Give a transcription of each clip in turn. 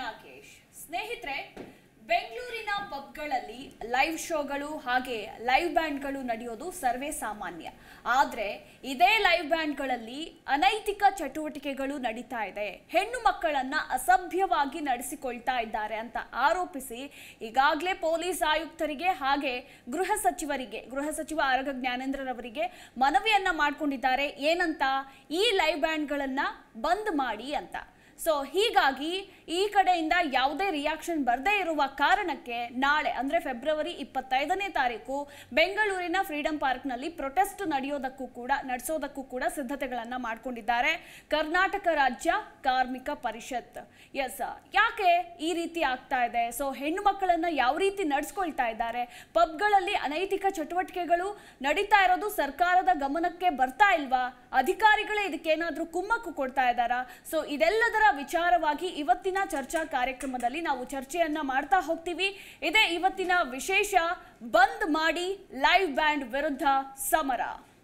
ನಾಗೇಶ್ ಸ್ನೇಹಿತರೆ ಬೆಂಗಳೂರಿನ ಪಬ್ಗಳಲ್ಲಿ ಲೈವ್ ಶೋಗಳು ಹಾಗೆ ಲೈವ್ ಬ್ಯಾಂಡ್ಗಳು ನಡೆಯೋದು ಸರ್ವೇ ಸಾಮಾನ್ಯ ಆದರೆ ಇದೇ ಲೈವ್ ಬ್ಯಾಂಡ್ಗಳಲ್ಲಿ ಅನೈತಿಕ ಚಟುವಟಿಕೆಗಳು ನಡೀತಾ ಇದೆ ಹೆಣ್ಣು ಮಕ್ಕಳನ್ನ ಅಸಭ್ಯವಾಗಿ ನಡೆಸಿಕೊಳ್ತಾ ಇದ್ದಾರೆ ಅಂತ ಆರೋಪಿಸಿ ಈಗಾಗಲೇ ಪೊಲೀಸ್ ಆಯುಕ್ತರಿಗೆ ಹಾಗೆ ಗೃಹ ಸಚಿವರಿಗೆ ಗೃಹ ಸಚಿವ ಆರಗ ಜ್ಞಾನೇಂದ್ರರವರಿಗೆ ಮನವಿಯನ್ನ ಮಾಡ್ಕೊಂಡಿದ್ದಾರೆ ಏನಂತ ಈ ಲೈವ್ ಬ್ಯಾಂಡ್ಗಳನ್ನ ಬಂದ್ ಮಾಡಿ ಅಂತ ಸೊ ಹೀಗಾಗಿ ಈ ಕಡೆಯಿಂದ ಯಾವುದೇ ರಿಯಾಕ್ಷನ್ ಬರದೇ ಇರುವ ಕಾರಣಕ್ಕೆ ನಾಳೆ ಅಂದ್ರೆ ಫೆಬ್ರವರಿ ಇಪ್ಪತ್ತೈದನೇ ತಾರೀಕು ಬೆಂಗಳೂರಿನ ಫ್ರೀಡಂ ಪಾರ್ಕ್ನಲ್ಲಿ ಪ್ರೊಟೆಸ್ಟ್ ನಡೆಯೋದಕ್ಕೂ ಕೂಡ ನಡೆಸೋದಕ್ಕೂ ಕೂಡ ಸಿದ್ಧತೆಗಳನ್ನ ಮಾಡ್ಕೊಂಡಿದ್ದಾರೆ ಕರ್ನಾಟಕ ರಾಜ್ಯ ಕಾರ್ಮಿಕ ಪರಿಷತ್ ಎಸ್ ಯಾಕೆ ಈ ರೀತಿ ಆಗ್ತಾ ಇದೆ ಸೊ ಹೆಣ್ಣು ಮಕ್ಕಳನ್ನ ಯಾವ ರೀತಿ ನಡ್ಸ್ಕೊಳ್ತಾ ಇದ್ದಾರೆ ಪಬ್ಗಳಲ್ಲಿ ಅನೈತಿಕ ಚಟುವಟಿಕೆಗಳು ನಡೀತಾ ಇರೋದು ಸರ್ಕಾರದ ಗಮನಕ್ಕೆ ಬರ್ತಾ ಇಲ್ವಾ ಅಧಿಕಾರಿಗಳೇ ಇದಕ್ಕೇನಾದ್ರೂ ಕುಮ್ಮಕ್ಕು ಕೊಡ್ತಾ ಇದ್ದಾರಾ ಸೊ ಇದೆಲ್ಲದರ ವಿಚಾರವಾಗಿ ಇವತ್ತಿನ ಚರ್ಚಾ ಕಾರ್ಯಕ್ರಮದಲ್ಲಿ ನಾವು ಚರ್ಚೆಯನ್ನ ಮಾಡ್ತಾ ಹೋಗ್ತೀವಿ ಇದೇ ಇವತ್ತಿನ ವಿಶೇಷ ಬಂದ್ ಮಾಡಿ ಲೈವ್ ಬ್ಯಾಂಡ್ ವಿರುದ್ಧ ಸಮರ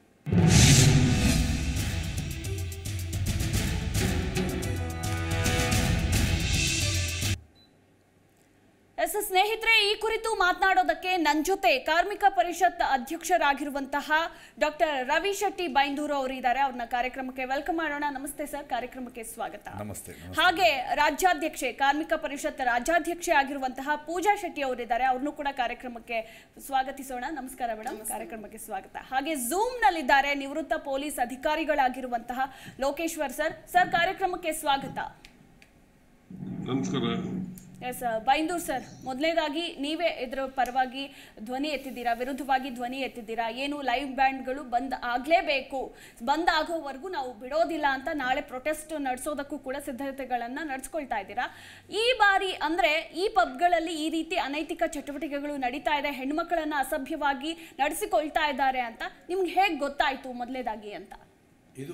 ಎಸ್ ಸ್ನೇಹಿತರೆ ಈ ಕುರಿತು ಮಾತನಾಡೋದಕ್ಕೆ ನನ್ನ ಜೊತೆ ಕಾರ್ಮಿಕ ಪರಿಷತ್ ಅಧ್ಯಕ್ಷರಾಗಿರುವಂತಹ ಡಾಕ್ಟರ್ ರವಿ ಶೆಟ್ಟಿ ಬೈಂದೂರು ಅವರು ಇದ್ದಾರೆ ಅವ್ರನ್ನ ಕಾರ್ಯಕ್ರಮಕ್ಕೆ ವೆಲ್ಕಮ್ ಮಾಡೋಣ ನಮಸ್ತೆ ಸರ್ ಕಾರ್ಯಕ್ರಮಕ್ಕೆ ಸ್ವಾಗತ ನಮಸ್ತೆ ನಮಸ್ತೆ. ಹಾಗೆ ರಾಜ್ಯಾಧ್ಯಕ್ಷೆ ಕಾರ್ಮಿಕ ಪರಿಷತ್ ರಾಜ್ಯಾಧ್ಯಕ್ಷೆ ಆಗಿರುವಂತಹ ಪೂಜಾ ಶೆಟ್ಟಿ ಅವರಿದ್ದಾರೆ ಅವ್ರನ್ನೂ ಕೂಡ ಕಾರ್ಯಕ್ರಮಕ್ಕೆ ಸ್ವಾಗತಿಸೋಣ ನಮಸ್ಕಾರ ಮೇಡಮ್ ಕಾರ್ಯಕ್ರಮಕ್ಕೆ ಸ್ವಾಗತ ಹಾಗೆ ಝೂಮ್ ನಲ್ಲಿದ್ದಾರೆ ನಿವೃತ್ತ ಪೊಲೀಸ್ ಅಧಿಕಾರಿಗಳಾಗಿರುವಂತಹ ಲೋಕೇಶ್ವರ್ ಸರ್ ಸರ್ ಕಾರ್ಯಕ್ರಮಕ್ಕೆ ಸ್ವಾಗತ ನಮಸ್ಕಾರ ಎಸ್ ಬೈಂದೂರ್ ಸರ್ ಮೊದಲನೇದಾಗಿ ನೀವೇ ಇದರ ಪರವಾಗಿ ಧ್ವನಿ ಎತ್ತಿದ್ದೀರಾ ವಿರುದ್ಧವಾಗಿ ಧ್ವನಿ ಎತ್ತಿದ್ದೀರಾ ಏನು ಲೈವ್ ಬ್ಯಾಂಡ್ಗಳು ಬಂದ್ ಆಗಲೇಬೇಕು ಬಂದ್ ಆಗೋವರೆಗೂ ನಾವು ಬಿಡೋದಿಲ್ಲ ಅಂತ ನಾಳೆ ಪ್ರೊಟೆಸ್ಟ್ ನಡೆಸೋದಕ್ಕೂ ಕೂಡ ಸಿದ್ಧತೆಗಳನ್ನು ನಡೆಸ್ಕೊಳ್ತಾ ಇದ್ದೀರಾ ಈ ಬಾರಿ ಅಂದರೆ ಈ ಪಬ್ಗಳಲ್ಲಿ ಈ ರೀತಿ ಅನೈತಿಕ ಚಟುವಟಿಕೆಗಳು ನಡೀತಾ ಇದೆ ಹೆಣ್ಮಕ್ಳನ್ನ ಅಸಭ್ಯವಾಗಿ ನಡೆಸಿಕೊಳ್ತಾ ಇದ್ದಾರೆ ಅಂತ ನಿಮ್ಗೆ ಹೇಗೆ ಗೊತ್ತಾಯ್ತು ಮೊದಲನೇದಾಗಿ ಅಂತ ಇದು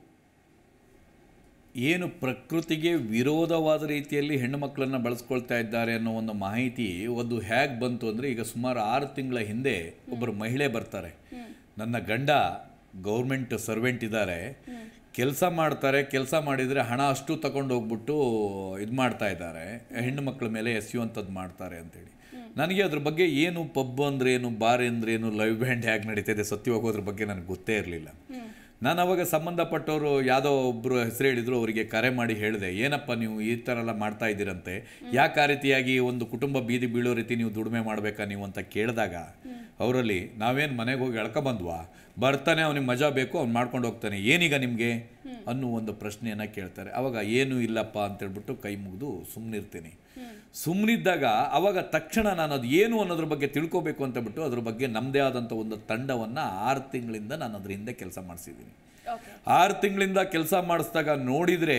ಏನು ಪ್ರಕೃತಿಗೆ ವಿರೋಧವಾದ ರೀತಿಯಲ್ಲಿ ಹೆಣ್ಣು ಮಕ್ಕಳನ್ನು ಬಳಸ್ಕೊಳ್ತಾ ಇದ್ದಾರೆ ಅನ್ನೋ ಒಂದು ಮಾಹಿತಿ ಒಂದು ಹೇಗೆ ಬಂತು ಅಂದರೆ ಈಗ ಸುಮಾರು ಆರು ತಿಂಗಳ ಹಿಂದೆ ಒಬ್ಬರು ಮಹಿಳೆ ಬರ್ತಾರೆ ನನ್ನ ಗಂಡ ಗೌರ್ಮೆಂಟ್ ಸರ್ವೆಂಟ್ ಇದ್ದಾರೆ ಕೆಲಸ ಮಾಡ್ತಾರೆ ಕೆಲಸ ಮಾಡಿದರೆ ಹಣ ಅಷ್ಟು ತಗೊಂಡು ಹೋಗ್ಬಿಟ್ಟು ಇದು ಮಾಡ್ತಾ ಇದ್ದಾರೆ ಹೆಣ್ಣು ಮಕ್ಕಳ ಮೇಲೆ ಎಸೆಯುವಂಥದ್ದು ಮಾಡ್ತಾರೆ ಅಂತೇಳಿ ನನಗೆ ಅದ್ರ ಬಗ್ಗೆ ಏನು ಪಬ್ ಅಂದ್ರೆ ಏನು ಬಾರ್ ಅಂದ್ರೆ ಏನು ಲೈವ್ ಬ್ಯಾಂಡ್ ಹೇಗೆ ನಡೀತಿದೆ ಸತ್ಯವಾಗಿ ಅದ್ರ ಬಗ್ಗೆ ನನಗೆ ಗೊತ್ತೇ ಇರಲಿಲ್ಲ ನಾನು ಅವಾಗ ಸಂಬಂಧಪಟ್ಟವರು ಯಾವುದೋ ಒಬ್ಬರು ಹೆಸರು ಹೇಳಿದ್ರು ಅವರಿಗೆ ಕರೆ ಮಾಡಿ ಹೇಳಿದೆ ಏನಪ್ಪ ನೀವು ಈ ಥರ ಎಲ್ಲ ಮಾಡ್ತಾ ಇದ್ದೀರಂತೆ ಯಾಕೆ ಆ ರೀತಿಯಾಗಿ ಒಂದು ಕುಟುಂಬ ಬೀದಿ ಬೀಳೋ ರೀತಿ ನೀವು ದುಡಿಮೆ ಮಾಡಬೇಕಾ ನೀವು ಅಂತ ಕೇಳಿದಾಗ ಅವರಲ್ಲಿ ನಾವೇನು ಮನೆಗೆ ಹೋಗಿ ಎಳ್ಕೊಬಂದ್ವಾ ಬರ್ತಾನೆ ಅವನಿಗೆ ಮಜಾ ಬೇಕು ಅವ್ನು ಮಾಡ್ಕೊಂಡು ಹೋಗ್ತಾನೆ ಏನೀಗ ನಿಮಗೆ ಅನ್ನೋ ಒಂದು ಪ್ರಶ್ನೆಯನ್ನು ಕೇಳ್ತಾರೆ ಅವಾಗ ಏನೂ ಇಲ್ಲಪ್ಪ ಅಂತೇಳ್ಬಿಟ್ಟು ಕೈ ಮುಗಿದು ಸುಮ್ಮನಿರ್ತೀನಿ ಸುಮ್ಮನಿದ್ದಾಗ ಅವಾಗ ತಕ್ಷಣ ನಾನು ಅದು ಏನು ಅನ್ನೋದ್ರ ಬಗ್ಗೆ ತಿಳ್ಕೊಬೇಕು ಅಂತ ಬಿಟ್ಟು ಅದ್ರ ಬಗ್ಗೆ ನಮ್ಮದೇ ಆದಂಥ ಒಂದು ತಂಡವನ್ನು ಆರು ತಿಂಗಳಿಂದ ನಾನು ಅದ್ರ ಹಿಂದೆ ಕೆಲಸ ಮಾಡಿಸಿದ್ದೀನಿ ಓಕೆ ಆರು ತಿಂಗಳಿಂದ ಕೆಲಸ ಮಾಡಿಸಿದಾಗ ನೋಡಿದರೆ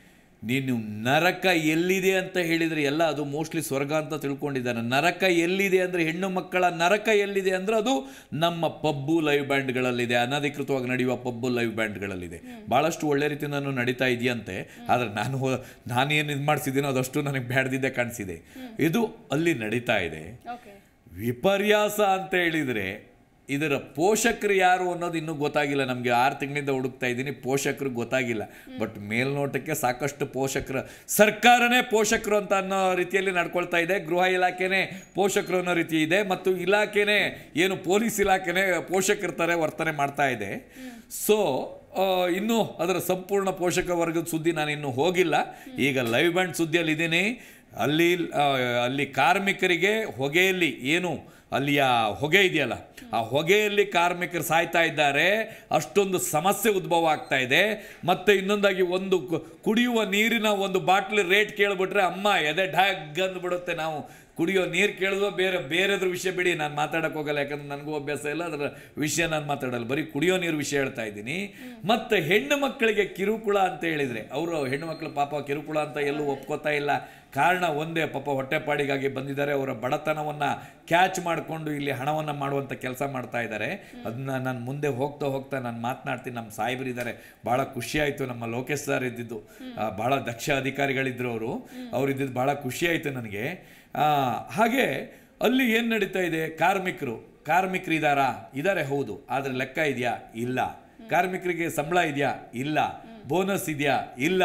ನೀನು ನರಕ ಎಲ್ಲಿದೆ ಅಂತ ಹೇಳಿದರೆ ಎಲ್ಲ ಅದು ಮೋಸ್ಟ್ಲಿ ಸ್ವರ್ಗ ಅಂತ ತಿಳ್ಕೊಂಡಿದ್ದಾನೆ ನರಕ ಎಲ್ಲಿದೆ ಅಂದರೆ ಹೆಣ್ಣು ಮಕ್ಕಳ ನರಕ ಎಲ್ಲಿದೆ ಅಂದರೆ ಅದು ನಮ್ಮ ಪಬ್ಬು ಲೈವ್ ಬ್ಯಾಂಡ್ಗಳಲ್ಲಿದೆ ಅನಧಿಕೃತವಾಗಿ ನಡೆಯುವ ಪಬ್ಬು ಲೈವ್ ಬ್ಯಾಂಡ್ಗಳಲ್ಲಿದೆ ಭಾಳಷ್ಟು ಒಳ್ಳೆ ರೀತಿಯಿಂದ ನಡೀತಾ ಇದೆಯಂತೆ ಆದರೆ ನಾನು ಹೋ- ನಾನೇನು ಇದು ಮಾಡಿಸಿದ್ದೀನೋ ಅದಷ್ಟು ನನಗೆ ಬ್ಯಾಡ್ದಿದ್ದೆ ಕಾಣಿಸಿದೆ ಇದು ಅಲ್ಲಿ ನಡೀತಾ ಇದೆ ಓಕೆ ವಿಪರ್ಯಾಸ ಅಂತ ಹೇಳಿದರೆ ಇದರ ಪೋಷಕರು ಯಾರು ಅನ್ನೋದು ಇನ್ನೂ ಗೊತ್ತಾಗಿಲ್ಲ ನಮಗೆ ಆರು ತಿಂಗಳಿಂದ ಹುಡುಕ್ತಾ ಇದ್ದೀನಿ ಪೋಷಕರು ಗೊತ್ತಾಗಿಲ್ಲ ಬಟ್ ಮೇಲ್ನೋಟಕ್ಕೆ ಸಾಕಷ್ಟು ಪೋಷಕರು ಸರ್ಕಾರನೇ ಪೋಷಕರು ಅಂತ ಅನ್ನೋ ರೀತಿಯಲ್ಲಿ ನಡ್ಕೊಳ್ತಾ ಇದೆ ಗೃಹ ಇಲಾಖೆನೇ ಪೋಷಕರು ಅನ್ನೋ ರೀತಿ ಇದೆ ಮತ್ತು ಇಲಾಖೆನೇ ಏನು ಪೊಲೀಸ್ ಇಲಾಖೆನೇ ಪೋಷಕರ ಥರ ವರ್ತನೆ ಮಾಡ್ತಾ ಇದೆ ಸೊ ಇನ್ನೂ ಅದರ ಸಂಪೂರ್ಣ ಪೋಷಕ ವರ್ಗದ ಸುದ್ದಿ ನಾನು ಇನ್ನೂ ಹೋಗಿಲ್ಲ ಈಗ ಲೈವ್ ಬ್ಯಾಂಡ್ ಸುದ್ದಿಯಲ್ಲಿ ಇದ್ದೀನಿ ಅಲ್ಲಿ ಆ, ಅಲ್ಲಿ ಕಾರ್ಮಿಕರಿಗೆ ಹೊಗೆಯಲ್ಲಿ ಏನು ಅಲ್ಲಿಯ ಹೊಗೆ ಇದೆಯಲ್ಲ ಆ ಹೊಗೆಯಲ್ಲಿ ಕಾರ್ಮಿಕರು ಸಾಯ್ತಾ ಇದ್ದಾರೆ ಅಷ್ಟೊಂದು ಸಮಸ್ಯೆ ಉದ್ಭವ ಆಗ್ತಾ ಇದೆ ಮತ್ತೆ ಇನ್ನೊಂದಾಗಿ ಒಂದು ಕು- ಕುಡಿಯುವ ನೀರಿನ ಒಂದು ಬಾಟ್ಲಿ ರೇಟ್ ಕೇಳ್ಬಿಟ್ರೆ ಅಮ್ಮ ಎದೆ ಢಗ್ ಅಂದ್ಬಿಡುತ್ತೆ ನಾವು ಕುಡಿಯೋ ನೀರು ಕೇಳಿದ್ವ ಬೇರೆ ಬೇರೆದ್ರ ವಿಷಯ ಬಿಡಿ ನಾನು ಮಾತಾಡಕ್ಕೆ ಹೋಗಲ್ಲ ಯಾಕಂದ್ರೆ ನನಗೂ ಅಭ್ಯಾಸ ಇಲ್ಲ ಅದರ ವಿಷಯ ನಾನು ಮಾತಾಡಲ್ಲ ಬರೀ ಕುಡಿಯೋ ನೀರು ವಿಷಯ ಹೇಳ್ತಾ ಇದ್ದೀನಿ ಮತ್ತು ಹೆಣ್ಣು ಮಕ್ಕಳಿಗೆ ಕಿರುಕುಳ ಅಂತ ಹೇಳಿದರೆ ಅವರು ಹೆಣ್ಣು ಮಕ್ಕಳು ಪಾಪ ಕಿರುಕುಳ ಅಂತ ಎಲ್ಲೂ ಒಪ್ಕೋತಾ ಇಲ್ಲ ಕಾರಣ ಒಂದೇ ಪಾಪ ಹೊಟ್ಟೆಪಾಡಿಗಾಗಿ ಬಂದಿದ್ದಾರೆ ಅವರ ಬಡತನವನ್ನು ಕ್ಯಾಚ್ ಮಾಡಿಕೊಂಡು ಇಲ್ಲಿ ಹಣವನ್ನು ಮಾಡುವಂಥ ಕೆಲಸ ಮಾಡ್ತಾ ಇದ್ದಾರೆ ಅದನ್ನ ನಾನು ಮುಂದೆ ಹೋಗ್ತಾ ಹೋಗ್ತಾ ನಾನು ಮಾತನಾಡ್ತೀನಿ ನಮ್ಮ ಸಾಹೇಬರಿದ್ದಾರೆ ಭಾಳ ಖುಷಿ ಆಯಿತು ನಮ್ಮ ಲೋಕೇಶ್ ಸರ್ ಇದ್ದಿದ್ದು ಆ, ಭಾಳ ದಕ್ಷ ಅಧಿಕಾರಿಗಳಿದ್ದರು ಅವರು ಅವ್ರು ಇದ್ದಿದ್ದು ಭಾಳ ಖುಷಿ ಆಯಿತು ನನಗೆ ಆ, ಹಾಗೆ ಅಲ್ಲಿ ಏನು ನಡೀತಾ ಇದೆ ಕಾರ್ಮಿಕರು ಕಾರ್ಮಿಕರು ಇದ್ದಾರಾ ಇದ್ದಾರೆ ಹೌದು ಆದರೆ ಲೆಕ್ಕ ಇದೆಯಾ ಇಲ್ಲ ಕಾರ್ಮಿಕರಿಗೆ ಸಂಬಳ ಇದೆಯಾ ಇಲ್ಲ ಬೋನಸ್ ಇದೆಯಾ ಇಲ್ಲ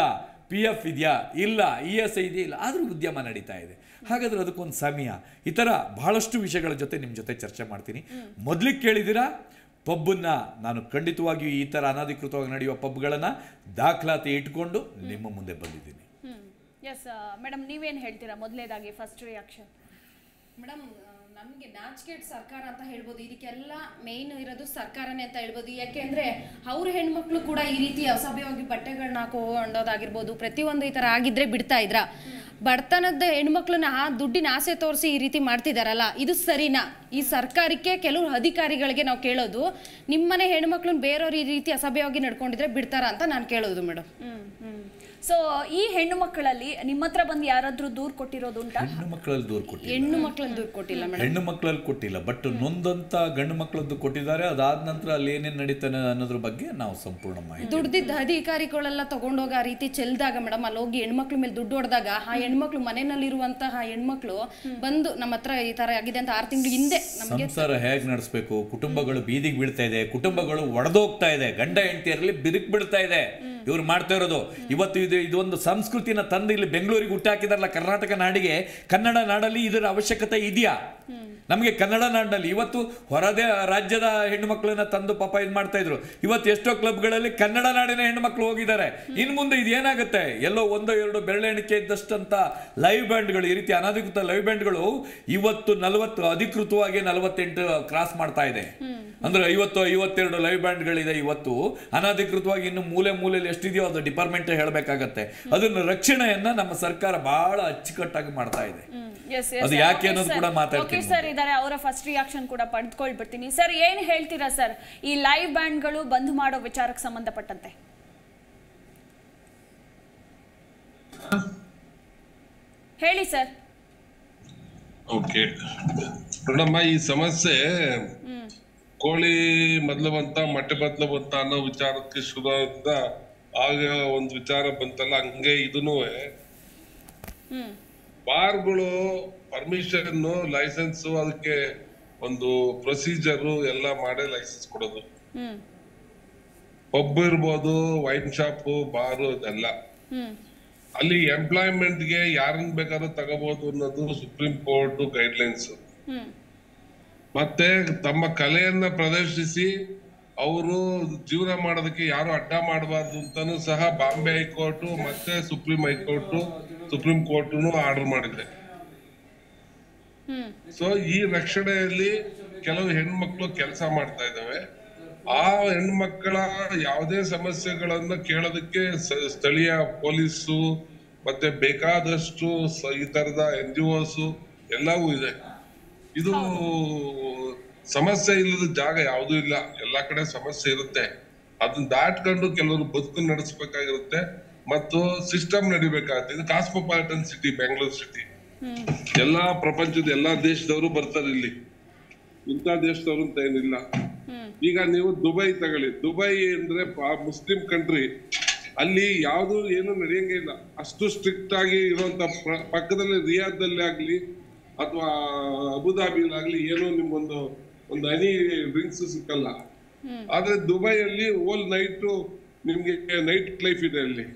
ಪಿ ಎಫ್ ಇದೆಯಾ ಇಲ್ಲ ಇ ಎಸ್ ಐ ಇದೆಯಾ ಇಲ್ಲ ಆದರೂ ಉದ್ಯಮ ನಡೀತಾ ಇದೆ ಹಾಗಾದ್ರೆ ಅದಕ್ಕೊಂದು ಸಮಯ ಈ ಥರ ಬಹಳಷ್ಟು ವಿಷಯಗಳ ಜೊತೆ ನಿಮ್ಮ ಜೊತೆ ಚರ್ಚೆ ಮಾಡ್ತೀನಿ ಮೊದಲಿಗೆ ಕೇಳಿದ್ದೀರಾ ಪಬ್ಬನ್ನ ನಾನು ಖಂಡಿತವಾಗಿಯೂ ಈ ಥರ ಅನಧಿಕೃತವಾಗಿ ನಡೆಯುವ ಪಬ್ಗಳನ್ನು ದಾಖಲಾತಿ ಇಟ್ಕೊಂಡು ನಿಮ್ಮ ಮುಂದೆ ಬಂದಿದ್ದೀನಿ ಹ್ಮ್ ಎಸ್ ಮೇಡಮ್ ನೀವೇನು ಹೇಳ್ತೀರಾ ಮೊದಲನೇದಾಗಿ ಫಸ್ಟ್ ರಿಯಾಕ್ಷನ್ ಮೇಡಮ್ ನಮಗೆ ನಾಚಿಕೆಟ್ ಸರ್ಕಾರ ಅಂತ ಹೇಳ್ಬೋದು ಇದಕ್ಕೆಲ್ಲ ಮೇನ್ ಇರೋದು ಸರ್ಕಾರನೇ ಅಂತ ಹೇಳ್ಬೋದು ಯಾಕೆಂದ್ರೆ ಅವ್ರ ಹೆಣ್ಮಕ್ಳು ಕೂಡ ಈ ರೀತಿ ಅಸಭ್ಯವಾಗಿ ಬಟ್ಟೆಗಳನ್ನ ಹಾಕೊಂಡೋದಾಗಿರ್ಬೋದು ಪ್ರತಿಯೊಂದು ಈ ಥರ ಆಗಿದ್ರೆ ಬಿಡ್ತಾ ಇದ್ರ ಬಡತನದ ಹೆಣ್ಮಕ್ಳನ್ನ ಆ ದುಡ್ಡಿನ ಆಸೆ ತೋರಿಸಿ ಈ ರೀತಿ ಮಾಡ್ತಿದಾರಲ್ಲ ಇದು ಸರಿನಾ ಈ ಸರ್ಕಾರಕ್ಕೆ ಕೆಲವು ಅಧಿಕಾರಿಗಳಿಗೆ ನಾವು ಕೇಳೋದು ನಿಮ್ಮನೆ ಹೆಣ್ಮಕ್ಳನ್ನ ಬೇರೆಯವ್ರು ಈ ರೀತಿ ಅಸಭ್ಯವಾಗಿ ನಡ್ಕೊಂಡಿದ್ರೆ ಬಿಡ್ತಾರ ಅಂತ ನಾನು ಕೇಳೋದು ಮೇಡಮ್ ಹ್ಮ್ ಹ್ಮ್ ಸೊ ಈ ಹೆಣ್ಣು ಮಕ್ಕಳಲ್ಲಿ ನಿಮ್ಮ ಹತ್ರ ಬಂದು ಯಾರಾದ್ರೂ ದೂರ್ ಕೊಟ್ಟಿರೋದು ಉಂಟಾ ಹೆಣ್ಣು ಮಕ್ಕಳಲ್ಲಿ ದೂರ ಕೊಟ್ಟಿಲ್ಲ ಹೆಣ್ಣು ಮಕ್ಳನ್ನ ದುಡ್ಡು ಕೊಟ್ಟಿಲ್ಲ ಮೇಡಮ್ ಹೆಣ್ಣು ಮಕ್ಕಳಲ್ಲಿ ಕೊಟ್ಟಿಲ್ಲ ಬಟ್ ನೊಂದಂತ ಗಂಡು ಮಕ್ಕಳದ್ದು ಕೊಟ್ಟಿದ್ದಾರೆ ಅದಾದ ನಂತರ ಅಲ್ಲಿ ಏನೇನು ನಡೀತಾನೆ ಅನ್ನೋದ್ರ ಬಗ್ಗೆ ನಾವು ಸಂಪೂರ್ಣ ಮಾಹಿತಿ ದುಡ್ದಿದ್ದ ಅಧಿಕಾರಿಗಳೆಲ್ಲ ತಗೊಂಡೋಗ ಆ ರೀತಿ ಚೆಲ್ದಾಗ ಮೇಡಮ್ ಅಲ್ಲಿ ಹೋಗಿ ಹೆಣ್ಮಕ್ಳ ಮೇಲೆ ದುಡ್ಡು ಹೊಡೆದಾಗ ಆ ಹೆಣ್ಮಕ್ಳು ಮನೆಯಲ್ಲಿರುವಂತಹ ಹೆಣ್ಮಕ್ಳು ಬಂದು ನಮ್ಮ ಹತ್ರ ಈ ತರ ಆಗಿದೆ ಅಂತ ಆರು ತಿಂಗಳು ಹಿಂದೆ ನಮಗೆ ಸಂಸಾರ ಹೇಗೆ ನಡೆಸಬೇಕು ಕುಟುಂಬಗಳು ಬೀದಿಗೆ ಬೀಳ್ತಾ ಇದೆ ಕುಟುಂಬಗಳು ಒಡೆದೋಗ್ತಾ ಇದೆ ಗಂಡ ಹೆಂಡತಿಯರಲ್ಲಿ ಬಿರುಕು ಬಿಡ್ತಾ ಇದೆ ಇವ್ರು ಮಾಡ್ತಾ ಇರೋದು ಇವತ್ತು ಇದು ಇದೊಂದು ಸಂಸ್ಕೃತಿನ ತಂದು ಇಲ್ಲಿ ಬೆಂಗಳೂರಿಗೆ ಹುಟ್ಟಾಕಿದಾರಲ್ಲ ಕರ್ನಾಟಕ ನಾಡಿಗೆ ಕನ್ನಡ ನಾಡಲ್ಲಿ ಇದರ ಅವಶ್ಯಕತೆ ಇದೆಯಾ ನಮಗೆ ಕನ್ನಡ ನಾಡಿನಲ್ಲಿ ಇವತ್ತು ಹೊರದೇ ರಾಜ್ಯದ ಹೆಣ್ಣು ಮಕ್ಕಳನ್ನ ತಂದು ಪಾಪ ಇದು ಮಾಡ್ತಾ ಇದ್ರು ಇವತ್ತು ಎಷ್ಟೋ ಕ್ಲಬ್ಗಳಲ್ಲಿ ಕನ್ನಡ ನಾಡಿನ ಹೆಣ್ಣು ಮಕ್ಕಳು ಹೋಗಿದ್ದಾರೆ ಇನ್ನು ಮುಂದೆ ಇದು ಏನಾಗುತ್ತೆ ಎಲ್ಲೋ ಒಂದೋ ಎರಡು ಬೆರಳೆಣಿಕೆ ಇದ್ದಷ್ಟಂತ ಲೈವ್ ಬ್ಯಾಂಡ್ಗಳು ಈ ರೀತಿ ಅನಧಿಕೃತ ಲೈವ್ ಬ್ಯಾಂಡ್ಗಳು ಇವತ್ತು ನಲವತ್ತು ಅಧಿಕೃತವಾಗಿ ನಲವತ್ತೆಂಟು ಕ್ರಾಸ್ ಮಾಡ್ತಾ ಇದೆ ಅಂದ್ರೆ ಐವತ್ತು ಐವತ್ತೆರಡು ಲೈವ್ ಬ್ಯಾಂಡ್ಗಳಿದೆ ಇವತ್ತು ಅನಧಿಕೃತವಾಗಿ ಇನ್ನು ಮೂಲೆ ಮೂಲೆಯಲ್ಲಿ ಎಷ್ಟಿದೆಯೋ ಅದು ಡಿಪಾರ್ಟ್ಮೆಂಟ್ ಹೇಳಬೇಕಾಗತ್ತೆ ಅದನ್ನ ರಕ್ಷಣೆಯನ್ನ ನಮ್ಮ ಸರ್ಕಾರ ಬಹಳ ಅಚ್ಚುಕಟ್ಟಾಗಿ ಮಾಡ್ತಾ ಇದೆ ಎಸ್ ಅದು ಯಾಕೆ ಅನ್ನೋದು ಕೂಡ ಮಾತಾಡ್ತೀನಿ ಓಕೆ ಸರ್ ಇದಾರೆ ಅವರ ಫಸ್ಟ್ ರಿಯಾಕ್ಷನ್ ಕೂಡ ಪಡೆದುಕೊಳ್ಬಿಡ್ತೀನಿ ಸರ್ ಏನ್ ಹೇಳ್ತೀರಾ ಸರ್ ಈ ಲೈವ್ ಬ್ಯಾಂಡ್ಗಳು ಬಂದ್ ಮಾಡೋ ವಿಚಾರಕ್ಕೆ ಸಂಬಂಧಪಟ್ಟಂತೆ ಹೇಳಿ ಸರ್ ಓಕೆ ನೋಡಮ್ಮ ಈ ಸಮಸ್ಯೆ ಕೋಳಿ ಮೊದ್ಲು ಬಂತ ಮೊಟ್ಟೆ ಮೊದ್ಲು ಬಂತ ಅನ್ನೋ ವಿಚಾರಕ್ಕೆ ಶುರು ಆದ ಆಗ ಒಂದು ವಿಚಾರ ಬಂತಲ್ಲ ಹಂಗೆ ಇದೂನು ಹ್ಮ್ ಬಾರ್ಗಳು ಪರ್ಮಿಷನ್ ಲೈಸೆನ್ಸ್ ಅದಕ್ಕೆ ಒಂದು ಪ್ರೊಸೀಜರ್ ಎಲ್ಲ ಮಾಡಿ ಲೈಸೆನ್ಸ್ ಕೊಡೋದು ಹ್ಮ್ ಪಬ್ ಇರ್ಬೋದು ವೈನ್ ಶಾಪ್ ಬಾರು ಇದೆಲ್ಲ ಹ್ಮ್ ಅಲ್ಲಿ ಎಂಪ್ಲಾಯ್ಮೆಂಟ್ ಗೆ ಯಾರನ್ನ ಬೇಕಾದ್ರೂ ತಗೋಬಹುದು ಅನ್ನೋದು ಸುಪ್ರೀಂ ಕೋರ್ಟ್ ಗೈಡ್ಲೈನ್ಸ್ ಹ್ಮ್ ಮತ್ತೆ ತಮ್ಮ ಕಲೆಯನ್ನ ಪ್ರದರ್ಶಿಸಿ ಅವರು ಜೀವನ ಮಾಡೋದಕ್ಕೆ ಯಾರು ಅಡ್ಡ ಮಾಡಬಾರ್ದು ಅಂತಾನು ಸಹ ಬಾಂಬೆ ಹೈಕೋರ್ಟ್ ಮತ್ತೆ supreme high court supreme court order ಮಾಡಿದೆ ಹ್ಮ್ ಸೊ ಈ ರಕ್ಷಣೆಯಲ್ಲಿ ಕೆಲವು ಹೆಣ್ಮಕ್ಳು ಕೆಲಸ ಮಾಡ್ತಾ ಇದ್ದಾವೆ ಆ ಹೆಣ್ಮಕ್ಕಳ ಯಾವುದೇ ಸಮಸ್ಯೆಗಳನ್ನ ಕೇಳೋದಕ್ಕೆ ಸ- ಸ್ಥಳೀಯ ಪೊಲೀಸು ಮತ್ತೆ ಬೇಕಾದಷ್ಟು ಸ- ಈ ತರದ ಎನ್ ಜಿ ಒಸ್ ಎಲ್ಲವೂ ಇದೆ ಇದು ಸಮಸ್ಯೆ ಇಲ್ಲದ ಜಾಗ ಯಾವುದೂ ಇಲ್ಲ ಎಲ್ಲಾ ಕಡೆ ಸಮಸ್ಯೆ ಇರುತ್ತೆ ಅದನ್ನ ದಾಟ್ಕೊಂಡು ಕೆಲವರು ಬದುಕು ನಡೆಸಬೇಕಾಗಿರುತ್ತೆ ಮತ್ತು ಸಿಸ್ಟಮ್ ನಡಿಬೇಕಾಗುತ್ತೆ ಇದು ಕಾಸ್ಮೋಪಾಲಿಟನ್ ಸಿಟಿ ಬೆಂಗಳೂರು ಸಿಟಿ ಹ್ಮ್ ಎಲ್ಲಾ ಪ್ರಪಂಚದ ಎಲ್ಲಾ ದೇಶದವರು ಬರ್ತಾರೆ ಇಲ್ಲಿ ಇಂಥ ದೇಶದವರು ಅಂತ ಏನಿಲ್ಲ ಹ್ಮ್ ಈಗ ನೀವು ದುಬೈ ತಗೊಳ್ಳಿ ದುಬೈ ಅಂದ್ರೆ ಪ- ಮುಸ್ಲಿಂ ಕಂಟ್ರಿ ಅಲ್ಲಿ ಯಾವ್ದು ಏನು ನಡೆಯಂಗೆ ಇಲ್ಲ ಅಷ್ಟು ಸ್ಟ್ರಿಕ್ಟ್ ಆಗಿ ಇರುವಂತ ಪ್ರ- ಪಕ್ಕದಲ್ಲಿ ರಿಯಾದಲ್ಲಿ ಆಗ್ಲಿ ಅಥವಾ ಅಬುದಾಬಿಲಾಗ್ಲಿ ಏನು ನಿಮ್ಗೊಂದು ಒಂದು ಹನಿ ಡ್ರಿಂಕ್ಸ್ ಸಿಕ್ಕಲ್ಲ ಆದ್ರೆ ದುಬೈಯಲ್ಲಿ ಓಲ್ ನೈಟ್ ನಿಮ್ಗೆ ನೈಟ್ ಲೈಫ್ ಇದೆ ಅಲ್ಲಿ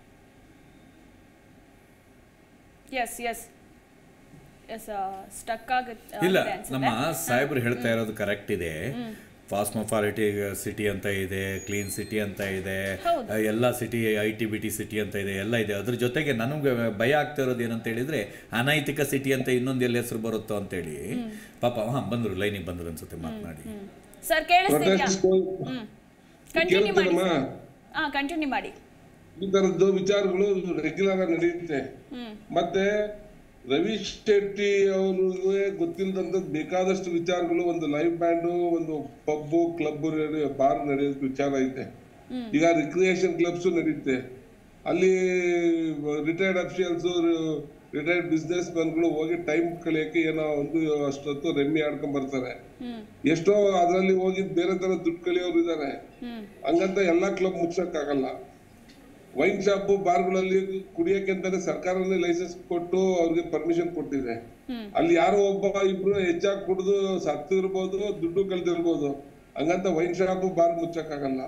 ಎಸ್ ಎಸ್ ಎಸ್ ಸ್ಟಕ್ ಆಗುತ್ತೆ ಇಲ್ಲ ಆಗಿದೆ ಅನ್ಸುತ್ತೆ. ನಮ್ಮ ಸಾಹೇಬ್ರು ಹೇಳ್ತಾ ಇರೋದು ಕರೆಕ್ಟ್ ಇದೆ ಕಾಸ್ಮೋಪಾಲಿಟಿ ಸಿಟಿ ಅಂತ ಇದೆ ಕ್ಲೀನ್ ಸಿಟಿ ಅಂತ ಇದೆ ಹೌದು. ಎಲ್ಲ city I T B T city ಅಂತ ಇದೆ ಎಲ್ಲ ಇದೆ ಅದ್ರ ಜೊತೆಗೆ ನನಗೆ ಭಯ ಆಗ್ತಾ ಇರೋದು ಏನಂತ ಹೇಳಿದ್ರೆ ಅನೈತಿಕ ಸಿಟಿ ಅಂತ ಇನ್ನೊಂದು ಎಲ್ಲಿ ಹೆಸರು ಬರುತ್ತೋ ಅಂತೇಳಿ ಪಾಪ ಹಾಂ ಬಂದರು ಲೈನಿಗೆ ಬಂದರು ಅನ್ಸುತ್ತೆ ಮಾತನಾಡಿ ಸರ್ ಕೇಳಿಸ್ತಿದ್ಯಾ ಪ್ರೊಟೆಸ್ಟ್ ಹ್ಮ್ ಕಂಟಿನ್ಯೂ ಮಾಡಿ ಕೇಳ್ತೀರಮ್ಮ ಹಾ ಕಂಟಿನ್ಯೂ ಮಾಡಿ ಈ ತರದ್ದು ವಿಚಾರಗಳು ರೆಗ್ಯುಲರ್ ಆಗಿ ನಡೆಯುತ್ತೆ ಹ್ಮ್ ಮತ್ತೆ ರವಿ ಶೆಟ್ಟಿ ಅವ್ರಿಗೆ ಗೊತ್ತಿಲ್ಲದಂತ ಬೇಕಾದಷ್ಟು ವಿಚಾರಗಳು ಒಂದು ಲೈವ್ ಬ್ಯಾಂಡ್ ಒಂದು ಪಬ್ ಕ್ಲಬ್ ಬಾರ್ ನಡೆಯೋದ್ ವಿಚಾರ ಐತೆ ಈಗ ರಿಕ್ರಿಯೇಷನ್ ಕ್ಲಬ್ಸ್ ನಡೆಯುತ್ತೆ ಅಲ್ಲಿ ರಿಟೈರ್ಡ್ ಅಫಿಷಿಯಲ್ಸ್ ರಿಟೈರ್ಡ್ ಬಿಸ್ನೆಸ್ ಮ್ಯಾನ್ಗಳು ಹೋಗಿ ಟೈಮ್ ಕಳಿಯಕ್ಕೆ ಏನೋ ಒಂದು ಅಷ್ಟೊತ್ತು ರೆಮ್ಮಿ ಆಡ್ಕೊಂಡ್ ಬರ್ತಾರೆ ಹ್ಮ್ ಎಷ್ಟೋ ಅದ್ರಲ್ಲಿ ಹೋಗಿ ಬೇರೆ ತರ ದುಡ್ಡು ಕಲಿಯೋರು ಇದಾರೆ ಹ್ಮ್ ಹಂಗಂತ ಎಲ್ಲಾ ಕ್ಲಬ್ ಮುಚ್ಚಕ್ಕಾಗಲ್ಲ ವೈನ್ ಶಾಪ್ ಬಾರ್ಗಳಲ್ಲಿ ಕುಡಿಯಕ್ಕೆ ಅಂತಾನೆ ಸರ್ಕಾರನೇ ಲೈಸೆನ್ಸ್ ಕೊಟ್ಟು ಅವ್ರಿಗೆ ಪರ್ಮಿಷನ್ ಕೊಟ್ಟಿದೆ ಹ್ಮ್. ಅಲ್ಲಿ ಯಾರೋ ಒಬ್ಬ ಇಬ್ರು ಹೆಚ್ಚಾಗಿ ಕುಡಿದು ಸತ್ತಿರ್ಬೋದು ದುಡ್ಡು ಕಳ್ದಿರ್ಬೋದು ಹಂಗಂತ ವೈನ್ ಶಾಪ್ ಬಾರ್ ಮುಚ್ಚಕ್ಕಾಗಲ್ಲ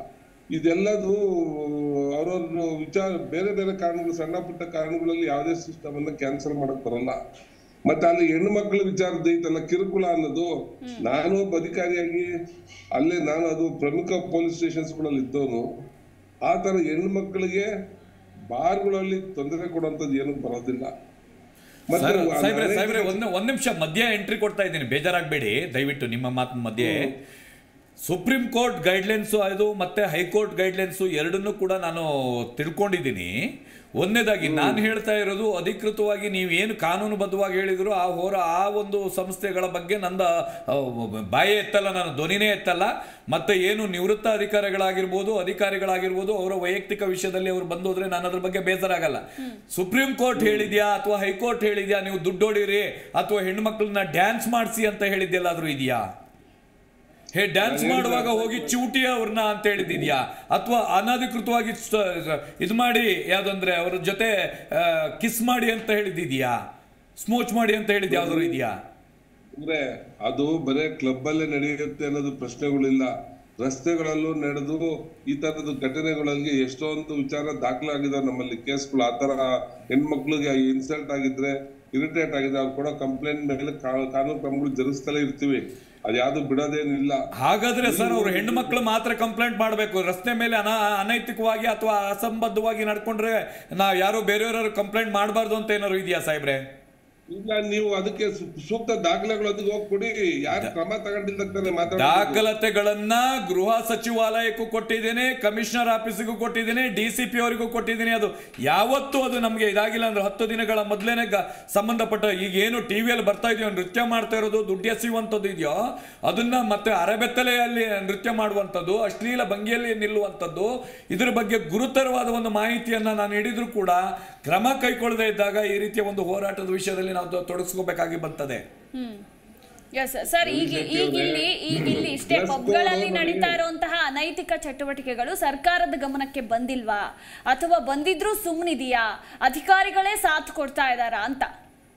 ಇದೆಲ್ಲದು ಅವ್ರವ್ರ ವಿಚಾರ ಬೇರೆ ಬೇರೆ ಕಾರಣಗಳು ಸಣ್ಣ ಪುಟ್ಟ ಕಾರಣಗಳಲ್ಲಿ ಯಾವುದೇ ಸಿಸ್ಟಮ್ ಅನ್ನ ಕ್ಯಾನ್ಸಲ್ ಮಾಡಕ್ ಬರಲ್ಲ ಮತ್ತೆ ಅಲ್ಲಿ ಹೆಣ್ಣು ಮಕ್ಕಳ ವಿಚಾರದ ಐತಲ್ಲ ಕಿರುಕುಳ ಅನ್ನೋದು ನಾನು ಒಬ್ಬ ಅಧಿಕಾರಿಯಾಗಿ ಅಲ್ಲೇ ನಾನು ಅದು ಪ್ರಮುಖ ಪೊಲೀಸ್ ಸ್ಟೇಷನ್ಸ್ ಗಳಲ್ಲಿ ಇದ್ದವನು ಆ ತರ ಹೆಣ್ಣು ಮಕ್ಕಳಿಗೆ ಬಾರ್ಗಳಲ್ಲಿ ತೊಂದರೆ ಕೊಡುವಂತದ್ದು ಏನು ಬರೋದಿಲ್ಲ ಮತ್ತೆ ಸರ್ ಆ ಸಾಹೇಬ್ರೆ ನಾಳೆ- ಸಾಹೇಬ್ರೆ ಒಂದು ಒಂದು ನಿಮಿಷ ಮಧ್ಯ ಎಂಟ್ರಿ ಕೊಡ್ತಾ ಇದ್ದೀನಿ ಬೇಜಾರಾಗಬೇಡಿ ದಯವಿಟ್ಟು ನಿಮ್ಮ ಮಾತಿನ ಮಧ್ಯೆ ಸುಪ್ರೀಂ ಕೋರ್ಟ್ ಗೈಡ್ಲೈನ್ಸು ಅದು ಮತ್ತೆ ಹೈಕೋರ್ಟ್ ಗೈಡ್ಲೈನ್ಸು ಎರಡನ್ನೂ ಕೂಡ ನಾನು ತಿಳ್ಕೊಂಡಿದ್ದೀನಿ ಒಂದನೇದಾಗಿ ನಾನು ಹೇಳ್ತಾ ಇರೋದು ಅಧಿಕೃತವಾಗಿ ನೀವು ಏನು ಕಾನೂನುಬದ್ಧವಾಗಿ ಹೇಳಿದ್ರು ಆ ಹೋರ ಆ ಒಂದು ಸಂಸ್ಥೆಗಳ ಬಗ್ಗೆ ನಂದ ಆ, ಬಾಯೇ ಎತ್ತಲ್ಲ ನಾನು ಧ್ವನಿನೇ ಎತ್ತಲ್ಲ ಮತ್ತೆ ಏನು ನಿವೃತ್ತ ಅಧಿಕಾರಿಗಳಾಗಿರ್ಬೋದು ಅಧಿಕಾರಿಗಳಾಗಿರ್ಬೋದು ಅವರ ವೈಯಕ್ತಿಕ ವಿಷಯದಲ್ಲಿ ಅವರು ಬಂದೋದ್ರೆ ನಾನು ಅದ್ರ ಬಗ್ಗೆ ಬೇಜಾರಾಗಲ್ಲ ಸುಪ್ರೀಂ ಕೋರ್ಟ್ ಹೇಳಿದ್ಯಾ ಅಥವಾ ಹೈಕೋರ್ಟ್ ಹೇಳಿದ್ಯಾ ನೀವು ದುಡ್ಡು ಹೊಡೀರಿ ಅಥವಾ ಹೆಣ್ಮಕ್ಳನ್ನ ಡ್ಯಾನ್ಸ್ ಮಾಡಿಸಿ ಅಂತ ಹೇಳಿದ್ಯಲ್ಲಾದ್ರೂ ಇದೆಯಾ ಹೇ ಡ್ಯಾನ್ಸ್ ಮಾಡುವಾಗ ಹೋಗಿ ಚೂಟಿ ಅವ್ರನ್ನ ಅಂತ ಹೇಳಿದ್ಯಾ ಅಥವಾ ಅನಧಿಕೃತವಾಗಿ ಇದು ಮಾಡಿ ಯಾವ್ದಂದ್ರೆ ಅವ್ರ ಜೊತೆ ಕಿಸ್ ಮಾಡಿ ಅಂತ ಹೇಳಿದ್ಯಾ ಸ್ಮೋಚ್ ಮಾಡಿ ಅಂತ ಹೇಳಿದ್ ಯಾವ್ದಾದ್ರು ಇದೆಯಾ ಅಂದ್ರೆ ಅದು ಬರೇ ಕ್ಲಬ್ ಅಲ್ಲೇ ನಡೆಯುತ್ತೆ ಅನ್ನೋದು ಪ್ರಶ್ನೆಗಳಿಲ್ಲ ರಸ್ತೆಗಳಲ್ಲೂ ನಡೆದು ಈ ತರದ ಘಟನೆಗಳಲ್ಲಿ ಎಷ್ಟೊಂದು ವಿಚಾರ ದಾಖಲಾಗಿದಾವೆ ನಮ್ಮಲ್ಲಿ ಕೇಸ್ಗಳು ಆ ತರ ಹೆಣ್ಮಕ್ಳಿಗೆ ಇನ್ಸಲ್ಟ್ ಆಗಿದ್ರೆ ಇರಿಟೇಟ್ ಆಗಿದ್ರೆ ಅವ್ರು ಕೊಡೋ ಕಂಪ್ಲೇಂಟ್ ಮೇಲೆ ಕಾ- ಕಾನೂನು ಕ್ರಮಗಳು ಜರುಗಿಸ್ತಲೇ ಇರ್ತೀವಿ ಅದ್ಯಾವುದು ಬಿಡೋದೇನಿಲ್ಲ ಹಾಗಾದ್ರೆ ಸರ್ ಅವ್ರು ಹೆಣ್ಣು ಮಕ್ಕಳು ಮಾತ್ರ ಕಂಪ್ಲೇಂಟ್ ಮಾಡಬೇಕು ರಸ್ತೆ ಮೇಲೆ ಅನ ಅನೈತಿಕವಾಗಿ ಅಥವಾ ಅಸಂಬದ್ಧವಾಗಿ ನಡ್ಕೊಂಡ್ರೆ ನಾ ಯಾರು ಬೇರೆಯವರು ಕಂಪ್ಲೇಂಟ್ ಮಾಡಬಾರ್ದು ಅಂತ ಏನಾದ್ರು ಇದೆಯಾ ಸಾಹೇಬ್ರೆ ಇಲ್ಲ ನೀವು ಅದಕ್ಕೆ ಸು- ಸೂಕ್ತ ದಾಖಲೆಗಳೊಂದಿಗೆ ಹೋಗಿ ಕೊಡಿ ಯಾರು ಕ್ರಮ ತಗೊಂಡಿದ್ದಾನೆ ಮಾತಾಡ ದಾಖಲಾತಿಗಳನ್ನ ಗೃಹ ಸಚಿವಾಲಯಕ್ಕೂ ಕೊಟ್ಟಿದ್ದೇನೆ ಕಮಿಷನರ್ ಆಫೀಸಿಗೂ ಕೊಟ್ಟಿದ್ದೇನೆ ಡಿ ಸಿ ಪಿ ಅವರಿಗೂ ಕೊಟ್ಟಿದ್ದೀನಿ ಅದು ಯಾವತ್ತೂ ಅದು ನಮಗೆ ಇದಾಗಿಲ್ಲ ಅಂದ್ರೆ ಹತ್ತು ದಿನಗಳ ಮೊದಲೇನೆ ಸಂಬಂಧಪಟ್ಟ ಈಗ ಏನು ಟಿವಿಯಲ್ಲಿ ಬರ್ತಾ ಇದೆಯೋ ನೃತ್ಯ ಮಾಡ್ತಾ ಇರೋದು ದುಡ್ಡು ಎಸೆಯುವಂಥದ್ದು ಇದೆಯೋ ಅದನ್ನ ಮತ್ತೆ ಅರೆಬೆತ್ತಲೆಯಲ್ಲಿ ನೃತ್ಯ ಮಾಡುವಂಥದ್ದು ಅಶ್ಲೀಲ ಭಂಗಿಯಲ್ಲಿ ನಿಲ್ಲುವಂಥದ್ದು ಇದ್ರ ಬಗ್ಗೆ ಗುರುತರವಾದ ಒಂದು ಮಾಹಿತಿಯನ್ನ ನಾನು ನೀಡಿದ್ರು ಕೂಡ ಕ್ರಮ ಕೈಗೊಳ್ಳದೇ ಇದ್ದಾಗ ಈ ರೀತಿಯ ಒಂದು ಹೋರಾಟದ ವಿಷಯದಲ್ಲಿ ನಾವು ತೊಡಗಿಸ್ಕೋಬೇಕಾಗಿ ಬರ್ತದೆ ಹ್ಮ್ ಎಸ್ ಸರ್ ಈಗ ಈಗ ಇಲ್ಲಿ ಈಗ ಇಲ್ಲಿ ಇಷ್ಟೇ Dress ಪಬ್ಗಳಲ್ಲಿ code ನಡೀತಾ ಇರುವಂತಹ ಅನೈತಿಕ ಚಟುವಟಿಕೆಗಳು ಸರ್ಕಾರದ ಗಮನಕ್ಕೆ ಬಂದಿಲ್ವಾ ಅಥವಾ ಬಂದಿದ್ರೂ ಸುಮ್ಮನಿದೆಯಾ ಅಧಿಕಾರಿಗಳೇ ಸಾಥ್ ಕೊಡ್ತಾ ಇದ್ದಾರಾ ಅಂತ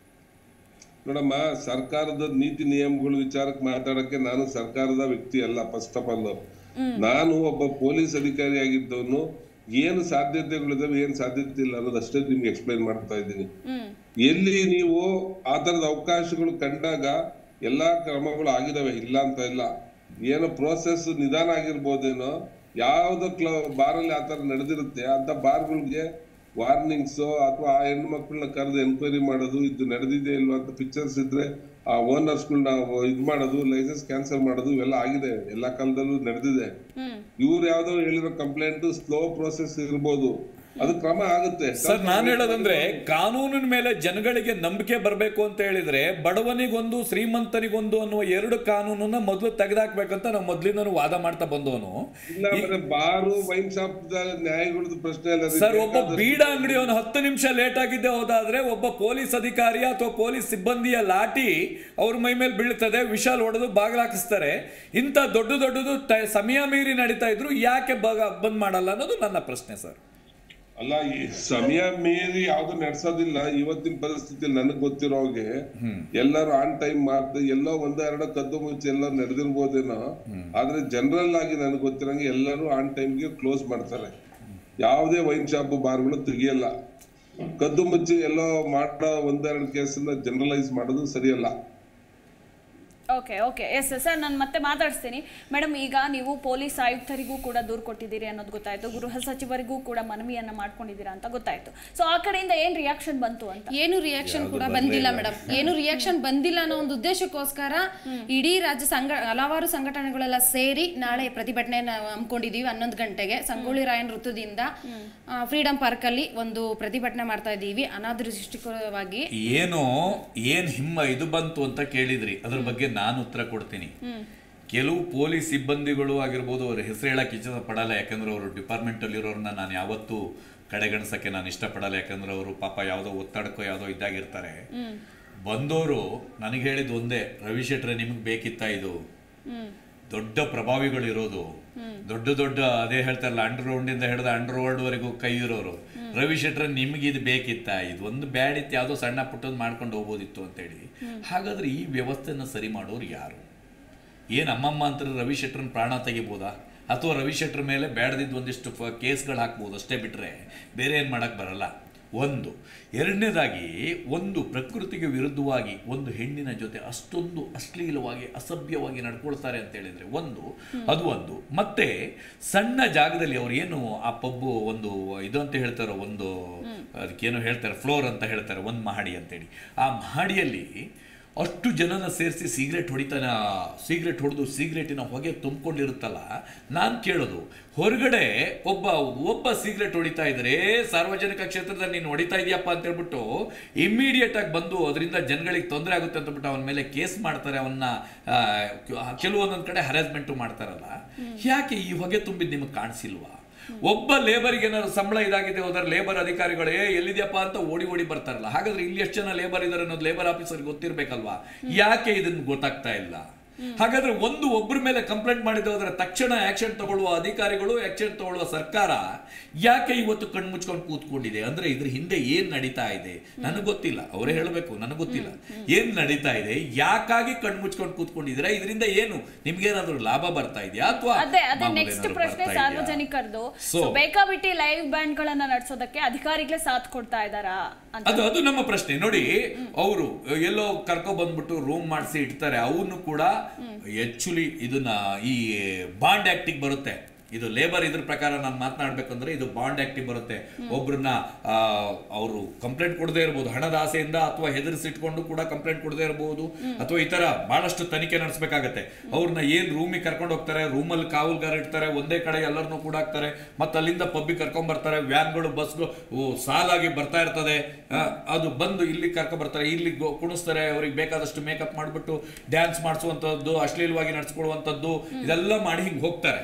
ನೋಡಮ್ಮ ಸರ್ಕಾರದ ನೀತಿ ನಿಯಮಗಳ ವಿಚಾರಕ್ಕೆ ಮಾತಾಡಕ್ಕೆ ನಾನು ಸರ್ಕಾರದ ವ್ಯಕ್ತಿ ಅಲ್ಲ ಫಸ್ಟ್ ಆಫ್ ಆಲ್ ನಾನು ಒಬ್ಬ ಪೊಲೀಸ್ ಅಧಿಕಾರಿ ಆಗಿದ್ದವನು ಏನು ಸಾಧ್ಯತೆಗಳಿದಾವೆ ಏನ್ ಸಾಧ್ಯತೆ ಇಲ್ಲ ಅನ್ನೋದು ಅಷ್ಟೇ ನಿಮ್ಗೆ ಎಕ್ಸ್ಪ್ಲೈನ್ ಮಾಡ್ತಾ ಇದ್ದೀನಿ ಹ್ಮ್ ಎಲ್ಲಿ ನೀವು ಆ ತರದ ಅವಕಾಶಗಳು ಕಂಡಾಗ ಎಲ್ಲಾ ಕ್ರಮಗಳು ಆಗಿದಾವೆ ಇಲ್ಲ ಅಂತ ಇಲ್ಲ ಏನೋ ಪ್ರೋಸೆಸ್ ನಿಧಾನ ಆಗಿರ್ಬೋದೇನೋ ಯಾವ್ದೋ ಕ್ಲ ಬಾರಲ್ಲಿ ಆ ತರ ನಡೆದಿರುತ್ತೆ ಅಂತ ಬಾರ್ಗಳಿಗೆ ವಾರ್ನಿಂಗ್ಸ್ ಅಥವಾ ಆ ಹೆಣ್ಣು ಮಕ್ಕಳನ್ನ ಕರೆದು ಎನ್ಕ್ವೈರಿ ಮಾಡೋದು ಇದು ನಡೆದಿದೆ ಇಲ್ವಾ ಅಂತ ಪಿಕ್ಚರ್ಸ್ ಇದ್ರೆ ಆ ಓನರ್ಸ್ಗಳನ್ನ ಇದ್ ಮಾಡೋದು ಲೈಸೆನ್ಸ್ ಕ್ಯಾನ್ಸಲ್ ಮಾಡೋದು ಇವೆಲ್ಲ ಆಗಿದೆ ಎಲ್ಲಾ ಕಾಲದಲ್ಲೂ ನಡೆದಿದೆ ಹ್ಮ್ ಇವ್ರು ಯಾವ್ದೋ ಹೇಳಿರೋ ಕಂಪ್ಲೇಂಟ್ ಸ್ಲೋ ಪ್ರೋಸೆಸ್ ಇರ್ಬೋದು ಅದು ಕ್ರಮ ಆಗುತ್ತೆ ಸರ್ ನಾನು ಹೇಳೋದಂದ್ರೆ ಕಾನೂನಿನ ಮೇಲೆ ಜನಗಳಿಗೆ ನಂಬಿಕೆ ಬರಬೇಕು ಅಂತ ಹೇಳಿದ್ರೆ ಬಡವನಿಗೊಂದು ಶ್ರೀಮಂತನಿಗೊಂದು ಅನ್ನುವ ಎರಡು ಕಾನೂನನ್ನ ಮೊದಲು ತೆಗೆದಾಕ್ಬೇಕಂತ ನಾವು ಮೊದಲಿಂದನೂ ವಾದ ಮಾಡ್ತಾ ಬಂದವನು ಇಲ್ಲ ಅಂದ್ರೆ ಬಾರು ವೈನ್ ಶಾಪ್ ನ್ಯಾಯಗಳದ್ದು ಪ್ರಶ್ನೆ ಅಲ್ಲ ಅದು ಸರ್ ಒಬ್ಬ ಬೇಕಾದಷ್ಟು- ಬೀಡ ಅಂಗಡಿ ಅವನು ಹತ್ತು ನಿಮಿಷ ಲೇಟ್ ಆಗಿದ್ದೆ ಹೋದಾದ್ರೆ ಒಬ್ಬ ಪೊಲೀಸ್ ಅಧಿಕಾರಿ ಅಥವಾ ಪೊಲೀಸ್ ಸಿಬ್ಬಂದಿಯ ಲಾಠಿ ಅವ್ರ ಮೈ ಮೇಲೆ ಬೀಳ್ತದೆ ವಿಶಾಲ್ ಹೊಡೆದು ಬಾಗಿಲಾಕಿಸ್ತಾರೆ ಇಂಥ ದೊಡ್ಡ ದೊಡ್ಡದು ಟ- ಸಮಯ ಮೀರಿ ನಡೀತಾ ಇದ್ರು ಯಾಕೆ ಬಗ- ಬಂದ್ ಮಾಡಲ್ಲ ಅನ್ನೋದು ನನ್ನ ಪ್ರಶ್ನೆ ಸರ್ ಅಲ್ಲ ಈ ಸಮಯ ಮೀರಿ ಯಾವ್ದು ನಡ್ಸೋದಿಲ್ಲ ಇವತ್ತಿನ ಪರಿಸ್ಥಿತಿಯಲ್ಲಿ ನನಗ್ ಗೊತ್ತಿರೋ ಹಾಗೆ ಎಲ್ಲರೂ ಆನ್ ಟೈಮ್ ಮಾಡ್ತಾ ಎಲ್ಲೋ ಒಂದೋ ಎರಡೋ ಕದ್ದು ಮುಚ್ಚಿ ಎಲ್ಲ ನಡೆದಿರ್ಬೋದೇನೋ ಆದ್ರೆ ಜನರಲ್ ಆಗಿ ನನಗೆ ಗೊತ್ತಿರಂಗೆ ಎಲ್ಲರೂ ಆನ್ ಟೈಮ್ಗೆ ಕ್ಲೋಸ್ ಮಾಡ್ತಾರೆ ಯಾವುದೇ ವೈನ್ ಶಾಪ್ ಬಾರ್ಗಳು ತೆಗಿಯಲ್ಲ ಕದ್ದು ಮುಚ್ಚಿ ಎಲ್ಲೋ ಮಾಡೋ ಒಂದೆರಡು ಕೇಸನ್ನ ಜನರಲೈಸ್ ಮಾಡೋದು ಸರಿಯಲ್ಲ ಓಕೆ ಓಕೆ ಎಸ್ ಸರ್ ನಾನು ಮತ್ತೆ ಮಾತಾಡಿಸ್ತೀನಿ ಮೇಡಮ್ ಈಗ ನೀವು ಪೊಲೀಸ್ ಆಯುಕ್ತರಿಗೂ ಕೂಡ ದೂರು ಕೊಟ್ಟಿದ್ದೀರಿ ಅನ್ನೋದು ಗೊತ್ತಾಯ್ತು ಗೃಹ ಸಚಿವರಿಗೂ ಕೂಡ ಮನವಿಯನ್ನ ಮಾಡ್ಕೊಂಡಿದ್ದೀರಾ ಅಂತ ಗೊತ್ತಾಯ್ತು ಸೊ ಆ ಕಡೆಯಿಂದ ಏನ್ ರಿಯಾಕ್ಷನ್ ಬಂತು ಅಂತ ಏನು ರಿಯಾಕ್ಷನ್ ಕೂಡ ಬಂದಿಲ್ಲ ಮೇಡಮ್ ಏನು ರಿಯಾಕ್ಷನ್ ಬಂದಿಲ್ಲ ಅನ್ನೋ ಒಂದು ಉದ್ದೇಶಕ್ಕೋಸ್ಕರ ಇಡೀ ರಾಜ್ಯ ಸಂಘ ಹಲವಾರು ಸಂಘಟನೆಗಳೆಲ್ಲ ಸೇರಿ ನಾಳೆ ಪ್ರತಿಭಟನೆ ಹಮ್ಮಿಕೊಂಡಿದೀವಿ ಹನ್ನೊಂದು ಗಂಟೆಗೆ ಸಂಗೊಳ್ಳಿ ರಾಯನ್ ವೃತ್ತದಿಂದ ಫ್ರೀಡಂ ಪಾರ್ಕ್ ಅಲ್ಲಿ ಒಂದು ಪ್ರತಿಭಟನೆ ಮಾಡ್ತಾ ಇದ್ದೀವಿ ಅನಾದೃಷ್ಟಿಕವಾಗಿ ಏನು ಏನ್ ಹಿಮ್ಮ ಇದು ಬಂತು ಅಂತ ಕೇಳಿದ್ರಿ ಅದ್ರ ಬಗ್ಗೆ ನಾನು ಉತ್ತರ ಕೊಡ್ತೀನಿ ಕೆಲವು ಪೊಲೀಸ್ ಸಿಬ್ಬಂದಿಗಳು ಆಗಿರ್ಬೋದು ಅವ್ರ ಹೆಸರು ಹೇಳಕ್ ಇಚ್ಛೆ ಪಡಲ್ಲ ಯಾಕಂದ್ರೆ ಅವರು ಡಿಪಾರ್ಟ್ಮೆಂಟ್ ಅಲ್ಲಿರೋರ್ನ ನಾನು ಯಾವತ್ತೂ ಕಡೆಗಣಿಸಕ್ಕೆ ನಾನು ಇಷ್ಟಪಡಲ್ಲ ಯಾಕಂದ್ರೆ ಅವರು ಪಾಪ ಯಾವುದೋ ಒತ್ತಡಕ್ಕೋ ಯಾವುದೋ ಇದ್ದಾಗಿರ್ತಾರೆ ಬಂದವರು ನನಗೆ ಹೇಳಿದ್ ಒಂದೇ ರವಿ ಶೆಟ್ರೆ ನಿಮ್ಗೆ ಬೇಕಿತ್ತ ಇದು ದೊಡ್ಡ ಪ್ರಭಾವಿಗಳು ಇರೋದು ದೊಡ್ಡ ದೊಡ್ಡ ಅದೇ ಹೇಳ್ತಾರಲ್ಲ ಅಂಡರ್ ಗ್ರೌಂಡ್ ಇಂದ ಹಿಡಿದ ಅಂಡರ್ ವರ್ಲ್ಡ್ ವರೆಗೂ ಕೈ ಇರೋರು ರವಿ ಶೆಟ್ರ ನಿಮ್ಗೆ ಇದು ಬೇಕಿತ್ತ ಇದು ಒಂದು ಬ್ಯಾಡ್ ಇತ್ತು ಯಾವುದೋ ಸಣ್ಣ ಪುಟ್ಟದ್ ಮಾಡ್ಕೊಂಡು ಹೋಗ್ಬೋದಿತ್ತು ಅಂತ ಹೇಳಿ ಹಾಗಾದ್ರೆ ಈ ವ್ಯವಸ್ಥೆನ ಸರಿ ಮಾಡೋರು ಯಾರು ಏನು ಅಮ್ಮಮ್ಮ ಅಂತಾರೆ ರವಿ ಶೆಟ್ಟರ್ನ ಪ್ರಾಣ ತೆಗಿಬೋದಾ ಅಥವಾ ರವಿ ಶೆಟ್ಟರ್ ಮೇಲೆ ಬೇಡದಿದ್ದು ಒಂದಿಷ್ಟು ಫ ಕೇಸ್ಗಳು ಹಾಕ್ಬೋದು ಅಷ್ಟೇ ಬಿಟ್ಟರೆ ಬೇರೆ ಏನು ಮಾಡೋಕ್ಕೆ ಬರಲ್ಲ ಒಂದು ಎರಡನೇದಾಗಿ ಒಂದು ಪ್ರಕೃತಿಗೆ ವಿರುದ್ಧವಾಗಿ ಒಂದು ಹೆಣ್ಣಿನ ಜೊತೆ ಅಷ್ಟೊಂದು ಅಶ್ಲೀಲವಾಗಿ ಅಸಭ್ಯವಾಗಿ ನಡ್ಕೊಳ್ತಾರೆ ಅಂತ ಹೇಳಿದ್ರೆ ಒಂದು ಅದು ಒಂದು ಮತ್ತೆ ಸಣ್ಣ ಜಾಗದಲ್ಲಿ ಅವ್ರು ಏನು ಆ ಪಬ್ಬು ಒಂದು ಇದು ಅಂತ ಹೇಳ್ತಾರೋ ಒಂದು ಅದಕ್ಕೇನೋ ಹೇಳ್ತಾರೆ ಫ್ಲೋರ್ ಅಂತ ಹೇಳ್ತಾರೆ ಒಂದು ಮಹಡಿ ಅಂತೇಳಿ ಆ ಮಹಡಿಯಲ್ಲಿ ಅಷ್ಟು ಜನನ ಸೇರಿಸಿ ಸಿಗರೇಟ್ ಹೊಡಿತಾನ ಸಿಗರೇಟ್ ಹೊಡೆದು ಸಿಗರೇಟಿನ ಹೊಗೆ ತುಂಬಿಕೊಂಡಿರುತ್ತಲ್ಲ ನಾನು ಕೇಳೋದು ಹೊರಗಡೆ ಒಬ್ಬ ಒಬ್ಬ ಸಿಗರೇಟ್ ಹೊಡಿತಾ ಇದ್ರೆ ಸಾರ್ವಜನಿಕ ಕ್ಷೇತ್ರದಲ್ಲಿ ನೀನು ಹೊಡಿತಾ ಇದೆಯಪ್ಪ ಅಂತ ಹೇಳ್ಬಿಟ್ಟು ಇಮ್ಮಿಡಿಯೇಟ್ ಆಗಿ ಬಂದು ಅದರಿಂದ ಜನಗಳಿಗೆ ತೊಂದರೆ ಆಗುತ್ತೆ ಅಂತ ಬಿಟ್ಟು ಅವನ ಮೇಲೆ ಕೇಸ್ ಮಾಡ್ತಾರೆ ಅವನ್ನ ಆ, ಕೆಲವೊಂದೊಂದು ಕಡೆ ಹರಾಸ್ಮೆಂಟು ಮಾಡ್ತಾರಲ್ಲ ಯಾಕೆ ಈ ಹೊಗೆ ತುಂಬಿದ್ದು ನಿಮಗೆ ಕಾಣಿಸಿಲ್ವಾ ಒಬ್ಬ ಲೇಬರ್ಗೆ ಏನಾದ್ರು ಸಂಬಳ ಇದಾಗಿದೆ ಹೋದ್ರೆ ಲೇಬರ್ ಅಧಿಕಾರಿಗಳೇ ಎಲ್ಲಿದ್ಯಪ್ಪ ಅಂತ ಓಡಿ ಓಡಿ ಬರ್ತಾರಲ್ಲ ಹಾಗಾದ್ರೆ ಇಲ್ಲಿ ಎಷ್ಟು ಜನ ಲೇಬರ್ ಇದಾರೆ ಅನ್ನೋದು ಲೇಬರ್ ಆಫೀಸರ್ಗೆ ಗೊತ್ತಿರ್ಬೇಕಲ್ವಾ ಯಾಕೆ ಇದನ್ನ ಗೊತ್ತಾಗ್ತಾ ಇಲ್ಲ ಹಾಗಾದ್ರೆ ಒಂದು ಒಬ್ಬರ ಮೇಲೆ ಕಂಪ್ಲೇಂಟ್ ಮಾಡಿದ ಹೋದ್ರೆ ತಕ್ಷಣ ಆಕ್ಷನ್ ತಗೊಳ್ಳುವ ಅಧಿಕಾರಿಗಳು ಆಕ್ಷನ್ ತಗೊಳ್ಳುವ ಸರ್ಕಾರ ಯಾಕೆ ಇವತ್ತು ಕಣ್ಣು ಮುಚ್ಕೊಂಡು ಕೂತ್ಕೊಂಡಿದೆ ಅಂದ್ರೆ ಇದ್ರ ಹಿಂದೆ ಏನ್ ನಡೀತಾ ಇದೆ ನನಗೆ ಗೊತ್ತಿಲ್ಲ ಅವರೇ ಹೇಳಬೇಕು ನನಗೆ ಗೊತ್ತಿಲ್ಲ ಏನ್ ನಡೀತಾ ಇದೆ ಯಾಕಾಗಿ ಕಣ್ಣು ಮುಚ್ಕೊಂಡು ಕೂತ್ಕೊಂಡಿದ್ರೆ ಇದರಿಂದ ಏನು ನಿಮ್ಗೇನಾದ್ರೂ ಲಾಭ ಬರ್ತಾ ಇದೆಯಾ ಅಥವಾ ಅದೇ ಅದೇ ಮಾಮೂಲಿ ನೆಕ್ಸ್ಟ್ ಏನಾದ್ರು ಪ್ರಶ್ನೆ ಬರ್ತಾ ಇದ್ಯಾ? ಸಾರ್ವಜನಿಕರದು So- So, ಬೇಕಾಬಿಟ್ಟಿ ಲೈವ್ ಬ್ಯಾಂಡ್ ಗಳನ್ನ ನಡೆಸೋದಕ್ಕೆ ಅಧಿಕಾರಿಗಳೇ ಸಾಥ್ ಕೊಡ್ತಾ ಇದಾರಾ ಅಂತ ಅದು ಅದು ನಮ್ಮ ಪ್ರಶ್ನೆ ನೋಡಿ ಅವರು ಎಲ್ಲೋ ಕರ್ಕೊ ಬಂದ್ಬಿಟ್ಟು ರೂಮ್ ಮಾಡಿಸಿ ಇಡ್ತಾರೆ ಅವನು ಕೂಡ ಆಕ್ಚುಲಿ ಇದನ್ನ ಈ ಬಾಂಡ್ ಆಕ್ಟಿಗೆ ಬರುತ್ತೆ ಇದು ಲೇಬರ್ ಇದ್ರ ಪ್ರಕಾರ ನಾನು ಮಾತನಾಡ್ಬೇಕಂದ್ರೆ ಇದು ಬಾಂಡ್ ಆಕ್ಟಿಗೆ ಬರುತ್ತೆ ಒಬ್ರನ್ನ ಅವರು ಕಂಪ್ಲೇಂಟ್ ಕೊಡದೇ ಇರಬಹುದು ಹಣದ ಆಸೆಯಿಂದ ಅಥವಾ ಹೆದರಿಸಿಟ್ಕೊಂಡು ಕೂಡ ಕಂಪ್ಲೇಂಟ್ ಕೊಡದೇ ಇರಬಹುದು ಅಥವಾ ಈ ತರ ಬಹಳಷ್ಟು ತನಿಖೆ ನಡೆಸಬೇಕಾಗತ್ತೆ ಅವ್ರನ್ನ ಏನ್ ರೂಮಿಗೆ ಕರ್ಕೊಂಡು ಹೋಗ್ತಾರೆ ರೂಮಲ್ಲಿ ಕಾವಲ್ಗಾರ ಇಡ್ತಾರೆ ಒಂದೇ ಕಡೆ ಎಲ್ಲರನ್ನೂ ಕೂಡ ಹಾಕ್ತಾರೆ ಮತ್ತೆ ಅಲ್ಲಿಂದ ಪಬ್ಬಿಗೆ ಕರ್ಕೊಂಡ್ ಬರ್ತಾರೆ ವ್ಯಾನ್ಗಳು ಬಸ್ಗಳು ಓ, ಸಾಲಾಗಿ ಬರ್ತಾ ಇರ್ತದೆ ಆ, ಅದು ಬಂದು ಇಲ್ಲಿ ಕರ್ಕೊಂಡ್ ಬರ್ತಾರೆ ಇಲ್ಲಿ ಗೊ- ಕುಣಿಸ್ತಾರೆ ಅವ್ರಿಗೆ ಬೇಕಾದಷ್ಟು ಮೇಕಪ್ ಮಾಡಿಬಿಟ್ಟು ಡ್ಯಾನ್ಸ್ ಮಾಡಿಸುವಂಥದ್ದು ಅಶ್ಲೀಲವಾಗಿ ನಡ್ಸ್ಕೊಳ್ಳುವಂಥದ್ದು ಇದೆಲ್ಲ ಮಾಡಿ ಹಿಂಗೆ ಹೋಗ್ತಾರೆ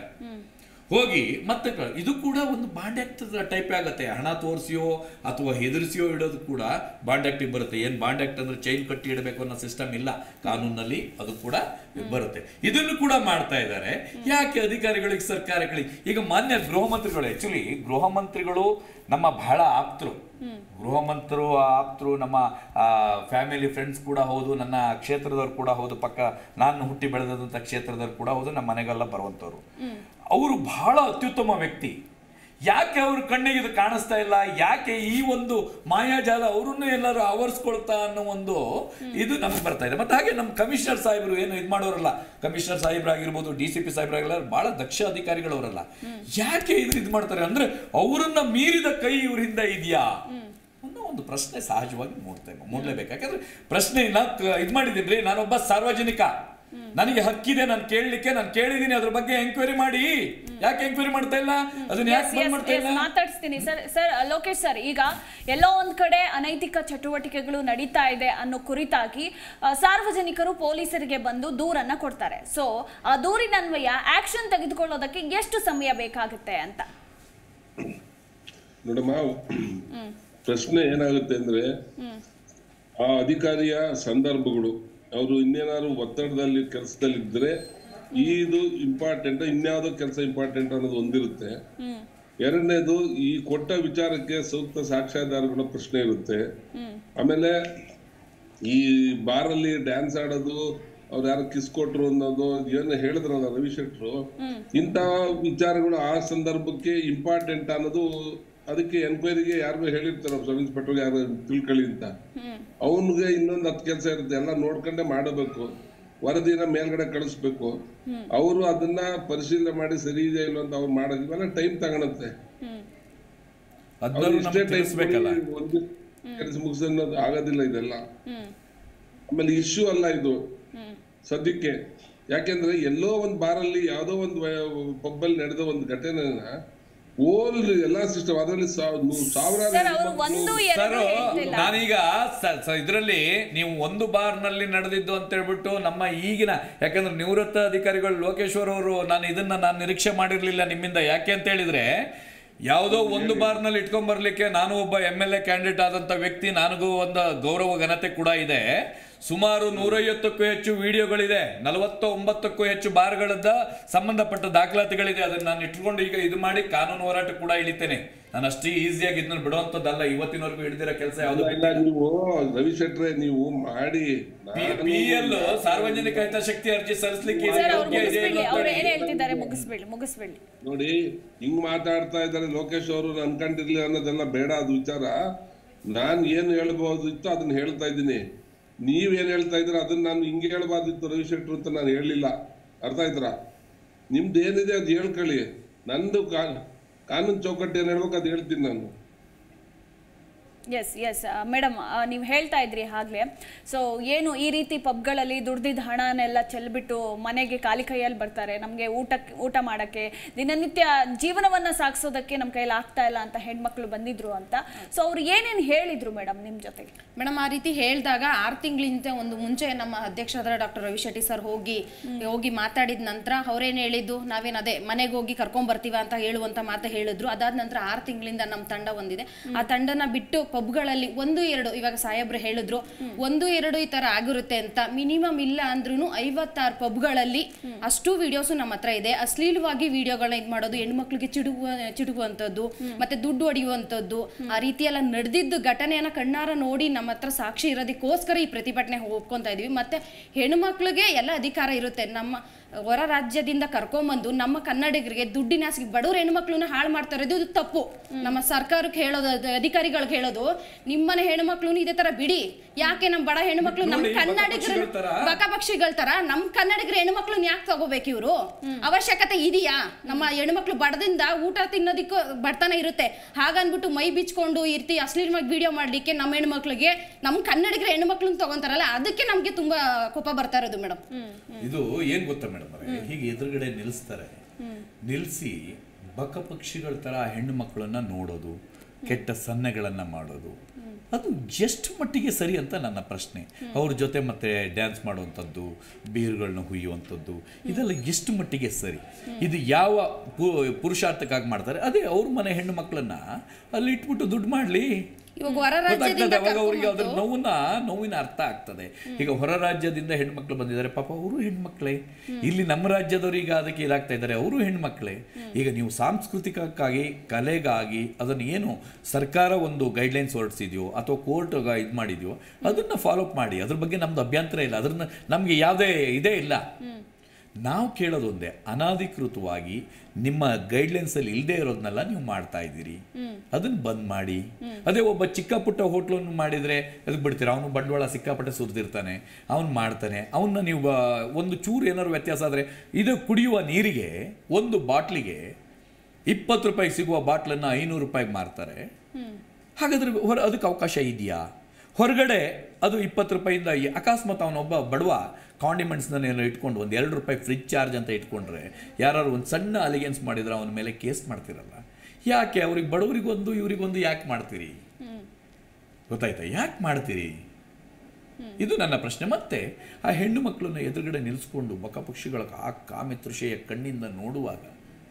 ಹೋಗಿ ಮತ್ತೆ ಕ- ಇದು ಕೂಡ ಒಂದು ಬಾಂಡ್ ಆಕ್ಟ್ ಟೈಪ್ ಆಗುತ್ತೆ ಹಣ ತೋರಿಸಿಯೋ ಅಥವಾ ಹೆದರಿಸಿಯೋ ಇಡೋದು ಕೂಡ ಬಾಂಡ್ ಆಕ್ಟಿಗೆ ಬರುತ್ತೆ ಏನು ಬಾಂಡ್ ಆಕ್ಟ್ ಅಂದ್ರೆ ಚೈನ್ ಕಟ್ಟಿ ಇಡಬೇಕು ಅನ್ನೋ ಸಿಸ್ಟಮ್ ಇಲ್ಲ ಕಾನೂನಲ್ಲಿ ಅದು ಕೂಡ ಬರುತ್ತೆ ಇದನ್ನು ಕೂಡ ಮಾಡ್ತಾ ಇದ್ದಾರೆ ಯಾಕೆ ಅಧಿಕಾರಿಗಳಿಗೆ ಸರ್ಕಾರಗಳಿಗೆ ಈಗ ಮಾನ್ಯ ಗೃಹ ಮಂತ್ರಿಗಳು ಆಕ್ಚುಲಿ ಗೃಹ ಮಂತ್ರಿಗಳು ನಮ್ಮ ಬಹಳ ಆಪ್ತರು ಗೃಹ ಮಂತ್ರು ಆಪ್ತರು ನಮ್ಮ ಫ್ಯಾಮಿಲಿ ಫ್ರೆಂಡ್ಸ್ ಕೂಡ ಹೌದು ನನ್ನ ಕ್ಷೇತ್ರದವ್ರು ಕೂಡ ಹೌದು ಪಕ್ಕ ನಾನು ಹುಟ್ಟಿ ಬೆಳೆದಂಥ ಕ್ಷೇತ್ರದವ್ರು ಕೂಡ ಹೌದು ನಮ್ಮ ಮನೆಗೆಲ್ಲ ಬರುವಂಥವ್ರು ಅವರು ಬಹಳ ಅತ್ಯುತ್ತಮ ವ್ಯಕ್ತಿ ಯಾಕೆ ಅವ್ರ ಕಣ್ಣಿಗೆ ಇದು ಕಾಣಿಸ್ತಾ ಇಲ್ಲ ಯಾಕೆ ಈ ಒಂದು ಮಾಯಾಜಾಲ ಅವರನ್ನು ಎಲ್ಲರೂ ಆವರಿಸ್ಕೊಳ್ತಾ ಅನ್ನೋ ಒಂದು ಇದು ನಮ್ಗೆ ಬರ್ತಾ ಇದೆ ಮತ್ತೆ ಹಾಗೆ ನಮ್ಮ ಕಮಿಷನರ್ ಸಾಹೇಬರು ಏನು ಇದು ಮಾಡೋರಲ್ಲ ಕಮಿಷನರ್ ಸಾಹೇಬ್ರಾಗಿರ್ಬೋದು ಡಿ ಸಿ ಪಿ ಸಾಹೇಬ್ರಾಗಿರ್ಬೋದು ಬಹಳ ದಕ್ಷ ಅಧಿಕಾರಿಗಳವರಲ್ಲ ಯಾಕೆ ಇದು ಇದು ಮಾಡ್ತಾರೆ ಅಂದ್ರೆ ಅವರನ್ನ ಮೀರಿದ ಕೈ ಇವರಿಂದ ಇದೆಯಾ ಅನ್ನೋ ಒಂದು ಪ್ರಶ್ನೆ ಸಹಜವಾಗಿ ಮೂಡ್ತಾ ಮೂಡ್ಲೇಬೇಕು ಯಾಕಂದ್ರೆ ಪ್ರಶ್ನೆ ಇಲ್ಲ ಇದು ಮಾಡಿದ್ದೀನಿ ನಾನೊಬ್ಬ ಸಾರ್ವಜನಿಕ ನನಗೆ ಹಕ್ಕಿದೆ ನಾನು ಕೇಳಲಿಕ್ಕೆ ನಾನು ಕೇಳಿದ್ದೀನಿ ಅದ್ರ ಬಗ್ಗೆ ಎಂಕ್ವೈರಿ ಮಾಡಿ ಯಾಕೆ ಎಂಕ್ವೈರಿ ಮಾಡ್ತಾ ಇಲ್ಲ ಅದನ್ನ Yes, ಯಾಕೆ ಬಂದ್ yes, ಮಾಡ್ತಾ yes, ಇಲ್ಲ ಮಾತಾಡಿಸ್ತೀನಿ ಸರ್ ಸರ್ ಲೋಕೇಶ್ ಸರ್ ಈಗ ಎಲ್ಲೋ ಒಂದ್ ಕಡೆ ಅನೈತಿಕ ಚಟುವಟಿಕೆಗಳು ನಡೀತಾ ಇದೆ ಅನ್ನೋ ಕುರಿತಾಗಿ ಆ, ಸಾರ್ವಜನಿಕರು ಪೊಲೀಸರಿಗೆ ಬಂದು ದೂರನ್ನ ಕೊಡ್ತಾರೆ ಸೊ ಆ ದೂರಿನನ್ವಯ ಆಕ್ಷನ್ ತೆಗೆದುಕೊಳ್ಳೋದಕ್ಕೆ ಎಷ್ಟು ಸಮಯ ಬೇಕಾಗುತ್ತೆ ಅಂತ ನೋಡಮ್ಮ ಪ್ರಶ್ನೆ ಏನಾಗುತ್ತೆ ಅಂದ್ರೆ ಆ ಅಧಿಕಾರಿಯ ಸಂದರ್ಭಗಳು ಅವರು ಇನ್ನೇನಾದ್ರು ಒತ್ತಡದಲ್ಲಿ ಕೆಲಸದಲ್ಲಿ ಇದ್ರೆ ಇದು ಇಂಪಾರ್ಟೆಂಟ್ ಇನ್ಯಾವುದೋ ಕೆಲಸ ಇಂಪಾರ್ಟೆಂಟ್ ಅನ್ನೋದು ಒಂದಿರುತ್ತೆ ಎರಡನೇದು ಈ ಕೊಟ್ಟ ವಿಚಾರಕ್ಕೆ ಸೂಕ್ತ ಸಾಕ್ಷ್ಯಾಧಾರಗಳ ಪ್ರಶ್ನೆ ಇರುತ್ತೆ ಆಮೇಲೆ ಈ ಬಾರಲ್ಲಿ ಡ್ಯಾನ್ಸ್ ಆಡೋದು ಅವ್ರು ಯಾರು ಕಿಸ್ ಕೊಟ್ರು ಅನ್ನೋದು ಏನು ಹೇಳಿದ್ರಲ್ಲ ರವಿ ಶೆಟ್ರು ಇಂಥ ವಿಚಾರಗಳು ಆ ಸಂದರ್ಭಕ್ಕೆ ಇಂಪಾರ್ಟೆಂಟ್ ಅನ್ನೋದು ಅದಕ್ಕೆ ಎನ್ಕ್ವೈರಿಗೆ ಯಾರಿಗೂ ಹೇಳಿರ್ತಾರೆ ಸಬ್ ಇನ್ಸ್ಪೆಕ್ಟರ್ ಯಾರು ತಿಳ್ಕೊಳ್ಳಿ ಅಂತ ಅವನಿಗೆ ಇನ್ನೊಂದು ಹತ್ತು ಕೆಲಸ ಇರುತ್ತೆ ಎಲ್ಲ ನೋಡ್ಕೊಂಡೇ ಮಾಡಬೇಕು ವರದಿನ ಮೇಲ್ಗಡೆ ಕಳಿಸ್ಬೇಕು ಅವರು ಅದನ್ನ ಪರಿಶೀಲನೆ ಮಾಡಿ ಸರಿ ಇದೆ ಇಲ್ಲ ಅಂತ ಅವ್ರು ಮಾಡೋದು ಇವೆಲ್ಲ ಟೈಮ್ ತಗೊಳತ್ತೆ ಅದನ್ನೂ ಅವ್ರು ಇಷ್ಟೇ ನಮ್ಗೆ ಟೈಮ್ ತಿಳಿಸ್ಬೇಕಲ್ಲ ಒಂದು ಕೆಲಸ ಮುಗಿಸೋದು ಆಗೋದಿಲ್ಲ ಇದೆಲ್ಲ ಆಮೇಲೆ ಇಶ್ಯೂ ಅಲ್ಲ ಇದು ಸದ್ಯಕ್ಕೆ ಯಾಕೆಂದ್ರೆ ಎಲ್ಲೋ ಒಂದ್ ಬಾರಲ್ಲಿ ಯಾವ್ದೋ ಒಂದು ಪಬ್ಬಲ್ಲಿ ನಡೆದ ಒಂದು ಘಟನೆನ ಓಲ್ ಎಲ್ಲಾ ಸಿಸ್ಟಮ್ ಅದರಲ್ಲಿ ಸಾವ್- ನೂ- ಸಾವಿರಾರು ಸರ್ ಅವರು ಹೆಣ್ಮಕ್ಳು- ಒಂದು ಸರ್ ಎರಡು ಹೇಳ್ತಿಲ್ಲ ನಾನೀಗ ಸ- ಸ- ಇದ್ರಲ್ಲಿ ನೀವು ಒಂದು ಬಾರ್ನಲ್ಲಿ ನಡೆದಿದ್ದು ಅಂತ ಹೇಳ್ಬಿಟ್ಟು ನಮ್ಮ ಈಗಿನ ಯಾಕಂದ್ರೆ ನಿವೃತ್ತ ಅಧಿಕಾರಿಗಳು ಲೋಕೇಶ್ವರ್ ಅವರು ನಾನು ಇದನ್ನ ನಾನು ನಿರೀಕ್ಷೆ ಮಾಡಿರ್ಲಿಲ್ಲ ನಿಮ್ಮಿಂದ ಯಾಕೆ ಅಂತ ಹೇಳಿದ್ರೆ ಯಾವುದೋ ಒಂದು ಬಾರ್ನಲ್ಲಿ ಇಟ್ಕೊಂಡ್ ಬರ್ಲಿಕ್ಕೆ ನಾನು ಒಬ್ಬ ಎಮ್ ಎಲ್ ಎ ಕ್ಯಾಂಡಿಡೇಟ್ ಆದಂತ ವ್ಯಕ್ತಿ ನನಗೂ ಒಂದು ಗೌರವ ಘನತೆ ಕೂಡ ಇದೆ ಸುಮಾರು ನೂರೈವತ್ತಕ್ಕೂ ಹೆಚ್ಚು ವಿಡಿಯೋಗಳಿದೆ ನಲವತ್ತ ಒಂಬತ್ತಕ್ಕೂ ಹೆಚ್ಚು ಬಾರ್ಗಳದ್ದ ಸಂಬಂಧಪಟ್ಟ ದಾಖಲಾತಿಗಳಿದೆ ಅದನ್ನ ನಾನು ಇಟ್ಕೊಂಡು ಈಗ ಇದು ಮಾಡಿ ಕಾನೂನು ಹೋರಾಟ ಕೂಡ ಇಳಿತೇನೆ ನಾನು ಅಷ್ಟೇ ಈಸಿಯಾಗಿ ಇದನ್ನ ಬಿಡುವಂತದ್ದಲ್ಲ ಇವತ್ತಿನವರೆಗೂ ಹಿಡಿದಿರೋ ಕೆಲಸ ಯಾವುದು ಇಲ್ಲ ನೀವು ರವಿ ಶೆಟ್ರೆ ನೀವು ಮಾಡಿ ನಾನು- ಪಿ ಎಲ್ ಸಾರ್ವಜನಿಕ ಹಿತಾಸಕ್ತಿ ಅರ್ಜಿ ಸಲ್ಲಿಸಲಿಕ್ಕೆ ಇದು ಸರ್ ಅವ್ರು ಯೋಗ್ಯ ಇದೆ ಮುಗಿಸ್ಬಿಡ್ಲಿ ಅನ್ನೋ ಅವ್ರು ಅಂತ ಏನ್ ಹೇಳಿ. ಹೇಳ್ತಿದ್ದಾರೆ ಮುಗಿಸ್ಬಿಡ್ಲಿ ಮುಗಿಸ್ಬಿಡ್ಲಿ ನೋಡಿ ಹಿಂಗ್ ಮಾತಾಡ್ತಾ ಇದ್ದಾರೆ ಲೋಕೇಶ್ ಅವರು ಅನ್ಕೊಂಡಿರ್ಲಿಲ್ಲ ಅನ್ನೋದೆಲ್ಲ ಬೇಡ ಅದು ವಿಚಾರ ನಾನ್ ಏನ್ ಹೇಳ್ಬಹುದಿತ್ತು ಅದನ್ನ ಹೇಳ್ತಾ ಇದ್ದೀನಿ ನೀವ್ ಏನ್ ಹೇಳ್ತಾ ಇದ್ರ ಅದನ್ನ ನಾನು ಹಿಂಗೆ ಹೇಳ್ಬಾರ್ದಿತ್ತು ರವಿ ಶೆಟ್ರು ಅಂತ ನಾನು ಹೇಳಿಲ್ಲ ಅರ್ಥ ಆಯ್ತರ ನಿಮ್ದು ಏನಿದೆ ಅದು ಹೇಳ್ಕೊಳ್ಳಿ ನಂದು ಕಾ ಕಾನೂನು ಚೌಕಟ್ಟು ಏನ್ ಹೇಳ್ಬೇಕು ಅದು ಹೇಳ್ತೀನಿ ನಾನು ಎಸ್ ಎಸ್ ಮೇಡಮ್ ನೀವು ಹೇಳ್ತಾ ಇದ್ರಿ ಆಗ್ಲೇ ಸೊ ಏನು ಈ ರೀತಿ ಪಬ್ಗಳಲ್ಲಿ ದುಡ್ದಿದ್ದ ಹಣನೆಲ್ಲ ಚೆಲ್ಬಿಟ್ಟು ಮನೆಗೆ ಖಾಲಿ ಕೈಯಲ್ಲಿ ಬರ್ತಾರೆ ನಮಗೆ ಊಟಕ್ಕೆ ಊಟ ಮಾಡೋಕ್ಕೆ ದಿನನಿತ್ಯ ಜೀವನವನ್ನು ಸಾಗಿಸೋದಕ್ಕೆ ನಮ್ಮ ಕೈಯಲ್ಲಿ ಆಗ್ತಾ ಇಲ್ಲ ಅಂತ ಹೆಣ್ಮಕ್ಳು ಬಂದಿದ್ರು ಅಂತ ಸೊ ಅವ್ರು ಏನೇನು ಹೇಳಿದ್ರು ಮೇಡಮ್ ನಿಮ್ಮ ಜೊತೆಗೆ ಮೇಡಮ್ ಆ ರೀತಿ ಹೇಳಿದಾಗ ಆರು ತಿಂಗಳಿಂದ ಒಂದು ಮುಂಚೆ ನಮ್ಮ ಅಧ್ಯಕ್ಷರಾದ ಡಾಕ್ಟರ್ ರವಿ ಶೆಟ್ಟಿ ಸರ್ ಹೋಗಿ ಹೋಗಿ ಮಾತಾಡಿದ ನಂತರ ಅವ್ರೇನು ಹೇಳಿದ್ದು ನಾವೇನು ಅದೇ ಮನೆಗೆ ಹೋಗಿ ಕರ್ಕೊಂಡ್ ಬರ್ತೀವ ಅಂತ ಹೇಳುವಂತ ಮಾತು ಹೇಳಿದ್ರು ಅದಾದ ನಂತರ ಆರು ತಿಂಗಳಿಂದ ನಮ್ಮ ತಂಡ ಒಂದಿದೆ ಆ ತಂಡನ ಬಿಟ್ಟು ಪಬ್ಗಳಲ್ಲಿ ಒಂದು ಎರಡು ಇವಾಗ ಸಾಹೇಬ್ರು ಹೇಳಿದ್ರು ಒಂದು ಎರಡು ಈ ತರ ಆಗಿರುತ್ತೆ ಅಂತ ಮಿನಿಮಮ್ ಇಲ್ಲ ಅಂದ್ರೂ ಐವತ್ತಾರು ಪಬ್ಗಳಲ್ಲಿ ಅಷ್ಟು ವಿಡಿಯೋಸು ನಮ್ಮ ಹತ್ರ ಇದೆ ಅಶ್ಲೀಲವಾಗಿ ವಿಡಿಯೋಗಳನ್ನ ಇದು ಮಾಡೋದು ಹೆಣ್ಮಕ್ಳಿಗೆ ಚಿಡುವ ಚಿಡುಗುವಂಥದ್ದು ಮತ್ತೆ ದುಡ್ಡು ಹೊಡೆಯುವಂಥದ್ದು ಆ ರೀತಿ ಎಲ್ಲ ನಡೆದಿದ್ದು ಘಟನೆಯನ್ನ ಕಣ್ಣಾರ ನೋಡಿ ನಮ್ಮ ಹತ್ರ ಸಾಕ್ಷಿ ಇರೋದಕ್ಕೋಸ್ಕರ ಈ ಪ್ರತಿಭಟನೆ ಒಪ್ಕೊಂತ ಇದೀವಿ ಮತ್ತೆ ಹೆಣ್ಮಕ್ಳಿಗೆ ಎಲ್ಲ ಅಧಿಕಾರ ಇರುತ್ತೆ ನಮ್ಮ ಹೊರ ರಾಜ್ಯದಿಂದ ಕರ್ಕೊಂಬಂದು ನಮ್ಮ ಕನ್ನಡಿಗರಿಗೆ ದುಡ್ಡಿನ ಆಸೆಗೆ ಬಡವ್ರ ಹೆಣ್ಮಕ್ಳನ್ನ ಹಾಳು ಮಾಡ್ತಾ ಇರೋದು ಇದು ತಪ್ಪು ನಮ್ಮ ಸರ್ಕಾರಕ್ಕೆ ಹೇಳೋದು ಅದು ಅಧಿಕಾರಿಗಳಿಗೆ ಹೇಳೋದು ನಿಮ್ಮನೆ ಹೆಣ್ಮಕ್ಳು ಇದೇ ತರ ಬಿಡಿ ಯಾಕೆ ನಮ್ಮ ಬಡ ಹೆಣ್ಮಕ್ಳು ನಮ್ಮ ನೋಡಿ, ಕನ್ನಡಿಗರು ಬಕಪಕ್ಷಿಗಳ ತರ. ಬಕಪಕ್ಷಿಗಳ ತರ ನಮ್ಮ ಕನ್ನಡಿಗರ ಹೆಣ್ಮಕ್ಳನ್ನ ಯಾಕೆ ತಗೋಬೇಕು ಇವರು ಅವಶ್ಯಕತೆ ಇದೆಯಾ ನಮ್ಮ ಹೆಣ್ಮಕ್ಳು ಬಡದಿಂದ ಊಟ ತಿನ್ನೋದಕ್ಕೂ ಬಡತನ ಇರುತ್ತೆ ಹಾಗನ್ಬಿಟ್ಟು ಮೈ ಬಿಚ್ಕೊಂಡು ಇರ್ತಿ ಅಶ್ಲೀಲವಾಗಿ ವಿಡಿಯೋ ಮಾಡ್ಲಿಕ್ಕೆ ನಮ್ಮ ಹೆಣ್ಮಕ್ಳಿಗೆ ನಮ್ಮ ಕನ್ನಡಿಗರ ಹೆಣ್ಮಕ್ಳನ್ನ ತಗೊಂತಾರಲ್ಲ ಅದಕ್ಕೆ ನಮ್ಗೆ ತುಂಬಾ ಕೋಪ ಬರ್ತಾ ಇರೋದು ಮೇಡಮ್ ಇದು ಏನ್ ಗೊತ್ತಾ ಮೇಡಮ್ ಹೀಗೆ ಎದುರುಗಡೆ ನಿಲ್ಲಿಸ್ತಾರೆ ನಿಲ್ಲಿಸಿ ಬಕ ಪಕ್ಷಿಗಳ ತರ ಹೆಣ್ಣು ಮಕ್ಕಳನ್ನ ನೋಡೋದು ಕೆಟ್ಟ ಸನ್ನೆಗಳನ್ನ ಮಾಡೋದು ಅದು ಎಷ್ಟು ಮಟ್ಟಿಗೆ ಸರಿ ಅಂತ ನನ್ನ ಪ್ರಶ್ನೆ ಅವ್ರ ಜೊತೆ ಮತ್ತೆ ಡ್ಯಾನ್ಸ್ ಮಾಡುವಂಥದ್ದು ಬೀರುಗಳನ್ನ ಹುಯ್ಯುವಂಥದ್ದು ಇದೆಲ್ಲ ಎಷ್ಟು ಮಟ್ಟಿಗೆ ಸರಿ ಇದು ಯಾವ ಪು- ಪುರುಷಾರ್ಥಕ್ಕಾಗಿ ಮಾಡ್ತಾರೆ ಅದೇ ಅವ್ರ ಮನೆ ಹೆಣ್ಣು ಮಕ್ಕಳನ್ನ ಅಲ್ಲಿ ಇಟ್ಬಿಟ್ಟು ದುಡ್ಡು ಮಾಡಲಿ ಇವಾಗ ಹೊರ ಗೊತ್ತಾಗ್ತದೆ ರಾಜ್ಯದಿಂದ ಅವಾಗ ಅವರಿಗೆ ಅದ್ರ ಕರ್ಕೊಂಬಂದು- ನೋವನ್ನ ನೋವಿನ ಅರ್ಥ ಆಗ್ತದೆ ಈಗ ಹೊರ ರಾಜ್ಯದಿಂದ ಹೆಣ್ಮಕ್ಳು ಬಂದಿದ್ದಾರೆ ಪಾಪ ಅವರು ಹೆಣ್ಮಕ್ಳೇ ಇಲ್ಲಿ ನಮ್ಮ ರಾಜ್ಯದವರು ಈಗ ಅದಕ್ಕೆ ಇದಾಗ್ತಾ ಇದ್ದಾರೆ ಅವರು ಹೆಣ್ಮಕ್ಳೇ ಈಗ ನೀವು ಸಾಂಸ್ಕೃತಿಕಕ್ಕಾಗಿ ಕಲೆಗಾಗಿ ಅದನ್ನು ಏನು ಸರ್ಕಾರ ಒಂದು ಗೈಡ್ಲೈನ್ಸ್ ಹೊರಡಿಸಿದ್ಯೋ ಅಥವಾ ಕೋರ್ಟ್ ಇದು ಮಾಡಿದ್ಯೋ ಅದನ್ನ ಫಾಲೋ ಅಪ್ ಮಾಡಿ ಅದ್ರ ಬಗ್ಗೆ ನಮ್ದು ಅಭ್ಯಂತರ ಇಲ್ಲ ಅದನ್ನ ನಮಗೆ ಯಾವುದೇ ಇದೇ ಇಲ್ಲ ನಾವು ಕೇಳೋದು ಒಂದೇ ಅನಾಧಿಕೃತವಾಗಿ ನಿಮ್ಮ ಗೈಡ್ಲೈನ್ಸಲ್ಲಿ ಇಲ್ಲದೆ ಇರೋದನ್ನೆಲ್ಲ ನೀವು ಮಾಡ್ತಾ ಇದ್ದೀರಿ ಅದನ್ನ ಬಂದ್ ಮಾಡಿ ಅದೇ ಒಬ್ಬ ಚಿಕ್ಕ ಪುಟ್ಟ ಹೋಟ್ಲನ್ನು ಮಾಡಿದ್ರೆ ಅದಕ್ಕೆ ಬಿಡ್ತೀರ ಅವನು ಬಂಡವಾಳ ಸಿಕ್ಕಾಪಟ್ಟೆ ಸುರಿದಿರ್ತಾನೆ ಅವನು ಮಾಡ್ತಾನೆ ಅವನ್ನ ನೀವು ಬ- ಒಂದು ಚೂರು ಏನಾದ್ರು ವ್ಯತ್ಯಾಸ ಆದರೆ ಇದು ಕುಡಿಯುವ ನೀರಿಗೆ ಒಂದು ಬಾಟ್ಲಿಗೆ ಇಪ್ಪತ್ತು ರೂಪಾಯಿಗೆ ಸಿಗುವ ಬಾಟ್ಲನ್ನು ಐನೂರು ರೂಪಾಯಿಗೆ ಮಾರ್ತಾರೆ ಹಾಗಾದ್ರೆ ಹೊರ ಅದಕ್ಕೆ ಅವಕಾಶ ಇದೆಯಾ ಹೊರಗಡೆ ಅದು ಇಪ್ಪತ್ತು ರೂಪಾಯಿಂದ ಈ ಅಕಸ್ಮಾತ್ ಅವನೊಬ್ಬ ಬಡವ ಕಾಂಡಿಮೆಂಟ್ಸ್ನೆಲ್ಲ ಇಟ್ಕೊಂಡು ಒಂದು ಎರಡು ರೂಪಾಯಿ ಫ್ರಿಜ್ ಚಾರ್ಜ್ ಅಂತ ಇಟ್ಕೊಂಡ್ರೆ ಯಾರು ಒಂದು ಸಣ್ಣ ಅಲಿಗೆನ್ಸ್ ಮಾಡಿದ್ರೆ ಅವನ ಮೇಲೆ ಕೇಸ್ ಮಾಡ್ತಿರಲ್ಲ ಯಾಕೆ ಅವ್ರಿಗೆ ಬಡವರಿಗೊಂದು ಇವರಿಗೊಂದು ಯಾಕೆ ಮಾಡ್ತೀರಿ ಗೊತ್ತಾಯ್ತಾ ಯಾಕೆ ಮಾಡ್ತೀರಿ ಇದು ನನ್ನ ಪ್ರಶ್ನೆ ಮತ್ತೆ ಆ ಹೆಣ್ಣು ಮಕ್ಕಳನ್ನ ಎದುರುಗಡೆ ನಿಲ್ಲಿಸ್ಕೊಂಡು ಬಕಪಕ್ಷಿಗಳ ಆ ಕಾಮಿತೃಷೆಯ ಕಣ್ಣಿಂದ ನೋಡುವಾಗ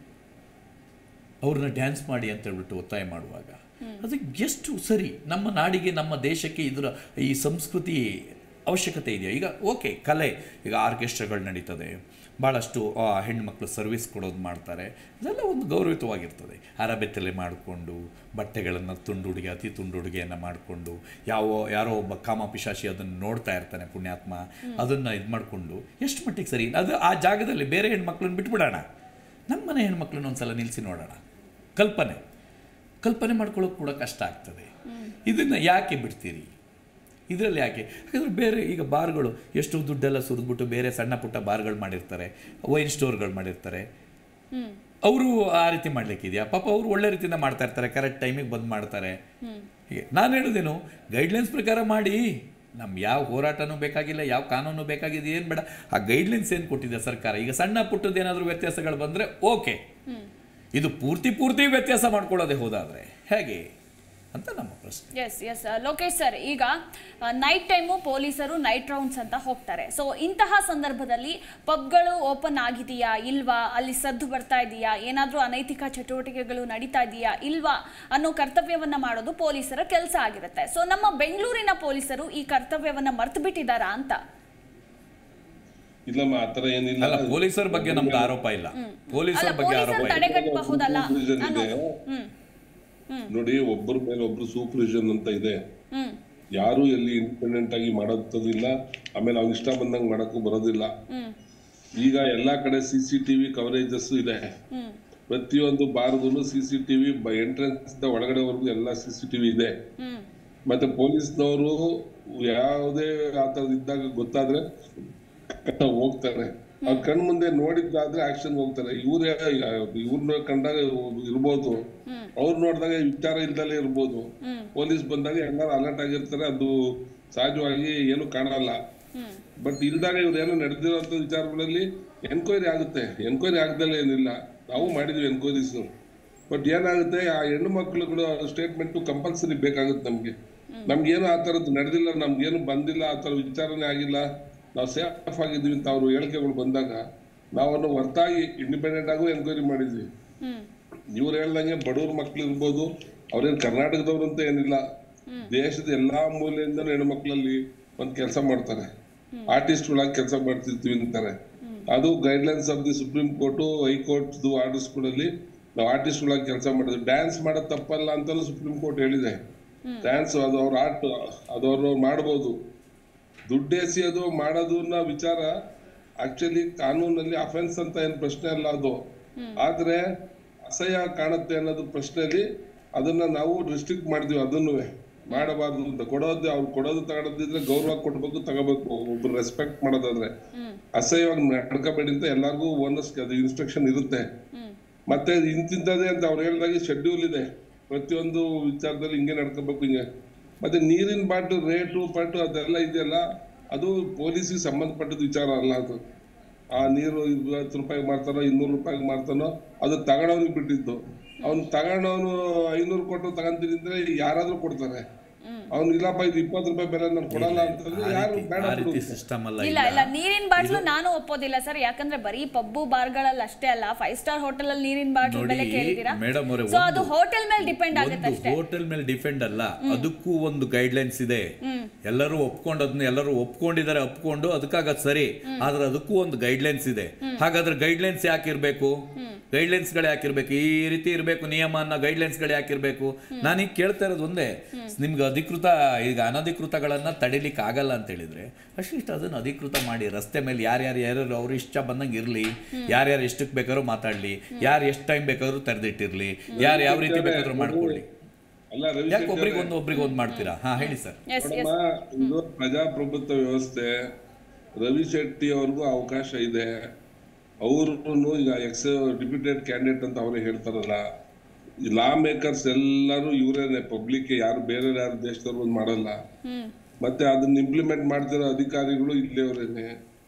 ಅವ್ರನ್ನ ಡ್ಯಾನ್ಸ್ ಮಾಡಿ ಅಂತ ಹೇಳ್ಬಿಟ್ಟು ಒತ್ತಾಯ ಮಾಡುವಾಗ ಅದು ಎಷ್ಟು ಸರಿ ನಮ್ಮ ನಾಡಿಗೆ ನಮ್ಮ ದೇಶಕ್ಕೆ ಇದರ ಈ ಸಂಸ್ಕೃತಿ ಅವಶ್ಯಕತೆ ಇದೆಯಾ ಈಗ ಓಕೆ ಕಲೆ ಈಗ ಆರ್ಕೆಸ್ಟ್ರಾಗಳು ನಡೀತದೆ ಭಾಳಷ್ಟು ಆ, ಹೆಣ್ಮಕ್ಳು ಸರ್ವಿಸ್ ಕೊಡೋದು ಮಾಡ್ತಾರೆ ಅದೆಲ್ಲ ಒಂದು ಗೌರವಿತವಾಗಿರ್ತದೆ ಅರಬೆತ್ತಲೆ ಮಾಡಿಕೊಂಡು ಬಟ್ಟೆಗಳನ್ನು ತುಂಡುಡುಗೆ ಅತಿ ತುಂಡುಡುಗೆಯನ್ನು ಮಾಡಿಕೊಂಡು ಯಾವ ಯಾರೋ ಒಬ್ಬ ಕಾಮ ಪಿಶಾಚಿ ಅದನ್ನು ನೋಡ್ತಾ ಇರ್ತಾನೆ ಪುಣ್ಯಾತ್ಮ ಅದನ್ನು ಇದು ಮಾಡಿಕೊಂಡು ಎಷ್ಟು ಮಟ್ಟಿಗೆ ಸರಿ ಅದು ಆ ಜಾಗದಲ್ಲಿ ಬೇರೆ ಹೆಣ್ಮಕ್ಳನ್ನ ಬಿಟ್ಬಿಡೋಣ ನಮ್ಮ ಮನೆ ಹೆಣ್ಮಕ್ಳನ್ನ ಒಂದ್ಸಲ ನಿಲ್ಲಿಸಿ ನೋಡೋಣ ಕಲ್ಪನೆ ಕಲ್ಪನೆ ಮಾಡ್ಕೊಳ್ಳೋಕೆ ಕೂಡ ಕಷ್ಟ ಆಗ್ತದೆ ಇದನ್ನು ಯಾಕೆ ಬಿಡ್ತೀರಿ ಇದರಲ್ಲಿ ಯಾಕೆ ಯಾಕಂದ್ರೆ ಬೇರೆ ಈಗ ಬಾರ್ಗಳು ಎಷ್ಟು ದುಡ್ಡೆಲ್ಲ ಸುರಿದ್ಬಿಟ್ಟು ಬೇರೆ ಸಣ್ಣ ಪುಟ್ಟ ಬಾರ್ಗಳು ಮಾಡಿರ್ತಾರೆ ವೈನ್ ಸ್ಟೋರ್ಗಳು ಮಾಡಿರ್ತಾರೆ ಅವರು ಆ ರೀತಿ ಮಾಡ್ಲಿಕ್ಕಿದೆಯಾ ಪಾಪ ಅವರು ಒಳ್ಳೆ ರೀತಿಯಿಂದ ಮಾಡ್ತಾ ಇರ್ತಾರೆ ಕರೆಕ್ಟ್ ಟೈಮಿಗೆ ಬಂದು ಮಾಡ್ತಾರೆ ಹೀಗೆ ನಾನು ಹೇಳೋದೇನು ಗೈಡ್ಲೈನ್ಸ್ ಪ್ರಕಾರ ಮಾಡಿ ನಮ್ ಯಾವ ಹೋರಾಟನೂ ಬೇಕಾಗಿಲ್ಲ ಯಾವ ಕಾನೂನು ಬೇಕಾಗಿದೆ ಏನು ಬೇಡ ಆ ಗೈಡ್ಲೈನ್ಸ್ ಏನು ಕೊಟ್ಟಿದೆ ಸರ್ಕಾರ ಈಗ ಸಣ್ಣ ಪುಟ್ಟದ್ದು ಏನಾದರೂ ವ್ಯತ್ಯಾಸಗಳು ಬಂದರೆ ಓಕೆ ಇದು ಪೂರ್ತಿ ಪೂರ್ತಿ ವ್ಯತ್ಯಾಸ ಮಾಡ್ಕೊಳ್ಳೋದೇ ಹೋದಾದ್ರೆ ಹೇಗೆ ಅಂತ ನಮ್ಮ ಪ್ರಶ್ನೆ ಎಸ್ ಎಸ್ ಲೋಕೇಶ್ ಸರ್ ಈಗ ನೈಟ್ ಟೈಮು ಪೊಲೀಸರು ನೈಟ್ ರೌಂಡ್ಸ್ ಅಂತ ಹೋಗ್ತಾರೆ ಸೊ ಇಂತಹ ಸಂದರ್ಭದಲ್ಲಿ ಪಬ್ಗಳು ಓಪನ್ ಆಗಿದೆಯಾ ಇಲ್ವಾ ಅಲ್ಲಿ ಸದ್ದು ಬರ್ತಾ ಇದೆಯಾ ಏನಾದರೂ ಅನೈತಿಕ ಚಟುವಟಿಕೆಗಳು ನಡೀತಾ ಇದೆಯಾ ಇಲ್ವಾ ಅನ್ನೋ ಕರ್ತವ್ಯವನ್ನ ಮಾಡೋದು ಪೊಲೀಸರ ಕೆಲಸ ಆಗಿರುತ್ತೆ ಸೊ ನಮ್ಮ ಬೆಂಗಳೂರಿನ ಪೊಲೀಸರು ಈ ಕರ್ತವ್ಯವನ್ನ ಮರ್ತು ಬಿಟ್ಟಿದ್ದಾರಾ ಅಂತ ಇಲ್ಲಮ್ಮ ಆತರ ಏನಿಲ್ಲ ಅಲ್ಲ ಪೊಲೀಸರ ಬಗ್ಗೆ ನಮ್ದು ಆರೋಪ ಇಲ್ಲ ಪೊಲೀಸರ ಅಲ್ಲ ಬಗ್ಗೆ ಆರೋಪ ಪೊಲೀಸರು ಇಲ್ಲ ತಡೆಗಟ್ಟಬಹುದಲ್ಲ Supervision ಇದೆ. ಅನ್ನೋದು ಹ್ಮ್ ನೋಡಿ ಒಬ್ಬರ ಮೇಲೆ ಒಬ್ರು ಸೂಪರ್ವಿಷನ್ ಅಂತ ಇದೆ ಹ್ಮ್ ಯಾರು ಎಲ್ಲಿ ಇಂಡಿಪೆಂಡೆಂಟ್ ಆಗಿ ಮಾಡೋದಿಲ್ಲ ಆಮೇಲೆ ಅವ್ನ ಇಷ್ಟ ಬಂದಂಗ್ ಮಾಡಕ್ಕೂ ಬರೋದಿಲ್ಲ ಹ್ಮ್ ಈಗ ಎಲ್ಲಾ ಕಡೆ ಸಿ ಸಿ ಟಿವಿ ಕವರೇಜಸ್ ಇದೆ ಹ್ಮ್ ಪ್ರತಿಯೊಂದು ಬಾರ್ಗು ಸಿ ಸಿ ಟಿವಿ ಎಂಟ್ರೆನ್ಸ್ ಒಳಗಡೆವರೆಗೂ ಎಲ್ಲ ಸಿ ಸಿ ಟಿವಿ ಇದೆ ಹ್ಮ್ ಮತ್ತೆ ಪೊಲೀಸ್ನವರು ಯಾವುದೇ ಆತರ ಇದ್ದಾಗ ಗೊತ್ತಾದ್ರೆ ಹೋಗ್ತಾರೆ ಅವ್ರ ಕಣ್ ಮುಂದೆ ನೋಡಿದ್ದಾದ್ರೆ ಆಕ್ಷನ್ ಹೋಗ್ತಾರೆ ಇವ್ರ ಇವ್ರನ್ನ ಕಂಡಾಗ ಇರ್ಬೋದು ಅವ್ರು ನೋಡಿದಾಗ ವಿಚಾರ ಇಲ್ದಲೇ ಇರ್ಬೋದು ಪೊಲೀಸ್ ಬಂದಾಗ ಎಲ್ಲಾರು ಅಲರ್ಟ್ ಆಗಿರ್ತಾರೆ ಅದು ಸಹಜವಾಗಿ ಏನು ಕಾಣಲ್ಲ ಹ್ಮ್ ಬಟ್ ಇಲ್ದಾಗ ಇವ್ರು ಏನೋ ನಡೆದಿರೋಂಥ ವಿಚಾರಗಳಲ್ಲಿ ಎನ್ಕ್ವೈರಿ ಆಗುತ್ತೆ ಎನ್ಕ್ವೈರಿ ಆಗದಲ್ಲೇ ಏನಿಲ್ಲ ನಾವು ಮಾಡಿದ್ವಿ ಎನ್ಕ್ವೈರೀಸ್ ಬಟ್ ಏನಾಗುತ್ತೆ ಆ ಹೆಣ್ಣು ಮಕ್ಳುಗಳು ಸ್ಟೇಟ್ಮೆಂಟ್ ಕಂಪಲ್ಸರಿ ಬೇಕಾಗುತ್ತೆ ನಮ್ಗೆ ನಮ್ಗೇನು ಆ ಥರದ್ದು ನಡೆದಿಲ್ಲ ನಮ್ಗೇನು ಬಂದಿಲ್ಲ ಆ ಥರ ವಿಚಾರಣೆ ಆಗಿಲ್ಲ ನಾವು ಸೇಫ್ ಆಗಿದ್ವಿ ಅಂತ ಅವ್ರು ಹೇಳಿಕೆಗಳು ಬಂದಾಗ ನಾವನ್ನು ಹೊರತಾಗಿ ಇಂಡಿಪೆಂಡೆಂಟ್ ಆಗು ಎನ್ಕ್ವೈರಿ ಮಾಡಿದ್ವಿ ಹ್ಮ್ ಇವ್ರು ಹೇಳ್ದಂಗೆ ಬಡವ್ರ ಮಕ್ಳು ಇರ್ಬೋದು ಅವ್ರೇನ್ ಕರ್ನಾಟಕದವ್ರು ಅಂತ ಏನಿಲ್ಲ ದೇಶದ ಎಲ್ಲಾ ಮೂಲೆಯಿಂದನೂ ಹೆಣ್ಮಕ್ಳಲ್ಲಿ ಒಂದ್ ಕೆಲಸ ಮಾಡ್ತಾರೆ ಆರ್ಟಿಸ್ಟ್ ಒಳಗೆ ಕೆಲಸ ಮಾಡ್ತಿರ್ತೀವಿ ಅಂತಾರೆ ಅದು guidelines of the supreme court high court orders ಗಳಲ್ಲಿ ನಾವು ಆರ್ಟಿಸ್ಟ್ ಒಳಗೆ ಕೆಲಸ ಮಾಡಿದ್ವಿ ಡ್ಯಾನ್ಸ್ ಮಾಡೋದು ತಪ್ಪಲ್ಲ ಅಂತಾನು ಸುಪ್ರೀಂ ಕೋರ್ಟ್ ಹೇಳಿದೆ ಡ್ಯಾನ್ಸ್ ಅದು ಅವ್ರ ಆರ್ಟ್ ಅದು ಅವ್ರು ಮಾಡ್ಬೋದು ದುಡ್ಡು ಎಸೆಯೋದು ಮಾಡೋದನ್ನ ವಿಚಾರ ಆಕ್ಚುಲಿ ಕಾನೂನಲ್ಲಿ ಅಫೆನ್ಸ್ ಅಂತ ಏನ್ ಪ್ರಶ್ನೆ ಅಲ್ಲ ಅದು ಆದ್ರೆ ಅಸಹ್ಯ ಕಾಣುತ್ತೆ ಅನ್ನೋದು ಪ್ರಶ್ನೆಯಲ್ಲಿ ಅದನ್ನ ನಾವು ರಿಸ್ಟ್ರಿಕ್ಟ್ ಮಾಡಿದ್ವಿ ಅದನ್ನು ಮಾಡಬಾರ್ದು ಅಂತ ಕೊಡೋದು ಅವ್ರು ಕೊಡೋದು ತಗೊಳೋದಿದ್ರೆ ಗೌರವ ಕೊಡ್ಬೇಕು ತಗೋಬೇಕು ಒಬ್ರು ರೆಸ್ಪೆಕ್ಟ್ ಮಾಡೋದಾದ್ರೆ ಅಸಹ್ಯವಾಗಿ ನಡ್ಕೋಬೇಡಿ ಅಂತ ಎಲ್ಲಾರ್ಗೂ ಓನರ್ಸ್ ಅದು ಇನ್ಸ್ಟ್ರಕ್ಷನ್ ಇರುತ್ತೆ ಮತ್ತೆ ಇಂತಿಂತದೇ ಅಂತ ಅವ್ರು ಹೇಳಿದಾಗೆ ಶೆಡ್ಯೂಲ್ ಇದೆ ಪ್ರತಿಯೊಂದು ವಿಚಾರದಲ್ಲಿ ಹಿಂಗೆ ನಡ್ಕೋಬೇಕು ಹಿಂಗೆ ಮತ್ತೆ ನೀರಿನ ಬಾಟಲ್ ರೇಟು ಪಟ್ಟು ಅದೆಲ್ಲ ಇದೆಯಲ್ಲ ಅದು ಪೊಲೀಸಿಗೆ ಸಂಬಂಧಪಟ್ಟದ ವಿಚಾರ ಅಲ್ಲ ಅದು ಆ ನೀರು ಐವತ್ತು ರೂಪಾಯಿಗೆ ಮಾರ್ತಾನೋ ಇನ್ನೂರು ರೂಪಾಯಿಗೆ ಮಾರ್ತಾನೋ ಅದು ತಗೊಳೋನಿಗೆ ಬಿಟ್ಟಿದ್ದು ಅವ್ನು ತಗೊಂಡವನು ಐನೂರು ಕೊಟ್ಟು ತಗೊಂತೀನಿ ಅಂದ್ರೆ ಯಾರಾದ್ರೂ ಕೊಡ್ತಾರೆ ಅವ್ನು ಇಲ್ಲಪ್ಪ ಇದು ಇಪ್ಪತ್ತು ರೂಪಾಯಿ ಬೆಲೆ ನಾನು ಕೊಡಲ್ಲ ಅಂತಂದ್ರೆ ಆ ಯಾರು ರೀತಿ- ಬೇಡ ಆ ಬಿಡು. ರೀತಿ ಸಿಸ್ಟಮ್ ಅಲ್ಲ ಇಲ್ಲ ಇಲ್ಲ ನೀರಿನ ಬಾಟ್ಲು ನಾನು ಒಪ್ಪೋದಿಲ್ಲ ಸರ್ ಯಾಕಂದ್ರೆ ಬರೀ ಪಬ್ಬು ಬಾರ್ಗಳಲ್ಲಿ ಅಷ್ಟೇ ಅಲ್ಲ ಫೈವ್ ಸ್ಟಾರ್ ಹೋಟೆಲ್ ಅಲ್ಲಿ ನೀರಿನ ಬಾಟ್ಲು ನೋಡಿ, ಬೆಲೆ ಕೇಳಿದೀರಾ ಮೇಡಮ್ ಅವರೇ, ಸೊ ಒಂದು- ಅದು ಹೋಟೆಲ್ ಮೇಲೆ ಡಿಪೆಂಡ್ ಆಗುತ್ತೆ ಒಂದು ಅಷ್ಟೇ ಹೋಟೆಲ್ ಮೇಲೆ ಡಿಪೆಂಡ್ ಅಲ್ಲ ಅದಕ್ಕೂ ಒಂದು ಗೈಡ್ಲೈನ್ಸ್ ಇದೆ ಎಲ್ಲರೂ ಒಪ್ಕೊಂಡು ಅದನ್ನ ಎಲ್ಲರೂ ಒಪ್ಕೊಂಡಿದ್ದಾರೆ ಒಪ್ಕೊಂಡು ಅದಕ್ಕಾಗದ್ ಸರಿ ಆದ್ರೆ ಅದಕ್ಕೂ ಒಂದು ಗೈಡ್ಲೈನ್ಸ್ ಇದೆ ಹಾಗಾದ್ರೆ ಗೈಡ್ಲೈನ್ಸ್ ಯಾಕಿರ್ಬೇಕು ಗೈಡ್ಲೈನ್ಸ್ಗಳು ಯಾಕಿರ್ಬೇಕು ಈ ರೀತಿ ಇರಬೇಕು ನಿಯಮ ಅನ್ನೋ ಗೈಡ್ಲೈನ್ಸ್ಗಳು ಯಾಕಿರ್ಬೇಕು ನಾನೀಗ ಕೇಳ್ತಾ ಇರೋದು ಒಂದೇ ನಿಮ್ಗೆ ಅಧಿಕೃತ ಈಗ ಅನಧಿಕೃತಗಳನ್ನ ತಡಿಲಿಕ್ಕೆ ಆಗಲ್ಲ ಅಂತ ಹೇಳಿದ್ರೆ ಅಷ್ಟಿಷ್ಟು ಅದನ್ನ ಅಧಿಕೃತ ಮಾಡಿ ರಸ್ತೆ ಮೇಲೆ ಯಾರ್ಯಾರು ಯಾರ್ಯಾರು ಅವ್ರ ಇಷ್ಟ ಬಂದಂಗೆ ಇರ್ಲಿ ಯಾರ್ಯಾರು ಎಷ್ಟಕ್ಕೆ ಬೇಕಾದ್ರೂ ಮಾತಾಡ್ಲಿ ಯಾರು ಎಷ್ಟು ಟೈಮ್ ಬೇಕಾದ್ರೂ ತೆರೆದಿಟ್ಟಿರ್ಲಿ ಯಾರು ಯಾವ ರೀತಿ ಬೇಕಾದ್ರೂ ಮಾಡ್ಕೊಳ್ಳಿ ಅಲ್ಲ ಯಾಕೆ ರವಿಶಂಕರ್ ಒಬ್ರಿಗೆ ಒಂದು ಒಬ್ರಿಗೆ ಒಂದು ಮಾಡ್ತೀರಾ ಹಾ ಹೇಳಿ ಸರ್ ಎಸ್ ಎಸ್ ನೋಡಮ್ಮ, ಇದು ಪ್ರಜಾಪ್ರಭುತ್ವ ವ್ಯವಸ್ಥೆ ರವಿ ಶೆಟ್ಟಿ ಅವ್ರಿಗೂ ಅವಕಾಶ ಇದೆ ಅವರು ಈಗ ಎಕ್ಸ್ ಡಿಪ್ಯೂಟೆಡ್ ಕ್ಯಾಂಡಿಡೇಟ್ ಅಂತ ಅವರೇ ಹೇಳ್ತಾರಲ್ಲ ಲಾ ಮೇಕರ್ಸ್ ಎಲ್ಲರೂ ಇವರೇನೆ ಪಬ್ಲಿಕ್ ಯಾರು ಬೇರೆ ಯಾರು ದೇಶದವ್ರು ಬಂದು ಮಾಡಲ್ಲ ಮತ್ತೆ ಅದನ್ನ ಇಂಪ್ಲಿಮೆಂಟ್ ಮಾಡ್ತಿರೋ ಅಧಿಕಾರಿಗಳು ಇಲ್ಲೇವ್ರೇನೆ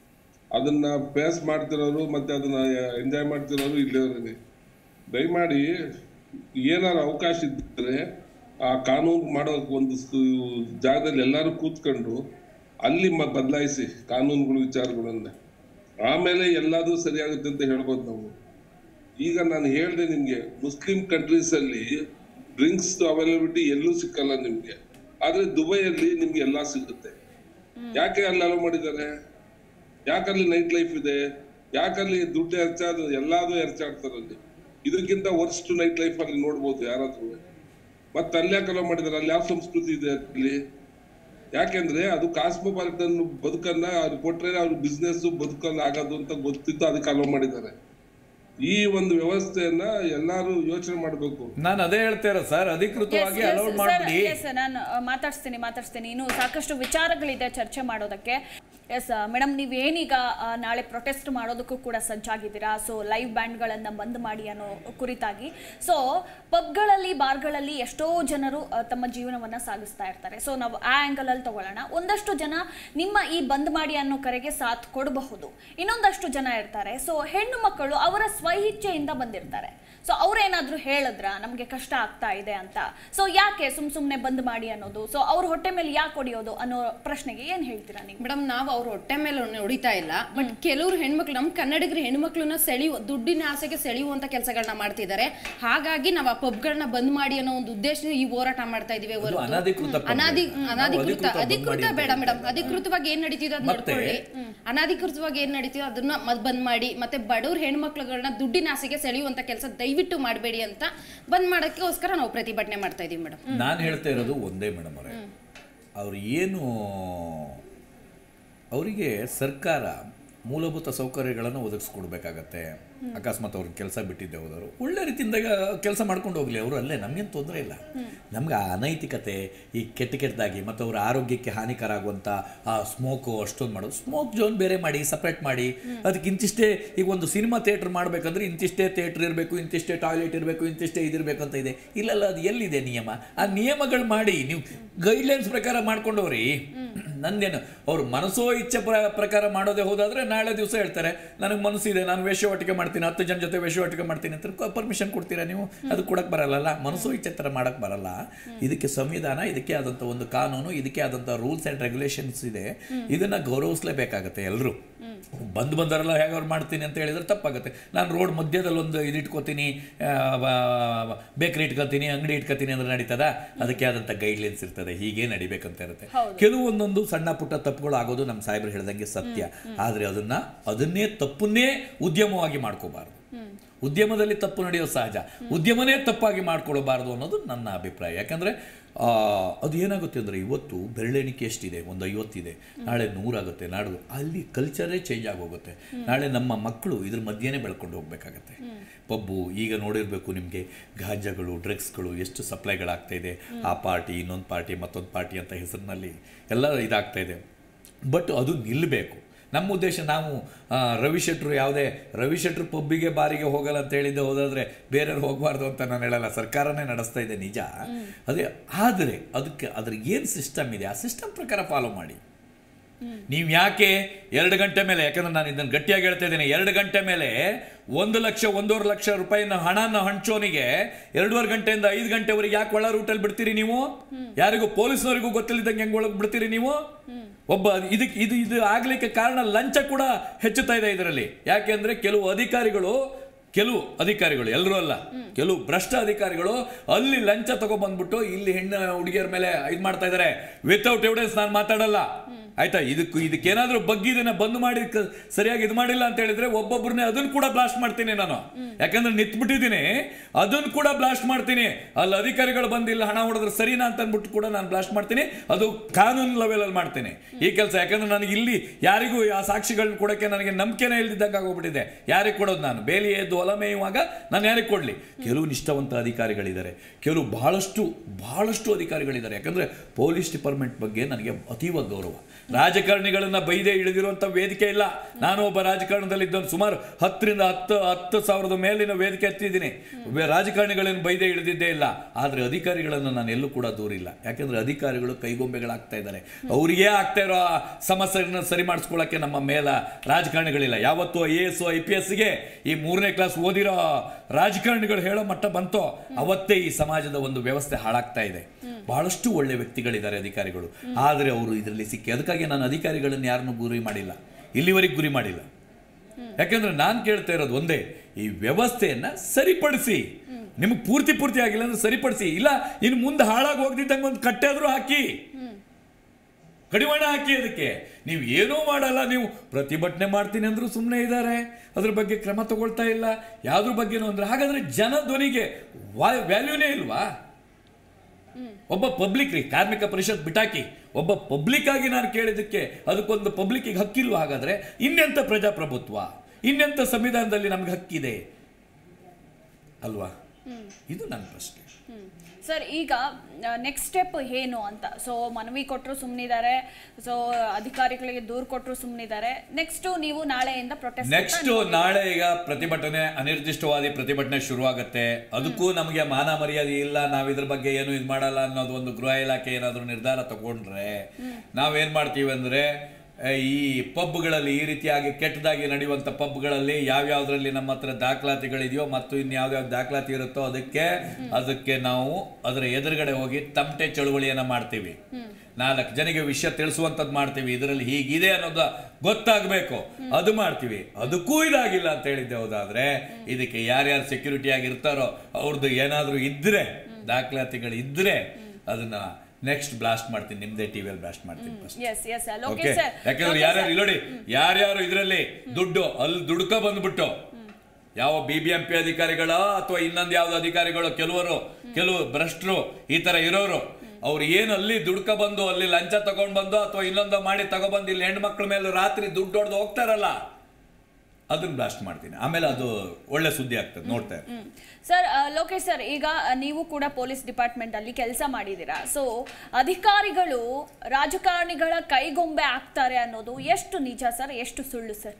ಅದನ್ನ ಫೇಸ್ ಮಾಡ್ತಿರೋರು ಮತ್ತೆ ಅದನ್ನ ಎಂಜಾಯ್ ಮಾಡ್ತಿರೋರು ಇಲ್ಲೇವ್ರೇನೆ ದಯಮಾಡಿ ಏನಾರು ಅವಕಾಶ ಇದ್ದರೆ ಆ ಕಾನೂನು ಮಾಡೋ ಒಂದು ಸ್- ಜಾಗದಲ್ಲಿ ಎಲ್ಲರೂ ಕೂತ್ಕೊಂಡು ಅಲ್ಲಿ ಮ ಬದಲಾಯಿಸಿ ಕಾನೂನುಗಳು ವಿಚಾರಗಳನ್ನ ಆಮೇಲೆ ಎಲ್ಲದೂ ಸರಿಯಾಗುತ್ತೆ ಅಂತ ಹೇಳ್ಬೋದು ನಾವು ಈಗ ನಾನು ಹೇಳ್ದೆ ನಿಮ್ಗೆ ಮುಸ್ಲಿಂ ಕಂಟ್ರೀಸ್ ಅಲ್ಲಿ ಡ್ರಿಂಕ್ಸ್ ಅವೈಲಬಿಲಿಟಿ ಎಲ್ಲೂ ಸಿಕ್ಕಲ್ಲ ನಿಮ್ಗೆ ಆದ್ರೆ ದುಬೈಯಲ್ಲಿ ನಿಮ್ಗೆ ಎಲ್ಲಾ ಸಿಗುತ್ತೆ ಯಾಕೆ ಅಲ್ಲಿ ಅಲೋ ಮಾಡಿದ್ದಾರೆ ಯಾಕಲ್ಲಿ ನೈಟ್ ಲೈಫ್ ಇದೆ ಯಾಕಲ್ಲಿ ದುಡ್ಡು ಹೆಚ್ಚಾದ ಎಲ್ಲಾದು ಹೆಚ್ಚಾಡ್ತಾರೆ ಅಲ್ಲಿ ಇದಕ್ಕಿಂತ ವರ್ಸ್ಟ್ ನೈಟ್ ಲೈಫ್ ಅಲ್ಲಿ ನೋಡ್ಬೋದು ಯಾರಾದ್ರೂ ಮತ್ತೆ ಅಲ್ಲಿ ಯಾಕೆ ಅಲೋ ಮಾಡಿದಾರೆ ಅಲ್ಲಿ ಯಾವ ಸಂಸ್ಕೃತಿ ಇದೆ ಅಲ್ಲಿ ಯಾಕೆಂದ್ರೆ ಅದು ಕಾಸ್ಮೋಪಾಲಿಟನ್ ಬದುಕನ್ನ ಅವ್ರು ಕೊಟ್ರೆ ಅವ್ರ ಬಿಸ್ನೆಸ್ ಬದುಕಲ್ಲ ಆಗೋದು ಅಂತ ಗೊತ್ತಿತ್ತು ಅದಕ್ಕೆ ಅಲೋ ಮಾಡಿದ್ದಾರೆ ಈ ಒಂದು ವ್ಯವಸ್ಥೆಯನ್ನ ಎಲ್ಲಾರು ಯೋಚನೆ ಮಾಡ್ಬೇಕು ನಾನು ಅದೇ ಹೇಳ್ತಾ ಇರೋದು ಸರ್ ಅಧಿಕೃತವಾಗಿ ಅಲೌಡ್ ಮಾಡ್ಬಿಡಿ ಎಸ್ ನಾನು ಆ, ಮಾತಾಡ್ಸ್ತೀನಿ ಮಾತಾಡ್ಸ್ತೀನಿ ಇನ್ನು ಸಾಕಷ್ಟು ವಿಚಾರಗಳಿದೆ ಚರ್ಚೆ ಮಾಡೋದಕ್ಕೆ ಎಸ್ ಮೇಡಮ್ ನೀವೇನೀಗ ಆ, ನಾಳೆ ಪ್ರೊಟೆಸ್ಟ್ ಮಾಡೋದಕ್ಕೂ ಕೂಡ ಸಜ್ಜಾಗಿದ್ದೀರಾ ಸೊ ಲೈವ್ ಬ್ಯಾಂಡ್ಗಳನ್ನು ಬಂದ್ ಮಾಡಿ ಅನ್ನೋ ಕುರಿತಾಗಿ ಸೊ ಪಬ್ಗಳಲ್ಲಿ ಬಾರ್ಗಳಲ್ಲಿ ಎಷ್ಟೋ ಜನರು ಆ, ತಮ್ಮ ಜೀವನವನ್ನು ಸಾಗಿಸ್ತಾ ಇರ್ತಾರೆ ಸೊ ನಾವು ಆ ಆ್ಯಂಗಲಲ್ಲಿ ತಗೊಳ್ಳೋಣ ಒಂದಷ್ಟು ಜನ ನಿಮ್ಮ ಈ ಬಂದ್ ಮಾಡಿ ಅನ್ನೋ ಕರೆಗೆ ಸಾಥ್ ಕೊಡಬಹುದು ಇನ್ನೊಂದಷ್ಟು ಜನ ಇರ್ತಾರೆ ಸೊ ಹೆಣ್ಣು ಮಕ್ಕಳು ಅವರ ಸ್ವಇಚ್ಛೆಯಿಂದ ಬಂದಿರ್ತಾರೆ ಸೊ ಅವ್ರೇನಾದ್ರೂ ಹೇಳಿದ್ರ ನಮಗೆ ಕಷ್ಟ ಆಗ್ತಾ ಇದೆ ಅಂತ ಸೊ ಯಾಕೆ ಸುಮ್ ಸುಮ್ನೆ ಬಂದ್ ಮಾಡಿ ಅನ್ನೋದು ಸೊ ಅವ್ರ ಹೊಟ್ಟೆ ಮೇಲೆ ಯಾಕೆ ಹೊಡಿಯೋದು ಅನ್ನೋ ಪ್ರಶ್ನೆಗೆ ಏನ್ ಹೇಳ್ತೀರಾ ನೀವು ಮೇಡಮ್ ನಾವು ಅವ್ರ ಹೊಟ್ಟೆ ಮೇಲೆ ಹೊಡಿತಾ ಇಲ್ಲ ಬಟ್ ಕೆಲವರು ಹೆಣ್ಮಕ್ಳು ನಮ್ಮ ಕನ್ನಡಿಗರ ಹೆಣ್ಮಕ್ಳನ್ನ ಸೆಳೆಯುವ ದುಡ್ಡಿನ ಆಸೆಗೆ ಸೆಳೆಯುವಂತ ಕೆಲಸಗಳನ್ನ ಮಾಡ್ತಿದ್ದಾರೆ ಹಾಗಾಗಿ ನಾವು ಆ ಪಬ್ಗಳನ್ನ ಬಂದ್ ಮಾಡಿ ಅನ್ನೋ ಒಂದು ಉದ್ದೇಶದಿಂದ ಈ ಹೋರಾಟ ಮಾಡ್ತಾ ಇದೀವಿ ಅದು ಹೊರತು ಅನಧಿಕೃತ pub ಅನಾದಿ ಗಳು. ಅನಾಧಿಕೃತ ನಾವು ಅಧಿಕೃತ ಬಂದ್ ಅಧಿಕೃತ ಮಾಡಿ ಬೇಡ ಅಂತ ಮೇಡಮ್ ಅಧಿಕೃತವಾಗಿ ಏನ್ ನಡೀತಿದೆ ಅದ್ ಮತ್ತೆ- ನೋಡ್ಕೊಳ್ಳಿ ಅನಾಧಿಕೃತವಾಗಿ ಏನ್ ನಡೀತಿದೆ ಅದನ್ನ ಮದ್ ಬಂದ್ ಮಾಡಿ ಮತ್ತೆ ಬಡವ್ರ ಹೆಣ್ಮಕ್ಳುಗಳನ್ನ ದುಡ್ಡಿನ ಆಸೆಗೆ ಸೆಳೆಯುವಂತ ಕೆಲಸ ದಯವಿಟ್ಟು ಮಾಡಬೇಡಿ ಅಂತ ಬಂದ್ ಮಾಡೋಕ್ಕೋಸ್ಕರ ನಾವು ಪ್ರತಿಭಟನೆ ಮಾಡ್ತಾ ಇದೀವಿ ಮೇಡಮ್ ನಾನು ಹೇಳ್ತಾ ಇರೋದು ಒಂದೇ ಮೇಡಮ್ ಅವರೇ ಅವ್ರು ಏನು ಅವರಿಗೆ ಸರ್ಕಾರ ಮೂಲಭೂತ ಸೌಕರ್ಯಗಳನ್ನು ಒದಗಿಸ್ಕೊಡ್ಬೇಕಾಗತ್ತೆ ಅಕಸ್ಮಾತ್ ಅವ್ರಿಗೆ ಕೆಲಸ ಬಿಟ್ಟಿದ್ದೆ ಹೋದವರು ಒಳ್ಳೆ ರೀತಿಯಿಂದ ಕೆಲಸ ಮಾಡ್ಕೊಂಡು ಹೋಗ್ಲಿ ಅವರು ಅಲ್ಲೇ ನಮಗೇನು ತೊಂದರೆ ಇಲ್ಲ ನಮ್ಗೆ ಆ ಅನೈತಿಕತೆ ಈ ಕೆಟ್ಟ ಕೆಟ್ಟದಾಗಿ ಮತ್ತು ಅವ್ರ ಆರೋಗ್ಯಕ್ಕೆ ಹಾನಿಕರ ಆಗುವಂಥ ಆ ಸ್ಮೋಕು ಅಷ್ಟೊಂದು ಮಾಡೋದು ಸ್ಮೋಕ್ ಜೋನ್ ಬೇರೆ ಮಾಡಿ ಸಪ್ರೇಟ್ ಮಾಡಿ ಅದಕ್ಕೆ ಇಂತಿಷ್ಟೇ ಈಗ ಒಂದು ಸಿನಿಮಾ ಥಿಯೇಟ್ರ್ ಮಾಡಬೇಕಂದ್ರೆ ಇಂತಿಷ್ಟೇ ಥಿಯೇಟ್ರ್ ಇರಬೇಕು ಇಂತಿಷ್ಟೇ ಟಾಯ್ಲೆಟ್ ಇರಬೇಕು ಇಂತಿಷ್ಟೇ ಇದಿರಬೇಕು ಅಂತ ಇದೆ ಇಲ್ಲಲ್ಲ ಅದು ಎಲ್ಲಿದೆ ನಿಯಮ ಆ ನಿಯಮಗಳು ಮಾಡಿ ನೀವು ಗೈಡ್ಲೈನ್ಸ್ ಪ್ರಕಾರ ಮಾಡ್ಕೊಂಡವ್ರಿ ನಂದೇನು ಅವ್ರು ಮನಸ್ಸೋ ಇಚ್ಛೆ ಪ್ರ- ಪ್ರಕಾರ ಮಾಡೋದೇ ಹೋದಾದ್ರೆ ನಾಳೆ ದಿವಸ ಹೇಳ್ತಾರೆ ನನಗೆ ಮನಸ್ಸಿದೆ ನಾನು ವೇಷವಾಟಿಕೆ ಮಾಡ್ತೀನಿ ಹತ್ತು ಜನ ಜೊತೆ ವೇಷವಾಟಿಕೆ ಮಾಡ್ತೀನಿ ಅಂತ ಪರ್ಮಿಷನ್ ಕೊಡ್ತೀರಾ ನೀವು ಅದು ಕೊಡಕ್ಕೆ ಬರಲ್ಲ ಮನಸ್ಸೋ ಇಚ್ಛೆ ಥರ ಮಾಡಕ್ಕೆ ಬರಲ್ಲ ಇದಕ್ಕೆ ಸಂವಿಧಾನ ಇದಕ್ಕೆ ಆದಂಥ ಒಂದು ಕಾನೂನು ಇದಕ್ಕೆ ಆದಂಥ ರೂಲ್ಸ್ ಆ್ಯಂಡ್ ರೆಗ್ಯುಲೇಷನ್ಸ್ ಇದೆ ಇದನ್ನ ಗೌರವಿಸ್ಲೇಬೇಕಾಗತ್ತೆ ಎಲ್ಲರೂ ಬಂದು ಬಂದರೆಲ್ಲ ಹೇಗಾದ್ರು ಮಾಡ್ತೀನಿ ಅಂತ ಹೇಳಿದ್ರೆ ತಪ್ಪಾಗುತ್ತೆ ನಾನು ರೋಡ್ ಮಧ್ಯದಲ್ಲಿ ಒಂದು ಇದು ಇಟ್ಕೋತೀನಿ ಬೇಕರಿ ಇಟ್ಕೊತೀನಿ ಅಂಗಡಿ ಇಟ್ಕೊತೀನಿ ಅಂದ್ರೆ ನಡೀತದ ಅದಕ್ಕೆ ಆದಂಥ ಗೈಡ್ಲೈನ್ಸ್ ಇರ್ತದೆ ಹೀಗೆ ನಡಿಬೇಕಂತ ಇರುತ್ತೆ ಕೆಲವೊಂದೊಂದು ಸಣ್ಣ ಪುಟ್ಟ ತಪ್ಪುಗಳು ಆಗೋದು ನಮ್ಮ ಸಾಹೇಬರು ಹೇಳ್ದಂಗೆ ಸತ್ಯ ಆದರೆ ಅದನ್ನ ಅದನ್ನೇ ತಪ್ಪನ್ನೇ ಉದ್ಯಮವಾಗಿ ಮಾಡ್ಕೋಬಾರ್ದು ಉದ್ಯಮದಲ್ಲಿ ತಪ್ಪು ನಡೆಯೋದು ಸಹಜ ಉದ್ಯಮನೇ ತಪ್ಪಾಗಿ ಮಾಡ್ಕೊಳ್ಬಾರ್ದು ಅನ್ನೋದು ನನ್ನ ಅಭಿಪ್ರಾಯ ಯಾಕಂದ್ರೆ ಆ, ಅದು ಏನಾಗುತ್ತೆ ಅಂದರೆ ಇವತ್ತು ಬೆರಳೆಣಿಕೆ ಎಷ್ಟಿದೆ ಒಂದು ಐವತ್ತಿದೆ ನಾಳೆ ನೂರಾಗುತ್ತೆ ನಾಡು ಅಲ್ಲಿ ಕಲ್ಚರೇ ಚೇಂಜ್ ಆಗೋಗುತ್ತೆ ನಾಳೆ ನಮ್ಮ ಮಕ್ಕಳು ಇದ್ರ ಮಧ್ಯೆನೇ ಬೆಳ್ಕೊಂಡು ಹೋಗ್ಬೇಕಾಗತ್ತೆ ಪಬ್ಬು ಈಗ ನೋಡಿರಬೇಕು ನಿಮಗೆ ಗಾಂಜಾಗಳು ಡ್ರಗ್ಸ್ಗಳು ಎಷ್ಟು ಸಪ್ಲೈಗಳಾಗ್ತಾ ಇದೆ ಆ ಪಾರ್ಟಿ ಇನ್ನೊಂದು ಪಾರ್ಟಿ ಮತ್ತೊಂದು ಪಾರ್ಟಿ ಅಂತ ಹೆಸರಿನಲ್ಲಿ ಎಲ್ಲ ಇದಾಗ್ತಾ ಇದೆ ಬಟ್ ಅದು ನಿಲ್ಲಬೇಕು ನಮ್ಮ ಉದ್ದೇಶ ನಾವು ಆ, ರವಿ ಶೆಟ್ರು ಯಾವುದೇ ರವಿ ಶೆಟ್ರು ಪಬ್ಬಿಗೆ ಬಾರಿಗೆ ಹೋಗಲ್ಲ ಅಂತ ಹೇಳಿದ್ದೆ ಹೋದಾದ್ರೆ ಬೇರೆಯವ್ರು ಹೋಗಬಾರ್ದು ಅಂತ ನಾನು ಹೇಳಲ್ಲ ಸರ್ಕಾರನೇ ನಡೆಸ್ತಾ ಇದೆ ನಿಜ ಅದೇ ಆದರೆ ಅದಕ್ಕೆ ಅದ್ರ ಏನು ಸಿಸ್ಟಮ್ ಇದೆ ಆ ಸಿಸ್ಟಮ್ ಪ್ರಕಾರ ಫಾಲೋ ಮಾಡಿ ನೀವು ಯಾಕೆ ಎರಡು ಗಂಟೆ ಮೇಲೆ ಯಾಕಂದ್ರೆ ನಾನು ಇದನ್ನು ಗಟ್ಟಿಯಾಗಿ ಹೇಳ್ತಾ ಇದ್ದೀನಿ ಎರಡು ಗಂಟೆ ಮೇಲೆ ಒಂದು ಲಕ್ಷ ಒಂದೂವರೆ ಲಕ್ಷ ರೂಪಾಯಿನ ಹಣನ ಹಂಚೋನಿಗೆ ಎರಡೂವರೆ ಗಂಟೆಯಿಂದ ಐದು ಗಂಟೆವರೆಗೆ ಯಾಕೆ ಒಳ ರೂಟಲ್ಲಿ ಬಿಡ್ತೀರಿ ನೀವು ಯಾರಿಗೂ ಪೊಲೀಸ್ನವರಿಗೂ ಗೊತ್ತಿಲ್ಲದಂಗೆ ಹೆಂಗೆ ಒಳಗೆ ಬಿಡ್ತೀರಿ ನೀವು ಒಬ್ಬ ಇದಕ್ಕೆ ಇದು ಇದು ಆಗ್ಲಿಕ್ಕೆ ಕಾರಣ ಲಂಚ ಕೂಡ ಹೆಚ್ಚುತ್ತಾ ಇದೆ ಇದರಲ್ಲಿ ಯಾಕೆಂದ್ರೆ ಕೆಲವು ಅಧಿಕಾರಿಗಳು ಕೆಲವು ಅಧಿಕಾರಿಗಳು ಎಲ್ಲರೂ ಅಲ್ಲ ಕೆಲವು ಭ್ರಷ್ಟ ಅಧಿಕಾರಿಗಳು ಅಲ್ಲಿ ಲಂಚ ತಗೊಬಂದ್ಬಿಟ್ಟು ಇಲ್ಲಿ ಹೆಣ್ಣು ಹುಡುಗಿಯರ ಮೇಲೆ ಇದು ಮಾಡ್ತಾ ಇದ್ದಾರೆ ವಿತೌಟ್ ಎವಿಡೆನ್ಸ್ ನಾನು ಮಾತಾಡಲ್ಲ ಆಯ್ತಾ ಇದಕ್ಕೂ ಇದಕ್ಕೇನಾದ್ರೂ ಬಗ್ಗೆ ಇದನ್ನ ಬಂದ್ ಮಾಡಿ ಕ- ಸರಿಯಾಗಿ ಇದು ಮಾಡಿಲ್ಲ ಅಂತ ಹೇಳಿದ್ರೆ ಒಬ್ಬೊಬ್ಬರನ್ನೇ ಅದನ್ನ ಕೂಡ ಬ್ಲಾಸ್ಟ್ ಮಾಡ್ತೀನಿ ನಾನು ಯಾಕಂದ್ರೆ ನಿಂತ್ಬಿಟ್ಟಿದ್ದೀನಿ ಅದನ್ನ ಕೂಡ ಬ್ಲಾಸ್ಟ್ ಮಾಡ್ತೀನಿ ಅಲ್ಲಿ ಅಧಿಕಾರಿಗಳು ಬಂದಿಲ್ಲ ಹಣ ಹೊಡೆದ್ರೆ ಸರಿನಾ ಅಂತ ಅಂದ್ಬಿಟ್ಟು ಕೂಡ ನಾನು ಬ್ಲಾಸ್ಟ್ ಮಾಡ್ತೀನಿ ಅದು ಕಾನೂನು ಲೆವೆಲಲ್ಲಿ ಮಾಡ್ತೀನಿ ಈ ಕೆಲಸ ಯಾಕಂದ್ರೆ ನನಗೆ ಇಲ್ಲಿ ಯಾರಿಗೂ ಆ ಸಾಕ್ಷಿಗಳನ್ನ ಕೊಡೋಕ್ಕೆ ನನಗೆ ನಂಬಿಕೆನೇ ಇಲ್ದಿದ್ದಂಗೆ ಆಗೋಗ್ಬಿಟ್ಟಿದೆ ಯಾರಿಗೆ ಕೊಡೋದು ನಾನು ಬೇಲಿ ಎದ್ದು ಹೊಲ ಮೇಯುವಾಗ ನಾನು ಯಾರಿಗೆ ಕೊಡಲಿ ಕೆಲವು ನಿಷ್ಠಾವಂತ ಅಧಿಕಾರಿಗಳಿದ್ದಾರೆ ಕೆಲವು ಬಹಳಷ್ಟು ಬಹಳಷ್ಟು ಅಧಿಕಾರಿಗಳಿದ್ದಾರೆ ಯಾಕಂದ್ರೆ ಪೊಲೀಸ್ ಡಿಪಾರ್ಟ್ಮೆಂಟ್ ಬಗ್ಗೆ ನನಗೆ ಅತೀವ ಗೌರವ ರಾಜಕಾರಣಿಗಳನ್ನ ಬೈದೆ ಇಳಿದಿರುವಂಥ ವೇದಿಕೆ ಇಲ್ಲ ನಾನು ಒಬ್ಬ ರಾಜಕಾರಣದಲ್ಲಿ ಇದ್ದವನು ಸುಮಾರು ಹತ್ತರಿಂದ ಹತ್ತು ಹತ್ತು ಸಾವಿರದ ಮೇಲಿನ ವೇದಿಕೆ ಎತ್ತಿದ್ದೀನಿ ಬೆ- ರಾಜಕಾರಣಿಗಳನ್ನು ಬೈದೆ ಇಳಿದಿದ್ದೇ ಇಲ್ಲ ಆದರೆ ಅಧಿಕಾರಿಗಳನ್ನು ನಾನು ಎಲ್ಲೂ ಕೂಡ ದೂರಿಲ್ಲ ಯಾಕಂದ್ರೆ ಅಧಿಕಾರಿಗಳು ಕೈಗೊಂಬೆಗಳಾಗ್ತಾ ಇದ್ದಾರೆ ಅವರಿಗೇ ಆಗ್ತಾ ಇರೋ ಆ ಸಮಸ್ಯೆಗಳನ್ನ ಸರಿ ಮಾಡಿಸ್ಕೊಳ್ಳೋಕ್ಕೆ ನಮ್ಮ ಮೇಲ ರಾಜಕಾರಣಿಗಳಿಲ್ಲ ಯಾವತ್ತು I A S I P ಎಸ್ಗೆ ಈ ಮೂರನೇ ಕ್ಲಾಸ್ ಓದಿರೋ ರಾಜಕಾರಣಿಗಳು ಹೇಳೋ ಮಟ್ಟ ಬಂತೋ ಅವತ್ತೇ ಈ ಸಮಾಜದ ಒಂದು ವ್ಯವಸ್ಥೆ ಹಾಳಾಗ್ತಾ ಇದೆ ಬಹಳಷ್ಟು ಒಳ್ಳೆ ವ್ಯಕ್ತಿಗಳಿದ್ದಾರೆ ಅಧಿಕಾರಿಗಳು ಆದರೆ ಅವರು ಇದರಲ್ಲಿ ಸಿಕ್ಕಿ ಅದಕ್ಕಾಗಿ ನಾನು ಅಧಿಕಾರಿಗಳನ್ನು ಯಾರನ್ನೂ ಗುರಿ ಮಾಡಿಲ್ಲ ಇಲ್ಲಿವರೆಗೆ ಗುರಿ ಮಾಡಿಲ್ಲ ಯಾಕಂದ್ರೆ ನಾನು ಕೇಳ್ತಾ ಇರೋದು ಒಂದೇ ಈ ವ್ಯವಸ್ಥೆಯನ್ನ ಸರಿಪಡಿಸಿ ನಿಮಗೆ ಪೂರ್ತಿ ಪೂರ್ತಿ ಆಗಿಲ್ಲ ಅಂದ್ರೆ ಸರಿಪಡಿಸಿ ಇಲ್ಲ ಇನ್ನು ಮುಂದೆ ಹಾಳಾಗಿ ಹೋಗ್ದಿದ್ದಂಗೆ ಒಂದು ಕಟ್ಟೆ ಆದ್ರೂ ಹಾಕಿ ಕಡಿವಾಣ ಹಾಕಿ ಅದಕ್ಕೆ ನೀವು ಏನೂ ಮಾಡಲ್ಲ ನೀವು ಪ್ರತಿಭಟನೆ ಮಾಡ್ತೀನಿ ಅಂದ್ರೂ ಸುಮ್ಮನೆ ಇದ್ದಾರೆ ಅದ್ರ ಬಗ್ಗೆ ಕ್ರಮ ತಗೊಳ್ತಾ ಇಲ್ಲ ಯಾವ್ದ್ರ ಬಗ್ಗೆನೂ ಅಂದ್ರೆ ಹಾಗಾದ್ರೆ ಜನ ಧ್ವನಿಗೆ ವ್ಯಾಲ್ಯೂನೇ ಇಲ್ವಾ ಒಬ್ಬ ಪಬ್ಲಿಕ್ ರೀ ಕಾರ್ಮಿಕ ಪರಿಷತ್ ಬಿಟಾಕಿ ಒಬ್ಬ ಪಬ್ಲಿಕ್ ಆಗಿ ನಾನು ಕೇಳಿದ್ದಕ್ಕೆ ಅದಕ್ಕೊಂದು ಪಬ್ಲಿಕ್ಕಿಗೆ ಹಕ್ಕಿಲ್ವಾ ಹಾಗಾದ್ರೆ ಇನ್ನೆಂಥ ಪ್ರಜಾಪ್ರಭುತ್ವ ಇನ್ನೆಂಥ ಸಂವಿಧಾನದಲ್ಲಿ ನಮ್ಗೆ ಹಕ್ಕಿದೆ ಅಲ್ವಾ ಇದು ನನ್ನ ಪ್ರಶ್ನೆ ಸರ್ ಈಗ ನೆಕ್ಸ್ಟ್ ಸ್ಟೆಪ್ ಏನು ಅಂತ ಸೊ ಮನವಿ ಕೊಟ್ಟರು ಸುಮ್ಮನಿದ್ದಾರೆ ಸೊ ಅಧಿಕಾರಿಗಳಿಗೆ ದೂರು ಕೊಟ್ಟರು ಸುಮ್ಮನಿದ್ದಾರೆ ನೆಕ್ಸ್ಟ್ ನೀವು ನಾಳೆಯಿಂದ ಪ್ರೊಟೆಸ್ಟ್ ನೆಕ್ಸ್ಟ್ ನಾಳೆ ಈಗ ಪ್ರತಿಭಟನೆ ಅನಿರ್ದಿಷ್ಟವಾದಿ ಪ್ರತಿಭಟನೆ ಶುರುವಾಗುತ್ತೆ ಅದಕ್ಕೂ ನಮಗೆ ಮಾನ ಮರ್ಯಾದೆ ಇಲ್ಲ ನಾವ್ ಇದ್ರ ಬಗ್ಗೆ ಏನು ಇದು ಮಾಡಲ್ಲ ಅನ್ನೋದು ಒಂದು ಗೃಹ ಇಲಾಖೆ ಏನಾದ್ರು ನಿರ್ಧಾರ ತಗೊಂಡ್ರೆ ನಾವೇನ್ ಮಾಡ್ತೀವಿ ಅಂದ್ರೆ ಆ, ಈ ಪಬ್ಗಳಲ್ಲಿ ಈ ರೀತಿಯಾಗಿ ಕೆಟ್ಟದಾಗಿ ನಡೆಯುವಂತ ಪಬ್ಗಳಲ್ಲಿ ಯಾವ್ಯಾವ್ದ್ರಲ್ಲಿ ನಮ್ಮ ಹತ್ರ ದಾಖಲಾತಿಗಳಿದೆಯೋ ಮತ್ತು ಇನ್ಯಾವ್ಯಾವ ದಾಖಲಾತಿ ಇರುತ್ತೋ ಅದಕ್ಕೆ ಅದಕ್ಕೆ ನಾವು ಅದರ ಎದುರುಗಡೆ ಹೋಗಿ ತಮಟೆ ಚಳುವಳಿಯನ್ನ ಮಾಡ್ತೀವಿ ನಾಲ್ಕು ಜನಗೆ ವಿಷಯ ತಿಳಿಸುವಂಥದ್ದು ಮಾಡ್ತೀವಿ ಇದರಲ್ಲಿ ಹೀಗಿದೆ ಅನ್ನೋದು ಗೊತ್ತಾಗಬೇಕು ಅದು ಮಾಡ್ತೀವಿ ಅದಕ್ಕೂ ಇದಾಗಿಲ್ಲ ಅಂತ ಹೇಳಿದ್ದೆ ಹೌದಾದ್ರೆ ಇದಕ್ಕೆ ಯಾರ್ಯಾರು ಸೆಕ್ಯೂರಿಟಿ ಆಗಿರ್ತಾರೋ ಅವ್ರದ್ದು ಏನಾದರೂ ಇದ್ರೆ ದಾಖಲಾತಿಗಳು ಇದ್ರೆ ಅದನ್ನ ನೆಕ್ಸ್ಟ್ ಬ್ಲಾಸ್ಟ್ ಮಾಡ್ತೀನಿ ನಿಮ್ದೇ ಟಿವಿಯಲ್ಲಿ ಬ್ಲಾಸ್ಟ್ ಮಾಡ್ತೀನಿ first. Yes yes okay Lokesh sir ಯಾಕಂದ್ರೆ ಯಾರ್ಯಾರು ಇಲ್ಲಿ ನೋಡಿ ಯಾರ್ಯಾರು ಇದರಲ್ಲಿ ದುಡ್ಡು ಅಲ್ಲಿ ದುಡ್ಕ ಬಂದ್ಬಿಟ್ಟು ಯಾವ ಬಿ ಬಿ ಎಂ ಪಿ ಅಧಿಕಾರಿಗಳ ಅಥವಾ ಇನ್ನೊಂದು ಯಾವ್ದು ಅಧಿಕಾರಿಗಳು ಕೆಲವರು ಕೆಲವು ಭ್ರಷ್ಟರು ಈ ತರ ಇರೋರು ಅವ್ರು ಏನು ಅಲ್ಲಿ ದುಡ್ಕ ಬಂದು ಅಲ್ಲಿ ಲಂಚ ತಗೊಂಡ್ ಬಂದು ಅಥವಾ ಇನ್ನೊಂದು ಮಾಡಿ ತಗೊಬಂದು ಇಲ್ಲಿ ಹೆಣ್ಮಕ್ಳ ಮೇಲೆ ರಾತ್ರಿ ದುಡ್ಡು ಹೊಡೆದು ಹೋಗ್ತಾರಲ್ಲ ಅದನ್ನ ಬ್ಲಾಸ್ಟ್ ಮಾಡ್ತೀನಿ ಆಮೇಲೆ ಅದು ಒಳ್ಳೆ ಸುದ್ದಿ ಆಗ್ತದೆ ನೋಡ್ತಾ ಇರಿ. ಸರ್ ಆ, ಲೋಕೇಶ್ ಸರ್ ಈಗ ನೀವು ಕೂಡ ಪೊಲೀಸ್ ಡಿಪಾರ್ಟ್ಮೆಂಟ್ ಅಲ್ಲಿ ಕೆಲಸ ಮಾಡಿದ್ದೀರಾ ಸೊ ಅಧಿಕಾರಿಗಳು ರಾಜಕಾರಣಿಗಳ ಕೈಗೊಂಬೆ ಆಗ್ತಾರೆ ಅನ್ನೋದು ಎಷ್ಟು ನಿಜ ಸರ್ ಎಷ್ಟು ಸುಳ್ಳು ಸರ್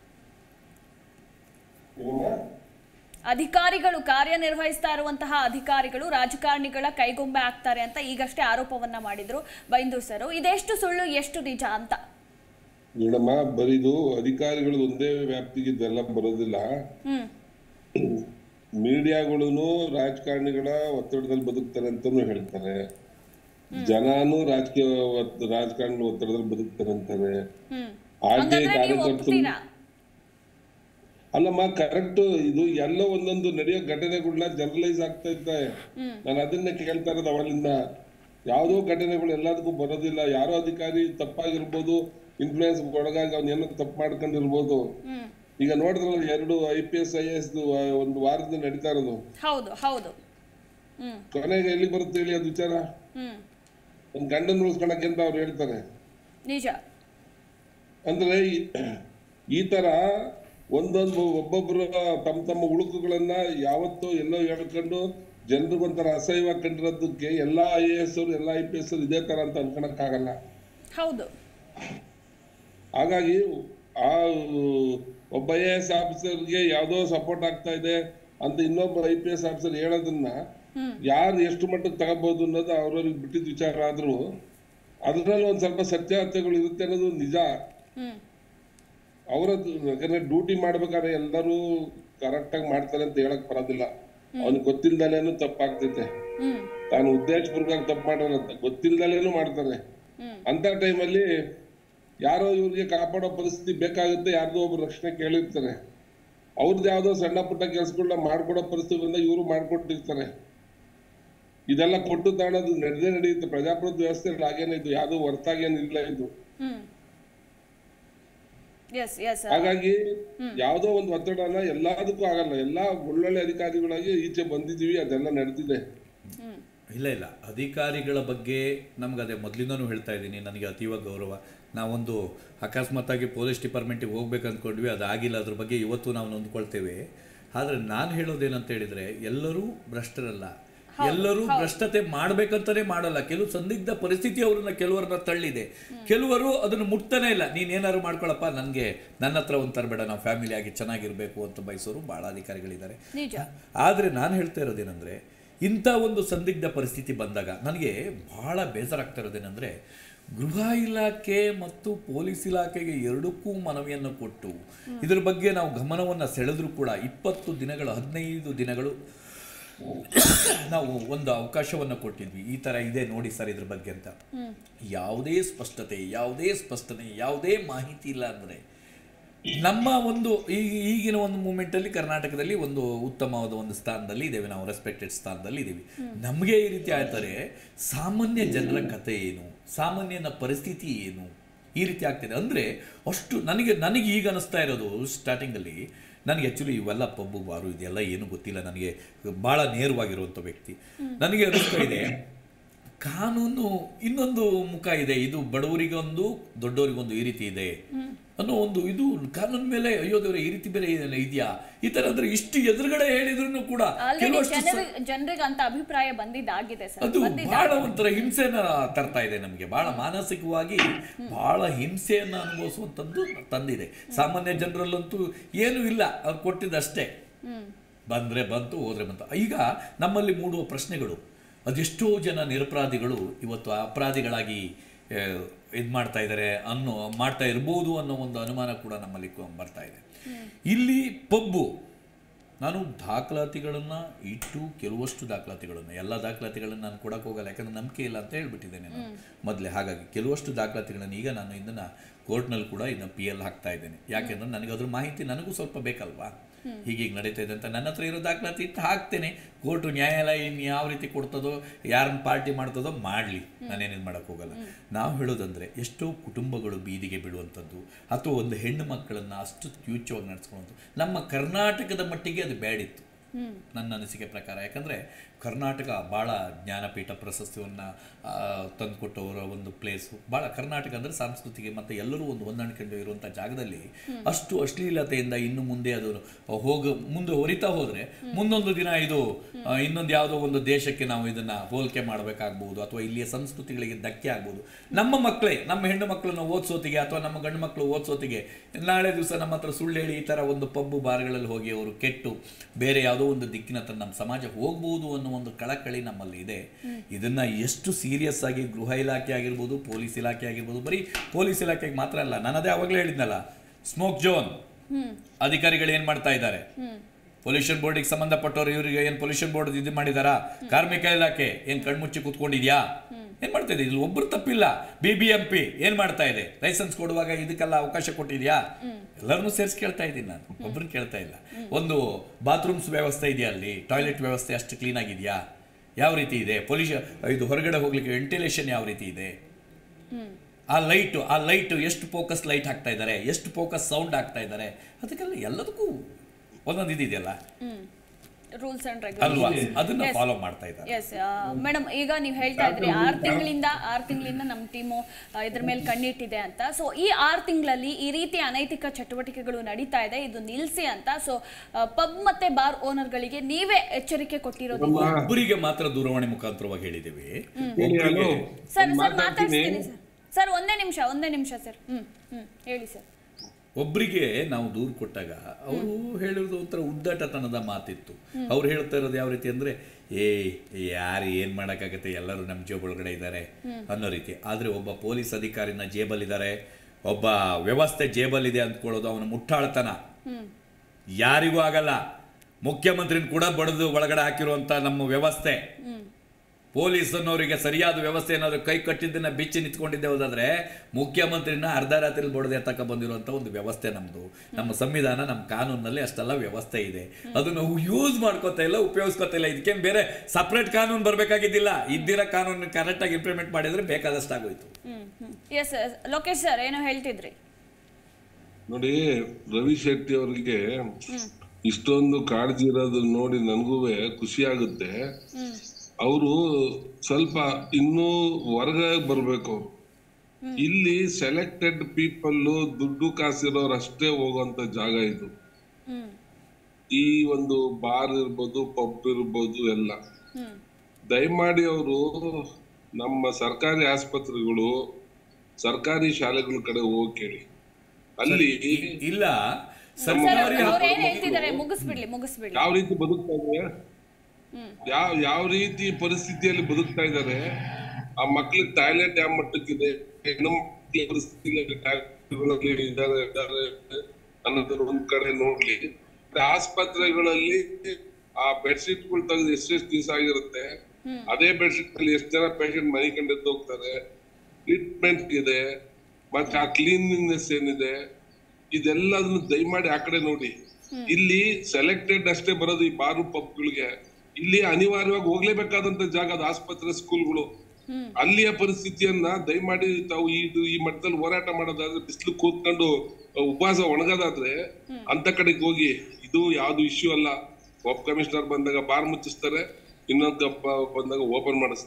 ಅಧಿಕಾರಿಗಳು ಕಾರ್ಯನಿರ್ವಹಿಸ್ತಾ ಇರುವಂತಹ ಅಧಿಕಾರಿಗಳು ರಾಜಕಾರಣಿಗಳ ಕೈಗೊಂಬೆ ಆಗ್ತಾರೆ ಅಂತ ಈಗಷ್ಟೇ ಆರೋಪವನ್ನ ಮಾಡಿದ್ರು ಬೈಂದೂರ್ ಸರ್ ಇದೆಷ್ಟು ಸುಳ್ಳು ಎಷ್ಟು ನಿಜ ಅಂತ ನೋಡಮ್ಮ ಬರೀದು ಅಧಿಕಾರಿಗಳು ಒಂದೇ ವ್ಯಾಪ್ತಿಗೆ ಇದೆಲ್ಲ ಬರೋದಿಲ್ಲ ಹ್ಮ್ ಮೀಡಿಯಾಗಳು ರಾಜಕಾರಣಿಗಳ ಒತ್ತಡದಲ್ಲಿ ಬದುಕ್ತಾರೆ ಅಂತಾನು ಹೇಳ್ತಾರೆ ಜನಾನು ರಾಜಕೀಯ ಒತ್ತ- ರಾಜಕಾರಣಿಗಳ ಒತ್ತಡದಲ್ಲಿ ಬದುಕ್ತಾರೆ ಅಂತಾರೆ ಹ್ಮ್ ಆರ್ ಟಿ ಹಂಗಂದ್ರೆ ನೀವು ಕಾರ್ಯಕರ್ತರು ಒಪ್ತೀರಾ ಅಲ್ಲಮ್ಮ ಕರೆಕ್ಟ್ ಇದು ಎಲ್ಲ ಒಂದೊಂದು ನಡೆಯೋ ಘಟನೆಗಳನ್ನ ಜನರಲೈಸ್ ಆಗ್ತಾ ಇದ್ದೆ ನಾನು ಅದನ್ನೇ ಕೇಳ್ತಾ ಇರೋದು ಅವಳಿಂದ ಯಾವುದೋ ಘಟನೆಗಳು ಎಲ್ಲದಕ್ಕೂ ಬರೋದಿಲ್ಲ ಯಾರೋ ಅಧಿಕಾರಿ ತಪ್ಪಾಗಿರ್ಬೋದು ಇನ್ಫ್ಲೂಯೆನ್ಸ್ ಒಳಗಾಗಿ ಅವ್ನ ಏನೋ ತಪ್ಪು ಮಾಡ್ಕೊಂಡಿರ್ಬೋದು ಹ್ಮ್ ಈಗ ನೋಡಿದ್ರಲ್ಲ ಎರಡು I P S I S ಒಂದು ವಾರದಿಂದ ನಡೀತಾ ಇರೋದು ಹೌದು ಹೌದು ಹ್ಮ್ ಕೊನೆಗೆ ಎಲ್ಲಿ ಬರುತ್ತೆ ಹೇಳಿ ಅದು ವಿಚಾರ ಹ್ಮ್ ಒಂದ್ ಗಂಡನ ಉಳಿಸ್ಕೊಳಕ್ಕೆ ಅಂತ ಅವ್ರು ಹೇಳ್ತಾರೆ ನಿಜ ಅಂದ್ರೆ ಈ- ಈ ತರ ಒಂದೊಂದು ಒಬ್ಬೊಬ್ಬರು ತಮ್ಮ ತಮ್ಮ ಉಳುಕುಗಳನ್ನ ಯಾವತ್ತೋ ಎಲ್ಲೋ ಹೇಳ್ಕೊಂಡು ಜನರಿಗೊಂಥರ ಅಸಹ್ಯವಾಗಿ ಕಂಡಿರೋದಕ್ಕೆ ಎಲ್ಲಾ ಐ ಎ ಎಸ್ ಅವರು ಎಲ್ಲಾ ಐ ಪಿ ಎಸ್ ಇದೇ ತರ ಅಂತ ಅನ್ಕೊಳಕ್ಕಾಗಲ್ಲ ಹೌದು ಹಾಗಾಗಿ ಆ ಒಬ್ಬ ಐ ಎ ಎಸ್ ಆಫೀಸರ್ಗೆ ಯಾವ್ದೋ ಸಪೋರ್ಟ್ ಆಗ್ತಾ ಇದೆ ಅಂತ ಇನ್ನೊಬ್ಬ ಐ ಪಿ ಎಸ್ ಆಫೀಸರ್ ಹೇಳೋದನ್ನ ಯಾರು ಎಷ್ಟು ಮಟ್ಟಕ್ಕೆ ತಗೋಬಹುದು ಅನ್ನೋದು ಅವ್ರವ್ರಿಗೆ ಬಿಟ್ಟಿದ ವಿಚಾರ ಆದ್ರೂ ಅದ್ರಲ್ಲಿ ಒಂದ್ ಸ್ವಲ್ಪ ಸತ್ಯಾಸತ್ಯಗಳು ಇರುತ್ತೆ ಅನ್ನೋದು ನಿಜ ಹ್ಮ್ ಅವರದ್ದು ಯಾಕಂದ್ರೆ ಡ್ಯೂಟಿ ಮಾಡ್ಬೇಕಾದ್ರೆ ಎಲ್ಲರೂ ಕರೆಕ್ಟ್ ಆಗಿ ಮಾಡ್ತಾರೆ ಅಂತ ಹೇಳಕ್ ಬರೋದಿಲ್ಲ ಅವ್ನಿಗೆ ಗೊತ್ತಿಲ್ದಲೇನು ತಪ್ಪಾಗ್ತೈತೆ ಹ್ಮ್ ತಾನು ಉದ್ದೇಶಪೂರ್ವಕ ತಪ್ಪು ಮಾಡಲ್ಲ ಅಂತ ಗೊತ್ತಿಲ್ದಲೇನು ಮಾಡ್ತಾರೆ ಹ್ಮ್. ಅಂತ ಟೈಮಲ್ಲಿ ಯಾರೋ ಇವ್ರಿಗೆ ಕಾಪಾಡೋ ಪರಿಸ್ಥಿತಿ ಬೇಕಾಗುತ್ತೆ ಯಾರ್ದೋ ಒಬ್ರು ರಕ್ಷಣೆ ಕೇಳಿರ್ತಾರೆ ಅವ್ರದ್ದು ಯಾವ್ದೋ ಸಣ್ಣ ಪುಟ್ಟ ಕೆಲಸಗಳನ್ನ ಮಾಡ್ಕೊಡೋ ಪರಿಸ್ಥಿತಿ ಬಂದಾಗ ಇವರು ಮಾಡ್ಕೊಟ್ಟಿರ್ತಾರೆ ಇದೆಲ್ಲ ಕೊಟ್ಟು ತಾಣದು ನಡೆದೇ ನಡೆಯುತ್ತೆ ಪ್ರಜಾಪ್ರಭುತ್ವ ವ್ಯವಸ್ಥೆ ಹಾಗೇನೆ ಇದು ಯಾವ್ದು ಹೊರತಾಗೇನಿಲ್ಲ ಇದು ಹ್ಮ್ ಎಸ್ ಎಸ್ ಹಾಗಾಗಿ ಯಾವ್ದೋ ಒಂದು ಒತ್ತಡನ ಎಲ್ಲದಕ್ಕೂ ಆಗಲ್ಲ ಎಲ್ಲಾ ಒಳ್ಳೊಳ್ಳೆ ಅಧಿಕಾರಿಗಳಾಗಿ ಈಚೆ ಬಂದಿದೀವಿ ಅದೆಲ್ಲ ನಡೆದಿದೆ ಹ್ಮ್ ಇಲ್ಲ ಇಲ್ಲ ಅಧಿಕಾರಿಗಳ ಬಗ್ಗೆ ನಮ್ಗೆ ಅದೇ ಮೊದಲಿಂದನೂ ಹೇಳ್ತಾ ಇದ್ದೀನಿ ನನಗೆ ಅತೀವ ಗೌರವ ನಾವೊಂದು ಅಕಸ್ಮಾತ್ತಾಗಿ ಪೊಲೀಸ್ ಡಿಪಾರ್ಟ್ಮೆಂಟಿಗೆ ಹೋಗ್ಬೇಕು ಅಂದ್ಕೊಂಡ್ವಿ ಅದಾಗಿಲ್ಲ ಅದ್ರ ಬಗ್ಗೆ ಇವತ್ತು ನಾವು ನೊಂದ್ಕೊಳ್ತೇವೆ ಆದರೆ ನಾನು ಹೇಳೋದೇನಂತ ಹೇಳಿದರೆ ಎಲ್ಲರೂ ಭ್ರಷ್ಟರಲ್ಲ ಎಲ್ಲರೂ ಭ್ರಷ್ಟತೆ ಮಾಡ್ಬೇಕಂತಾನೆ ಮಾಡಲ್ಲ ಕೆಲವು ಸಂದಿಗ್ಧ ಪರಿಸ್ಥಿತಿ ಅವ್ರನ್ನ ಕೆಲವರನ್ನ ತಳ್ಳಿದೆ ಕೆಲವರು ಅದನ್ನು ಮುಟ್ತಾನೆ ಇಲ್ಲ ನೀನ್ ಏನಾದ್ರು ಮಾಡ್ಕೊಳಪ್ಪ ನನಗೆ ನನ್ನ ಹತ್ರ ಒಂದು ತರಬೇಡ ನಾವು ಫ್ಯಾಮಿಲಿ ಆಗಿ ಚೆನ್ನಾಗಿರ್ಬೇಕು ಅಂತ ಬಯಸೋರು ಭಾಳ ಅಧಿಕಾರಿಗಳಿದ್ದಾರೆ ನಿಜ ಆದರೆ ನಾನು ಹೇಳ್ತಾ ಇರೋದೇನೆಂದರೆ ಇಂಥ ಒಂದು ಸಂದಿಗ್ಧ ಪರಿಸ್ಥಿತಿ ಬಂದಾಗ ನನಗೆ ಬಹಳ ಬೇಸರ ಆಗ್ತಾ ಇರೋದೇನೆಂದರೆ ಗೃಹ ಇಲಾಖೆ ಮತ್ತು ಪೊಲೀಸ್ ಇಲಾಖೆಗೆ ಎರಡಕ್ಕೂ ಮನವಿಯನ್ನು ಕೊಟ್ಟು ಇದ್ರ ಬಗ್ಗೆ ನಾವು ಗಮನವನ್ನು ಸೆಳೆದ್ರೂ ಕೂಡ ಇಪ್ಪತ್ತು ದಿನಗಳು ಹದಿನೈದು ದಿನಗಳು ನಾವು ಒಂದು ಅವಕಾಶವನ್ನು ಕೊಟ್ಟಿದ್ವಿ ಈ ಥರ ಇದೆ ನೋಡಿ ಸರ್ ಇದ್ರ ಬಗ್ಗೆ ಅಂತ ಯಾವುದೇ ಸ್ಪಷ್ಟತೆ ಯಾವುದೇ ಸ್ಪಷ್ಟನೆ ಯಾವುದೇ ಮಾಹಿತಿ ಇಲ್ಲ ಅಂದರೆ ನಮ್ಮ ಒಂದು ಈ ಈಗಿನ ಒಂದು ಮೂಮೆಂಟಲ್ಲಿ ಕರ್ನಾಟಕದಲ್ಲಿ ಒಂದು ಉತ್ತಮವಾದ ಒಂದು ಸ್ಥಾನದಲ್ಲಿ ಇದ್ದೇವೆ ನಾವು ರೆಸ್ಪೆಕ್ಟೆಡ್ ಸ್ಥಾನದಲ್ಲಿ ಇದ್ದೀವಿ ನಮಗೆ ಈ ರೀತಿ ಆಯ್ತಾರೆ ಸಾಮಾನ್ಯ ಜನರ ಕಥೆ ಏನು ಸಾಮಾನ್ಯನ ಪರಿಸ್ಥಿತಿ ಏನು ಈ ರೀತಿ ಆಗ್ತಿದೆ ಅಂದರೆ ಅಷ್ಟು ನನಗೆ ನನಗೆ ಈಗ ಅನಿಸ್ತಾ ಇರೋದು ಸ್ಟಾರ್ಟಿಂಗಲ್ಲಿ ನನಗೆ ಆ್ಯಕ್ಚುಲಿ ಇವೆಲ್ಲ ಪಬ್ಬು ಬಾರು ಇದೆಲ್ಲ ಏನು ಗೊತ್ತಿಲ್ಲ ನನಗೆ ಭಾಳ ನೇರವಾಗಿರುವಂಥ ವ್ಯಕ್ತಿ ನನಗೆ ಅನಿಸ್ತಾ ಇದೆ ಕಾನೂನು ಇನ್ನೊಂದು ಮುಖ ಇದೆ ಇದು ಬಡವರಿಗೊಂದು ದೊಡ್ಡವರಿಗೊಂದು ಈ ರೀತಿ ಇದೆ ಅನ್ನೋ ಒಂದು ಇದು ಕಾನೂನು ಮೇಲೆ ಅಯ್ಯೋ ದೇವ್ರೆ ಈ ರೀತಿ ಬೇರೆ ಏನೆಲ್ಲ ಇದೆಯಾ ಈ ತರ ಅಂದ್ರೆ ಇಷ್ಟು ಎದುರುಗಡೆ ಹೇಳಿದ್ರು ಕೂಡ ಆಲ್ರೆಡಿ ಕೆಲವಷ್ಟು ಸ- ಜನರಿಗೆ ಜನರಿಗೆ ಅಂತ ಅಭಿಪ್ರಾಯ ಬಂದಿದ್ದಾಗಿದೆ ಸರ್ ಅದು ಬಂದಿದ್ದ ಬಹಳ ಒಂಥರ ಹಿಂಸೆನ ತರ್ತಾ ಇದೆ ನಮಗೆ ಬಹಳ ಮಾನಸಿಕವಾಗಿ ಬಹಳ ಹಿಂಸೆಯನ್ನು ಅನುಭವಿಸುವಂಥದ್ದು ತಂದಿದೆ ಸಾಮಾನ್ಯ ಜನರಲ್ಲಂತೂ ಏನೂ ಇಲ್ಲ ಅವ್ರು ಕೊಟ್ಟಿದ್ದಷ್ಟೇ ಬಂದ್ರೆ ಬಂತು ಹೋದ್ರೆ ಬಂತು ಈಗ ನಮ್ಮಲ್ಲಿ ಮೂಡುವ ಪ್ರಶ್ನೆಗಳು ಅದೆಷ್ಟೋ ಜನ ನಿರಪರಾಧಿಗಳು ಇವತ್ತು ಅಪರಾಧಿಗಳಾಗಿ ಇದು ಮಾಡ್ತಾ ಇದ್ದಾರೆ ಅನ್ನೋ ಮಾಡ್ತಾ ಇರ್ಬೋದು ಅನ್ನೋ ಒಂದು ಅನುಮಾನ ಕೂಡ ನಮ್ಮಲ್ಲಿ ಕ- ಬರ್ತಾ ಇದೆ ಇಲ್ಲಿ ಪಬ್ಬು ನಾನು ದಾಖಲಾತಿಗಳನ್ನು ಇಟ್ಟು ಕೆಲವಷ್ಟು ದಾಖಲಾತಿಗಳನ್ನು ಎಲ್ಲ ದಾಖಲಾತಿಗಳನ್ನು ನಾನು ಕೊಡಕ್ಕೆ ಹೋಗಲ್ಲ ಯಾಕಂದ್ರೆ ನಂಬಿಕೆ ಇಲ್ಲ ಅಂತ ಹೇಳ್ಬಿಟ್ಟಿದ್ದೇನೆ ನಾನು ಮೊದಲೇ ಹಾಗಾಗಿ ಕೆಲವಷ್ಟು ದಾಖಲಾತಿಗಳನ್ನು ಈಗ ನಾನು ಇದನ್ನು ಕೋರ್ಟ್ನಲ್ಲಿ ಕೂಡ ಇದನ್ನು ಪಿ ಎಲ್ ಹಾಕ್ತಾ ಇದ್ದೇನೆ ಯಾಕೆಂದ್ರೆ ನನಗೆ ಅದ್ರ ಮಾಹಿತಿ ನನಗೂ ಸ್ವಲ್ಪ ಬೇಕಲ್ವಾ ಹೀಗೀಗ ನಡೀತಾ ಇದೆ ಅಂತ ನನ್ನ ಹತ್ರ ಇರೋ ದಾಖಲಾತಿ ಇಟ್ಟು ಹಾಕ್ತೇನೆ ಕೋರ್ಟು ನ್ಯಾಯಾಲಯ ಇನ್ನು ಯಾವ ರೀತಿ ಕೊಡ್ತದೋ ಯಾರನ್ನ ಪಾರ್ಟಿ ಮಾಡ್ತದೋ ಮಾಡಲಿ ನಾನೇನೇನು ಮಾಡೋಕ್ಕೆ ಹೋಗಲ್ಲ ನಾವು ಹೇಳೋದಂದ್ರೆ ಎಷ್ಟೋ ಕುಟುಂಬಗಳು ಬೀದಿಗೆ ಬೀಳುವಂಥದ್ದು ಅಥವಾ ಒಂದು ಹೆಣ್ಣು ಮಕ್ಕಳನ್ನು ಅಷ್ಟು ತ್ಯೂಚ್ಯವಾಗಿ ನಡೆಸ್ಕೊಳ್ಳುವಂಥದ್ದು ನಮ್ಮ ಕರ್ನಾಟಕದ ಮಟ್ಟಿಗೆ ಅದು ಬೇಡಿತ್ತು ನನ್ನ ಅನಿಸಿಕೆ ಪ್ರಕಾರ ಯಾಕಂದರೆ ಕರ್ನಾಟಕ ಭಾಳ ಜ್ಞಾನಪೀಠ ಪ್ರಶಸ್ತಿಯನ್ನು ತಂದುಕೊಟ್ಟವರ ಒಂದು ಪ್ಲೇಸು ಭಾಳ ಕರ್ನಾಟಕ ಅಂದರೆ ಸಾಂಸ್ಕೃತಿಕ ಮತ್ತು ಎಲ್ಲರೂ ಒಂದು ಹೊಂದಾಣಿಕೊಂಡು ಇರುವಂಥ ಜಾಗದಲ್ಲಿ ಅಷ್ಟು ಅಶ್ಲೀಲತೆಯಿಂದ ಇನ್ನು ಮುಂದೆ ಅದು ಹೋಗ ಮುಂದೆ ಹೊರಿತಾ ಹೋದರೆ ಮುಂದೊಂದು ದಿನ ಇದು ಆ, ಇನ್ನೊಂದು ಯಾವುದೋ ಒಂದು ದೇಶಕ್ಕೆ ನಾವು ಇದನ್ನು ಹೋಲಿಕೆ ಮಾಡಬೇಕಾಗ್ಬೋದು ಅಥವಾ ಇಲ್ಲಿಯ ಸಂಸ್ಕೃತಿಗಳಿಗೆ ಧಕ್ಕೆ ಆಗ್ಬೋದು ನಮ್ಮ ಮಕ್ಕಳೇ ನಮ್ಮ ಹೆಣ್ಣು ಮಕ್ಕಳನ್ನು ಓದಿಸೋತಿಗೆ ಅಥವಾ ನಮ್ಮ ಗಂಡು ಮಕ್ಕಳು ಓದಿಸೋತಿಗೆ ನಾಳೆ ದಿವಸ ನಮ್ಮ ಹತ್ರ ಸುಳ್ಳು ಹೇಳಿ ಈ ಥರ ಒಂದು ಪಬ್ಬು ಬಾರ್ಗಳಲ್ಲಿ ಹೋಗಿ ಅವರು ಕೆಟ್ಟು ಬೇರೆ ಯಾವುದೋ ಒಂದು ದಿಕ್ಕಿನ ಹತ್ರ ನಮ್ಮ ಸಮಾಜ ಹೋಗ್ಬೋದು ಅನ್ನೋ ಒಂದು ಕಳಕಳಿ ನಮ್ಮಲ್ಲಿ ಇದೆ ಇದನ್ನ ಎಷ್ಟು ಸೀರಿಯಸ್ ಆಗಿ ಗೃಹ ಇಲಾಖೆ ಆಗಿರ್ಬೋದು ಪೊಲೀಸ್ ಇಲಾಖೆ ಆಗಿರ್ಬೋದು ಬರೀ ಪೊಲೀಸ್ ಇಲಾಖೆಗೆ ಮಾತ್ರ ಅಲ್ಲ ನಾನು ಅದೇ ಅವಾಗಲೇ ಹೇಳಿದ್ನಲ್ಲ ಸ್ಮೋಕ್ ಜೋನ್ ಅಧಿಕಾರಿಗಳು ಏನ್ ಮಾಡ್ತಾ ಇದ್ದಾರೆ ಪೊಲ್ಯೂಷನ್ ಬೋರ್ಡಿಗೆ ಸಂಬಂಧಪಟ್ಟವರು ಇವರಿಗೆ ಏನು ಪೊಲ್ಯೂಷನ್ ಬೋರ್ಡ್ ಇದು ಮಾಡಿದಾರಾ ಕಾರ್ಮಿಕ ಇಲಾಖೆ ಏನ್ ಕಣ್ಮುಚ್ಚಿ ಕೂತ್ಕೊಂಡಿದ್ಯಾ ಏನ್ ಮಾಡ್ತಾ ಇದೆ ಇಲ್ಲಿ ಒಬ್ರು ತಪ್ಪಿಲ್ಲ ಬಿ ಬಿ ಎಂ ಪಿ ಏನ್ ಮಾಡ್ತಾ ಇದೆ ಲೈಸೆನ್ಸ್ ಕೊಡುವಾಗ ಇದಕ್ಕೆಲ್ಲ ಅವಕಾಶ ಕೊಟ್ಟಿದ್ಯಾ ಎಲ್ಲರನ್ನೂ ಸೇರಿಸಿ ಕೇಳ್ತಾ ಇದ್ದೀನಿ ನಾನು ಒಬ್ರು ಕೇಳ್ತಾ ಇಲ್ಲ ಒಂದು ಬಾತ್ರೂಮ್ಸ್ ವ್ಯವಸ್ಥೆ ಇದೆಯಾ ಅಲ್ಲಿ ಟಾಯ್ಲೆಟ್ ವ್ಯವಸ್ಥೆ ಅಷ್ಟು ಕ್ಲೀನ್ ಆಗಿದೆಯಾ ಯಾವ ರೀತಿ ಇದೆ ಪೊಲ್ಯೂಷನ್ ಇದು ಹೊರಗಡೆ ಹೋಗ್ಲಿಕ್ಕೆ ವೆಂಟಿಲೇಷನ್ ಯಾವ ರೀತಿ ಇದೆ ಆ ಲೈಟು ಆ ಲೈಟು ಎಷ್ಟು ಫೋಕಸ್ ಲೈಟ್ ಹಾಕ್ತಾ ಇದ್ದಾರೆ ಎಷ್ಟು ಫೋಕಸ್ ಸೌಂಡ್ ಹಾಕ್ತಾ ಇದ್ದಾರೆ ಅದಕ್ಕೆಲ್ಲ ಎಲ್ಲದಕ್ಕೂ ಒಂದೊಂದು ಇದಿದೆಯಲ್ಲ ರೂಲ್ಸ್ ಅಂಡ್ ಅಲ್ವಾ ರೆಗ್ಯುಲೇಷನ್ ಅದನ್ನ ಫಾಲೋ ಮಾಡ್ತಾ ಇದ್ದಾರೆ ಎಸ್ ಮೇಡಮ್ ಈಗ ನೀವು ಹೇಳ್ತಾ ಇದ್ರಿ ಆರು ತಿಂಗಳಿಂದ ಆರು ತಿಂಗಳಿಂದ ನಮ್ಮ ಟೀಮು ಇದ್ರ ಮೇಲೆ ಕಣ್ಣಿಟ್ಟಿದೆ ಅಂತ ಸೊ ಈ ಆರು ತಿಂಗಳಲ್ಲಿ ಈ ರೀತಿ ಅನೈತಿಕ ಚಟುವಟಿಕೆಗಳು ನಡೀತಾ ಇದೆ ಇದು ನಿಲ್ಲಿಸಿ ಅಂತ ಸೊ ಪಬ್ ಮತ್ತೆ ಬಾರ್ ಓನರ್ಗಳಿಗೆ ನೀವೇ ಎಚ್ಚರಿಕೆ ಕೊಟ್ಟಿರೋದು ಒಬ್ಬರಿಗೆ ಮಾತ್ರ ದೂರವಾಣಿ ಮುಖಾಂತರವಾಗಿ ಹೇಳಿದ್ದೇವೆ ಹೇಳಿ, ಹಲೋ ಸರ್ ಸರ್ ಮಾತಾಡ್ತೀನಿ ಮಾತಾಡ್ತೀನಿ ಸರ್ ಸರ್ ಒಂದೇ ನಿಮಿಷ ಒಂದೇ ನಿಮಿಷ ಸರ್ ಹ್ಮ್ ಹ್ಮ್ ಹೇಳಿ ಸರ್ ಒಬ್ಬರಿಗೆ ನಾವು ದೂರು ಕೊಟ್ಟಾಗ ಅವರು ಹೇಳಿರೋದು ಒಂಥರ ಉದ್ದಾಟತನದ ಮಾತಿತ್ತು ಅವ್ರು ಹೇಳ್ತಾ ಇರೋದು ಯಾವ ರೀತಿ ಅಂದ್ರೆ ಏ ಯಾರು ಏನ್ ಮಾಡಕ್ಕಾಗತ್ತೆ ಎಲ್ಲರೂ ನಮ್ಮ ಜೇಬ್ ಒಳಗಡೆ ಇದ್ದಾರೆ ಅನ್ನೋ ರೀತಿ ಆದ್ರೆ ಒಬ್ಬ ಪೊಲೀಸ್ ಅಧಿಕಾರಿನ ಜೇಬಲ್ಲಿದ್ದಾರೆ ಒಬ್ಬ ವ್ಯವಸ್ಥೆ ಜೇಬಲ್ಲಿದೆ ಅಂದ್ಕೊಳ್ಳೋದು ಅವನ ಮುಟ್ಟಾಳ್ತನ ಯಾರಿಗೂ ಆಗಲ್ಲ ಮುಖ್ಯಮಂತ್ರಿನ ಕೂಡ ಬಡಿದು ಒಳಗಡೆ ಹಾಕಿರುವಂತ ನಮ್ಮ ವ್ಯವಸ್ಥೆ ಪೊಲೀಸ್ ಅನ್ನೋರಿಗೆ ಸರಿಯಾದ ವ್ಯವಸ್ಥೆ ಏನಾದ್ರು ಕೈ ಕಟ್ಟಿದ್ದನ್ನ ಬಿಚ್ಚಿ ನಿಂತ್ಕೊಂಡಿದ್ದೆ ಹೋದಾದ್ರೆ ಮುಖ್ಯಮಂತ್ರಿನ ಅರ್ಧ ರಾತ್ರಿ ಬಡದೆ ತಕ್ಕ ಬಂದಿರುವಂತ ಒಂದು ವ್ಯವಸ್ಥೆ ನಮ್ದು ನಮ್ಮ ಸಂವಿಧಾನ ನಮ್ಮ ಕಾನೂನಲ್ಲಿ ಅಷ್ಟೆಲ್ಲ ವ್ಯವಸ್ಥೆ ಇದೆ ಅದನ್ನು ಯೂಸ್ ಮಾಡ್ಕೋತಾ ಇಲ್ಲ ಉಪಯೋಗಿಸ್ಕೋತಾ ಇಲ್ಲ ಇದಕ್ಕೇನು ಬೇರೆ ಸಪ್ರೇಟ್ ಕಾನೂನು ಬರಬೇಕಾಗಿದ್ದಿಲ್ಲ ಇದ್ದಿರೋ ಕಾನೂನು ಕರೆಕ್ಟಾಗಿ ಇಂಪ್ಲಿಮೆಂಟ್ ಮಾಡಿದ್ರೆ ಬೇಕಾದಷ್ಟಾಗೋಯ್ತು ಹ್ಮ್ ಹ್ಮ್ ಎಸ್ ಲೋಕೇಶ್ ಸರ್ ಏನೋ ಹೇಳ್ತಿದ್ರಿ ನೋಡಿ ರವಿ ಶೆಟ್ಟಿ ಅವರಿಗೆ ಇಷ್ಟೊಂದು ಕಾಳಜಿ ಇರೋದು ನೋಡಿ ನನಗೂ ಖುಷಿ ಆಗುತ್ತೆ ಅವರು ಸ್ವಲ್ಪ ಇನ್ನೂ ಹೊರಗೆ ಬರ್ಬೇಕು ಅವ್ರು. ಇಲ್ಲಿ ಸೆಲೆಕ್ಟೆಡ್ ಪೀಪಲ್ ದುಡ್ಡು ಕಾಸಿರೋರು ಅಷ್ಟೇ ಹೋಗುವಂತ ಜಾಗ ಇದು ಹ್ಮ್ ಈ ಒಂದು ಬಾರ್ ಇರ್ಬೋದು ಪಬ್ ಇರ್ಬೋದು ಎಲ್ಲ ಹ್ಮ್ ದಯಮಾಡಿ ಅವರು ನಮ್ಮ ಸರ್ಕಾರಿ ಆಸ್ಪತ್ರೆಗಳು ಸರ್ಕಾರಿ ಶಾಲೆಗಳ ಕಡೆ ಹೋಗಿ ಕೇಳಿ ಅಲ್ಲಿ ಇಲ್ಲ ಸರ್ ಸರ್ಕಾರಿ ಅವ್ರು ಏನ್ ಹೇಳ್ತಿದ್ದಾರೆ ಮುಗಿಸ್ಬಿಡ್ಲಿ ಮುಗಿಸ್ಬಿಡ್ಲಿ ಯಾವ ರೀತಿ ಬದುಕ್ತಾ ಇದ್ದಾರೆ ಯಾವ ಯಾವ ರೀತಿ ಪರಿಸ್ಥಿತಿಯಲ್ಲಿ ಬದುಕ್ತಾ ಇದ್ದಾರೆ ಆ ಮಕ್ಳಿಗೆ ಟಾಯ್ಲೆಟ್ ಯಾವ ಮಟ್ಟಕ್ಕಿದೆ ಹೆಣ್ಣು ಮಕ್ಳ ಪರಿಸ್ಥಿತಿಯಲ್ಲಿ ಟಾಯ್ಲೆಟ್ಗಳಲ್ಲಿ ಇದ್ದಾರೆ ಇದ್ದಾರೆ ಅನ್ನೋದನ್ನ ಒಂದ್ ಕಡೆ ನೋಡ್ಲಿ ಮತ್ತೆ ಆಸ್ಪತ್ರೆಗಳಲ್ಲಿ ಆ ಬೆಡ್ಶೀಟ್ಗಳು ತೆಗೆದು ಎಷ್ಟೆಷ್ಟು ದಿವಸ ಆಗಿರುತ್ತೆ ಅದೇ ಬೆಡ್ಶೀಟ್ ಅಲ್ಲಿ ಎಷ್ಟು ಜನ ಪೇಷಂಟ್ ಮನೆ ಕಂಡೆದ್ದು ಹೋಗ್ತಾರೆ ಟ್ರೀಟ್ಮೆಂಟ್ ಇದೆ ಮತ್ತೆ ಆ ಕ್ಲೀನ್ನೆಸ್ ಏನಿದೆ ಇದೆಲ್ಲದನ್ನು ದಯಮಾಡಿ ಆ ಕಡೆ ನೋಡಿ ಇಲ್ಲಿ ಸೆಲೆಕ್ಟೆಡ್ ಅಷ್ಟೇ ಬರೋದು ಈ ಬಾರು ಪಬ್ಗಳಿಗೆ ಇಲ್ಲಿ ಅನಿವಾರ್ಯವಾಗಿ ಹೋಗ್ಲೇಬೇಕಾದಂತ ಜಾಗ ಅದು ಆಸ್ಪತ್ರೆ ಸ್ಕೂಲ್ಗಳು ಅಲ್ಲಿಯ ಪರಿಸ್ಥಿತಿಯನ್ನ ದಯಮಾಡಿ ತಾವು ಇದು ಈ ಮಟ್ಟದಲ್ಲಿ ಹೋರಾಟ ಮಾಡೋದಾದ್ರೆ ಬಿಸಿಲು ಕೂತ್ಕೊಂಡು ಉಪವಾಸ ಒಣಗೋದಾದ್ರೆ ಅಂತ ಕಡೆಗೆ ಹೋಗಿ ಇದು ಯಾವ್ದು ಇಶ್ಯೂ ಅಲ್ಲ ಒಬ್ಬ ಕಮಿಷನರ್ ಬಂದಾಗ ಬಾರ್ ಮುಚ್ಚಿಸ್ತಾರೆ ಇನ್ನೊಂದು ಕಪ್ಪ ಬಂದಾಗ ಓಪನ್ ಮಾಡಿಸ್ತಾರೆ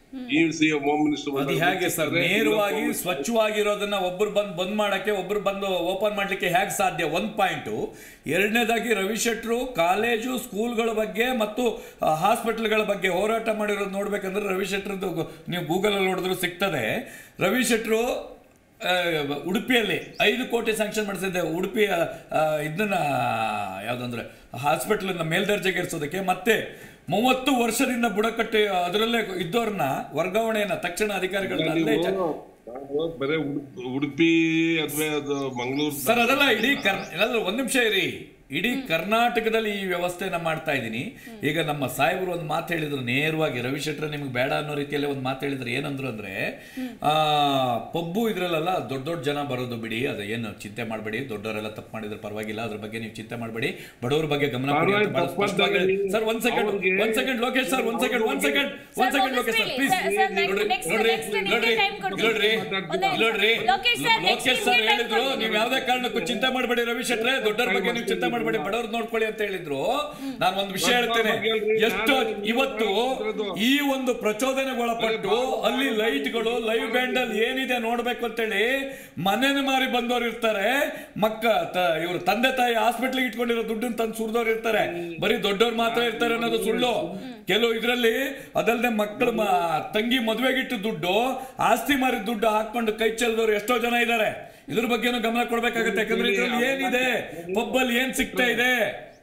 ಈ ಸಿ ಎಂ ಹೋಮ್ ಮಿನಿಸ್ಟರ್ ಅದು ಹೇಗೆ ಸರ್ ನೇರವಾಗಿ ಸ್ವಚ್ಛವಾಗಿರೋದನ್ನ ಒಬ್ರು ಬಂದು ಬಂದ್ ಮಾಡಕ್ಕೆ ಒಬ್ರು ಬಂದು ಓಪನ್ ಮಾಡ್ಲಿಕ್ಕೆ ಹೇಗೆ ಸಾಧ್ಯ ಒಂದ್ ಪಾಯಿಂಟು ಎರಡನೇದಾಗಿ ರವಿ ಶೆಟ್ರು ಕಾಲೇಜು ಸ್ಕೂಲ್ಗಳ ಬಗ್ಗೆ ಮತ್ತು ಹಾಸ್ಪಿಟಲ್ಗಳ ಬಗ್ಗೆ ಹೋರಾಟ ಮಾಡಿರೋದು ನೋಡ್ಬೇಕಂದ್ರೆ ರವಿ ಶೆಟ್ರದ್ದು ಗು- ನೀವು ಗೂಗಲಲ್ಲಿ ನೋಡಿದ್ರು ಸಿಗ್ತದೆ ರವಿ ಶೆಟ್ರು ಆ, ಉಡುಪಿಯಲ್ಲಿ ಐದು ಕೋಟಿ ಸ್ಯಾಂಕ್ಷನ್ ಮಾಡಿಸಿದ್ದೆ ಉಡುಪಿಯ ಆ, ಇದನ್ನ ಯಾವುದಂದ್ರೆ ಹಾಸ್ಪಿಟಲ್ ಮೇಲ್ದರ್ಜೆಗೇರಿಸೋದಕ್ಕೆ ಮತ್ತೆ ಮೂವತ್ತು ವರ್ಷದಿಂದ ಬುಡಕಟ್ಟಿ ಅದರಲ್ಲೇ ಇದ್ದವ್ರನ್ನ ವರ್ಗಾವಣೆಯನ್ನ ತಕ್ಷಣ ಅಧಿಕಾರಿಗಳನ್ನ ಅಲ್ಲೇ ಚ- ನಾವು ಬರೇ ಉಡುಪಿ- ಉಡುಪಿ ಅಥವಾ ಅದು ಮಂಗಳೂರು ಸರ್ ಅದಲ್ಲ ಇಡೀ ಕರ್ ಎಲ್ಲ ಒಂದ್ ನಿಮಿಷ ಇರಿ ಇಡೀ ಕರ್ನಾಟಕದಲ್ಲಿ ಈ ವ್ಯವಸ್ಥೆನ ಮಾಡ್ತಾ ಇದ್ದೀನಿ ಈಗ ನಮ್ಮ ಸಾಹೇಬರು ಒಂದು ಮಾತು ಹೇಳಿದ್ರು ನೇರವಾಗಿ ರವಿ ಶೆಟ್ರ ನಿಮ್ಗೆ ಬೇಡ ಅನ್ನೋ ರೀತಿಯಲ್ಲಿ ಒಂದು ಮಾತು ಹೇಳಿದ್ರು ಏನಂದ್ರು ಅಂದ್ರೆ ಆ ಪಬ್ಬು ಇದ್ರಲ್ಲೆಲ್ಲ ದೊಡ್ಡ ದೊಡ್ಡ ಜನ ಬರೋದು ಬಿಡಿ ಅದು ಏನು ಚಿಂತೆ ಮಾಡಬೇಡಿ ದೊಡ್ಡವರೆಲ್ಲ ತಪ್ಪು ಮಾಡಿದ್ರೆ ಪರವಾಗಿಲ್ಲ ಅದ್ರ ಬಗ್ಗೆ ನೀವು ಚಿಂತೆ ಮಾಡಬೇಡಿ ಬಡವರ ಬಗ್ಗೆ ಗಮನ ಕೊಡಿ ಅಂತ ಬಹಳ ಸ್ಪಷ್ಟವಾಗಿ ಹೇಳಿ- ಸರ್ ಒಂದ್ ಸೆಕೆಂಡ್ ಒಂದ್ ಸೆಕೆಂಡ್ ಲೋಕೇಶ್ ಸರ್ ಒಂದ್ ಸೆಕೆಂಡ್ ಒಂದ್ ಸೆಕೆಂಡ್ ಒಂದ್ second Lokesh sir please sir, sir, next- ನೋಡ್ರಿ next- ನೋಡ್ರಿ next ನಿಮ್ಗೆ ನೋಡ್ರಿ time ಕೊಡ್ತೀನಿ. ನೋಡ್ರಿ ಒಂದೇ ನಿಮಿಷ. ನೋಡ್ರಿ Lokesh sir, next Lokesh sir ನಿಮ್ಗೆ time ಹೇಳಿದ್ರು ಕೊಡ್ತೀನಿ. ನೀವು ಯಾವ್ದೇ ಕಾರಣಕ್ಕೂ ಚಿಂತೆ ಮಾಡಬೇಡಿ ರವಿ ಶೆಟ್ರೆ ದೊಡ್ಡವ್ರ ಬಗ್ಗೆ ನೀವು ಚಿಂತೆ ಮಾಡಬೇಡಿ ಬಡವ್ರ ನೋಡ್ಕೊಳ್ಳಿ ಅಂತ ಹೇಳಿದ್ರು ನಾನು ಒಂದು ವಿಷಯ ಹೇಳ್ತೇನೆ ಎಷ್ಟು ಇವತ್ತು ಈ ಒಂದು ಪ್ರಚೋದನೆಗೊಳಪಟ್ಟು ಅಲ್ಲಿ ಲೈಟ್ಗಳು ಲೈವ್ ಬ್ಯಾಂಡ್ ಅಲ್ಲಿ ಏನಿದೆ ನೋಡ್ಬೇಕು ಅಂತೇಳಿ ಮನೆನ ಮಾರಿ ಬಂದವರು ಇರ್ತಾರೆ ಮಕ್ಕ ಇವರು ತಂದೆ ತಾಯಿ ಹಾಸ್ಪಿಟ್ಲಿಗೆ ಇಟ್ಕೊಂಡಿರೋ ದುಡ್ಡನ್ನ ತಂದು ಸುರಿದವ್ರು ಇರ್ತಾರೆ ಬರೀ ದೊಡ್ಡವ್ರು ಮಾತ್ರ ಇರ್ತಾರೆ ಅನ್ನೋದು ಸುಳ್ಳು ಕೆಲವು ಇದರಲ್ಲಿ ಅದಲ್ಲದೆ ಮಕ್ಕಳು ಮ- ತಂಗಿ ಮದುವೆಗಿಟ್ಟು ದುಡ್ಡು ಆಸ್ತಿ ಮಾರಿ ದುಡ್ಡು ಹಾಕೊಂಡು ಕೈ ಚೆಲ್ದವ್ರು ಎಷ್ಟೋ ಜನ ಇದ್ದಾರೆ ಇದ್ರ ಬಗ್ಗೆನೂ ಗಮನ ಕೊಡ್ಬೇಕಾಗುತ್ತೆ ಯಾಕಂದ್ರೆ ಇದ್ರಲ್ಲಿ ಏನಿದೆ ಪಬ್ಬಲ್ಲಿ ಏನ್ ಸಿಗ್ತಾ ಇದೆ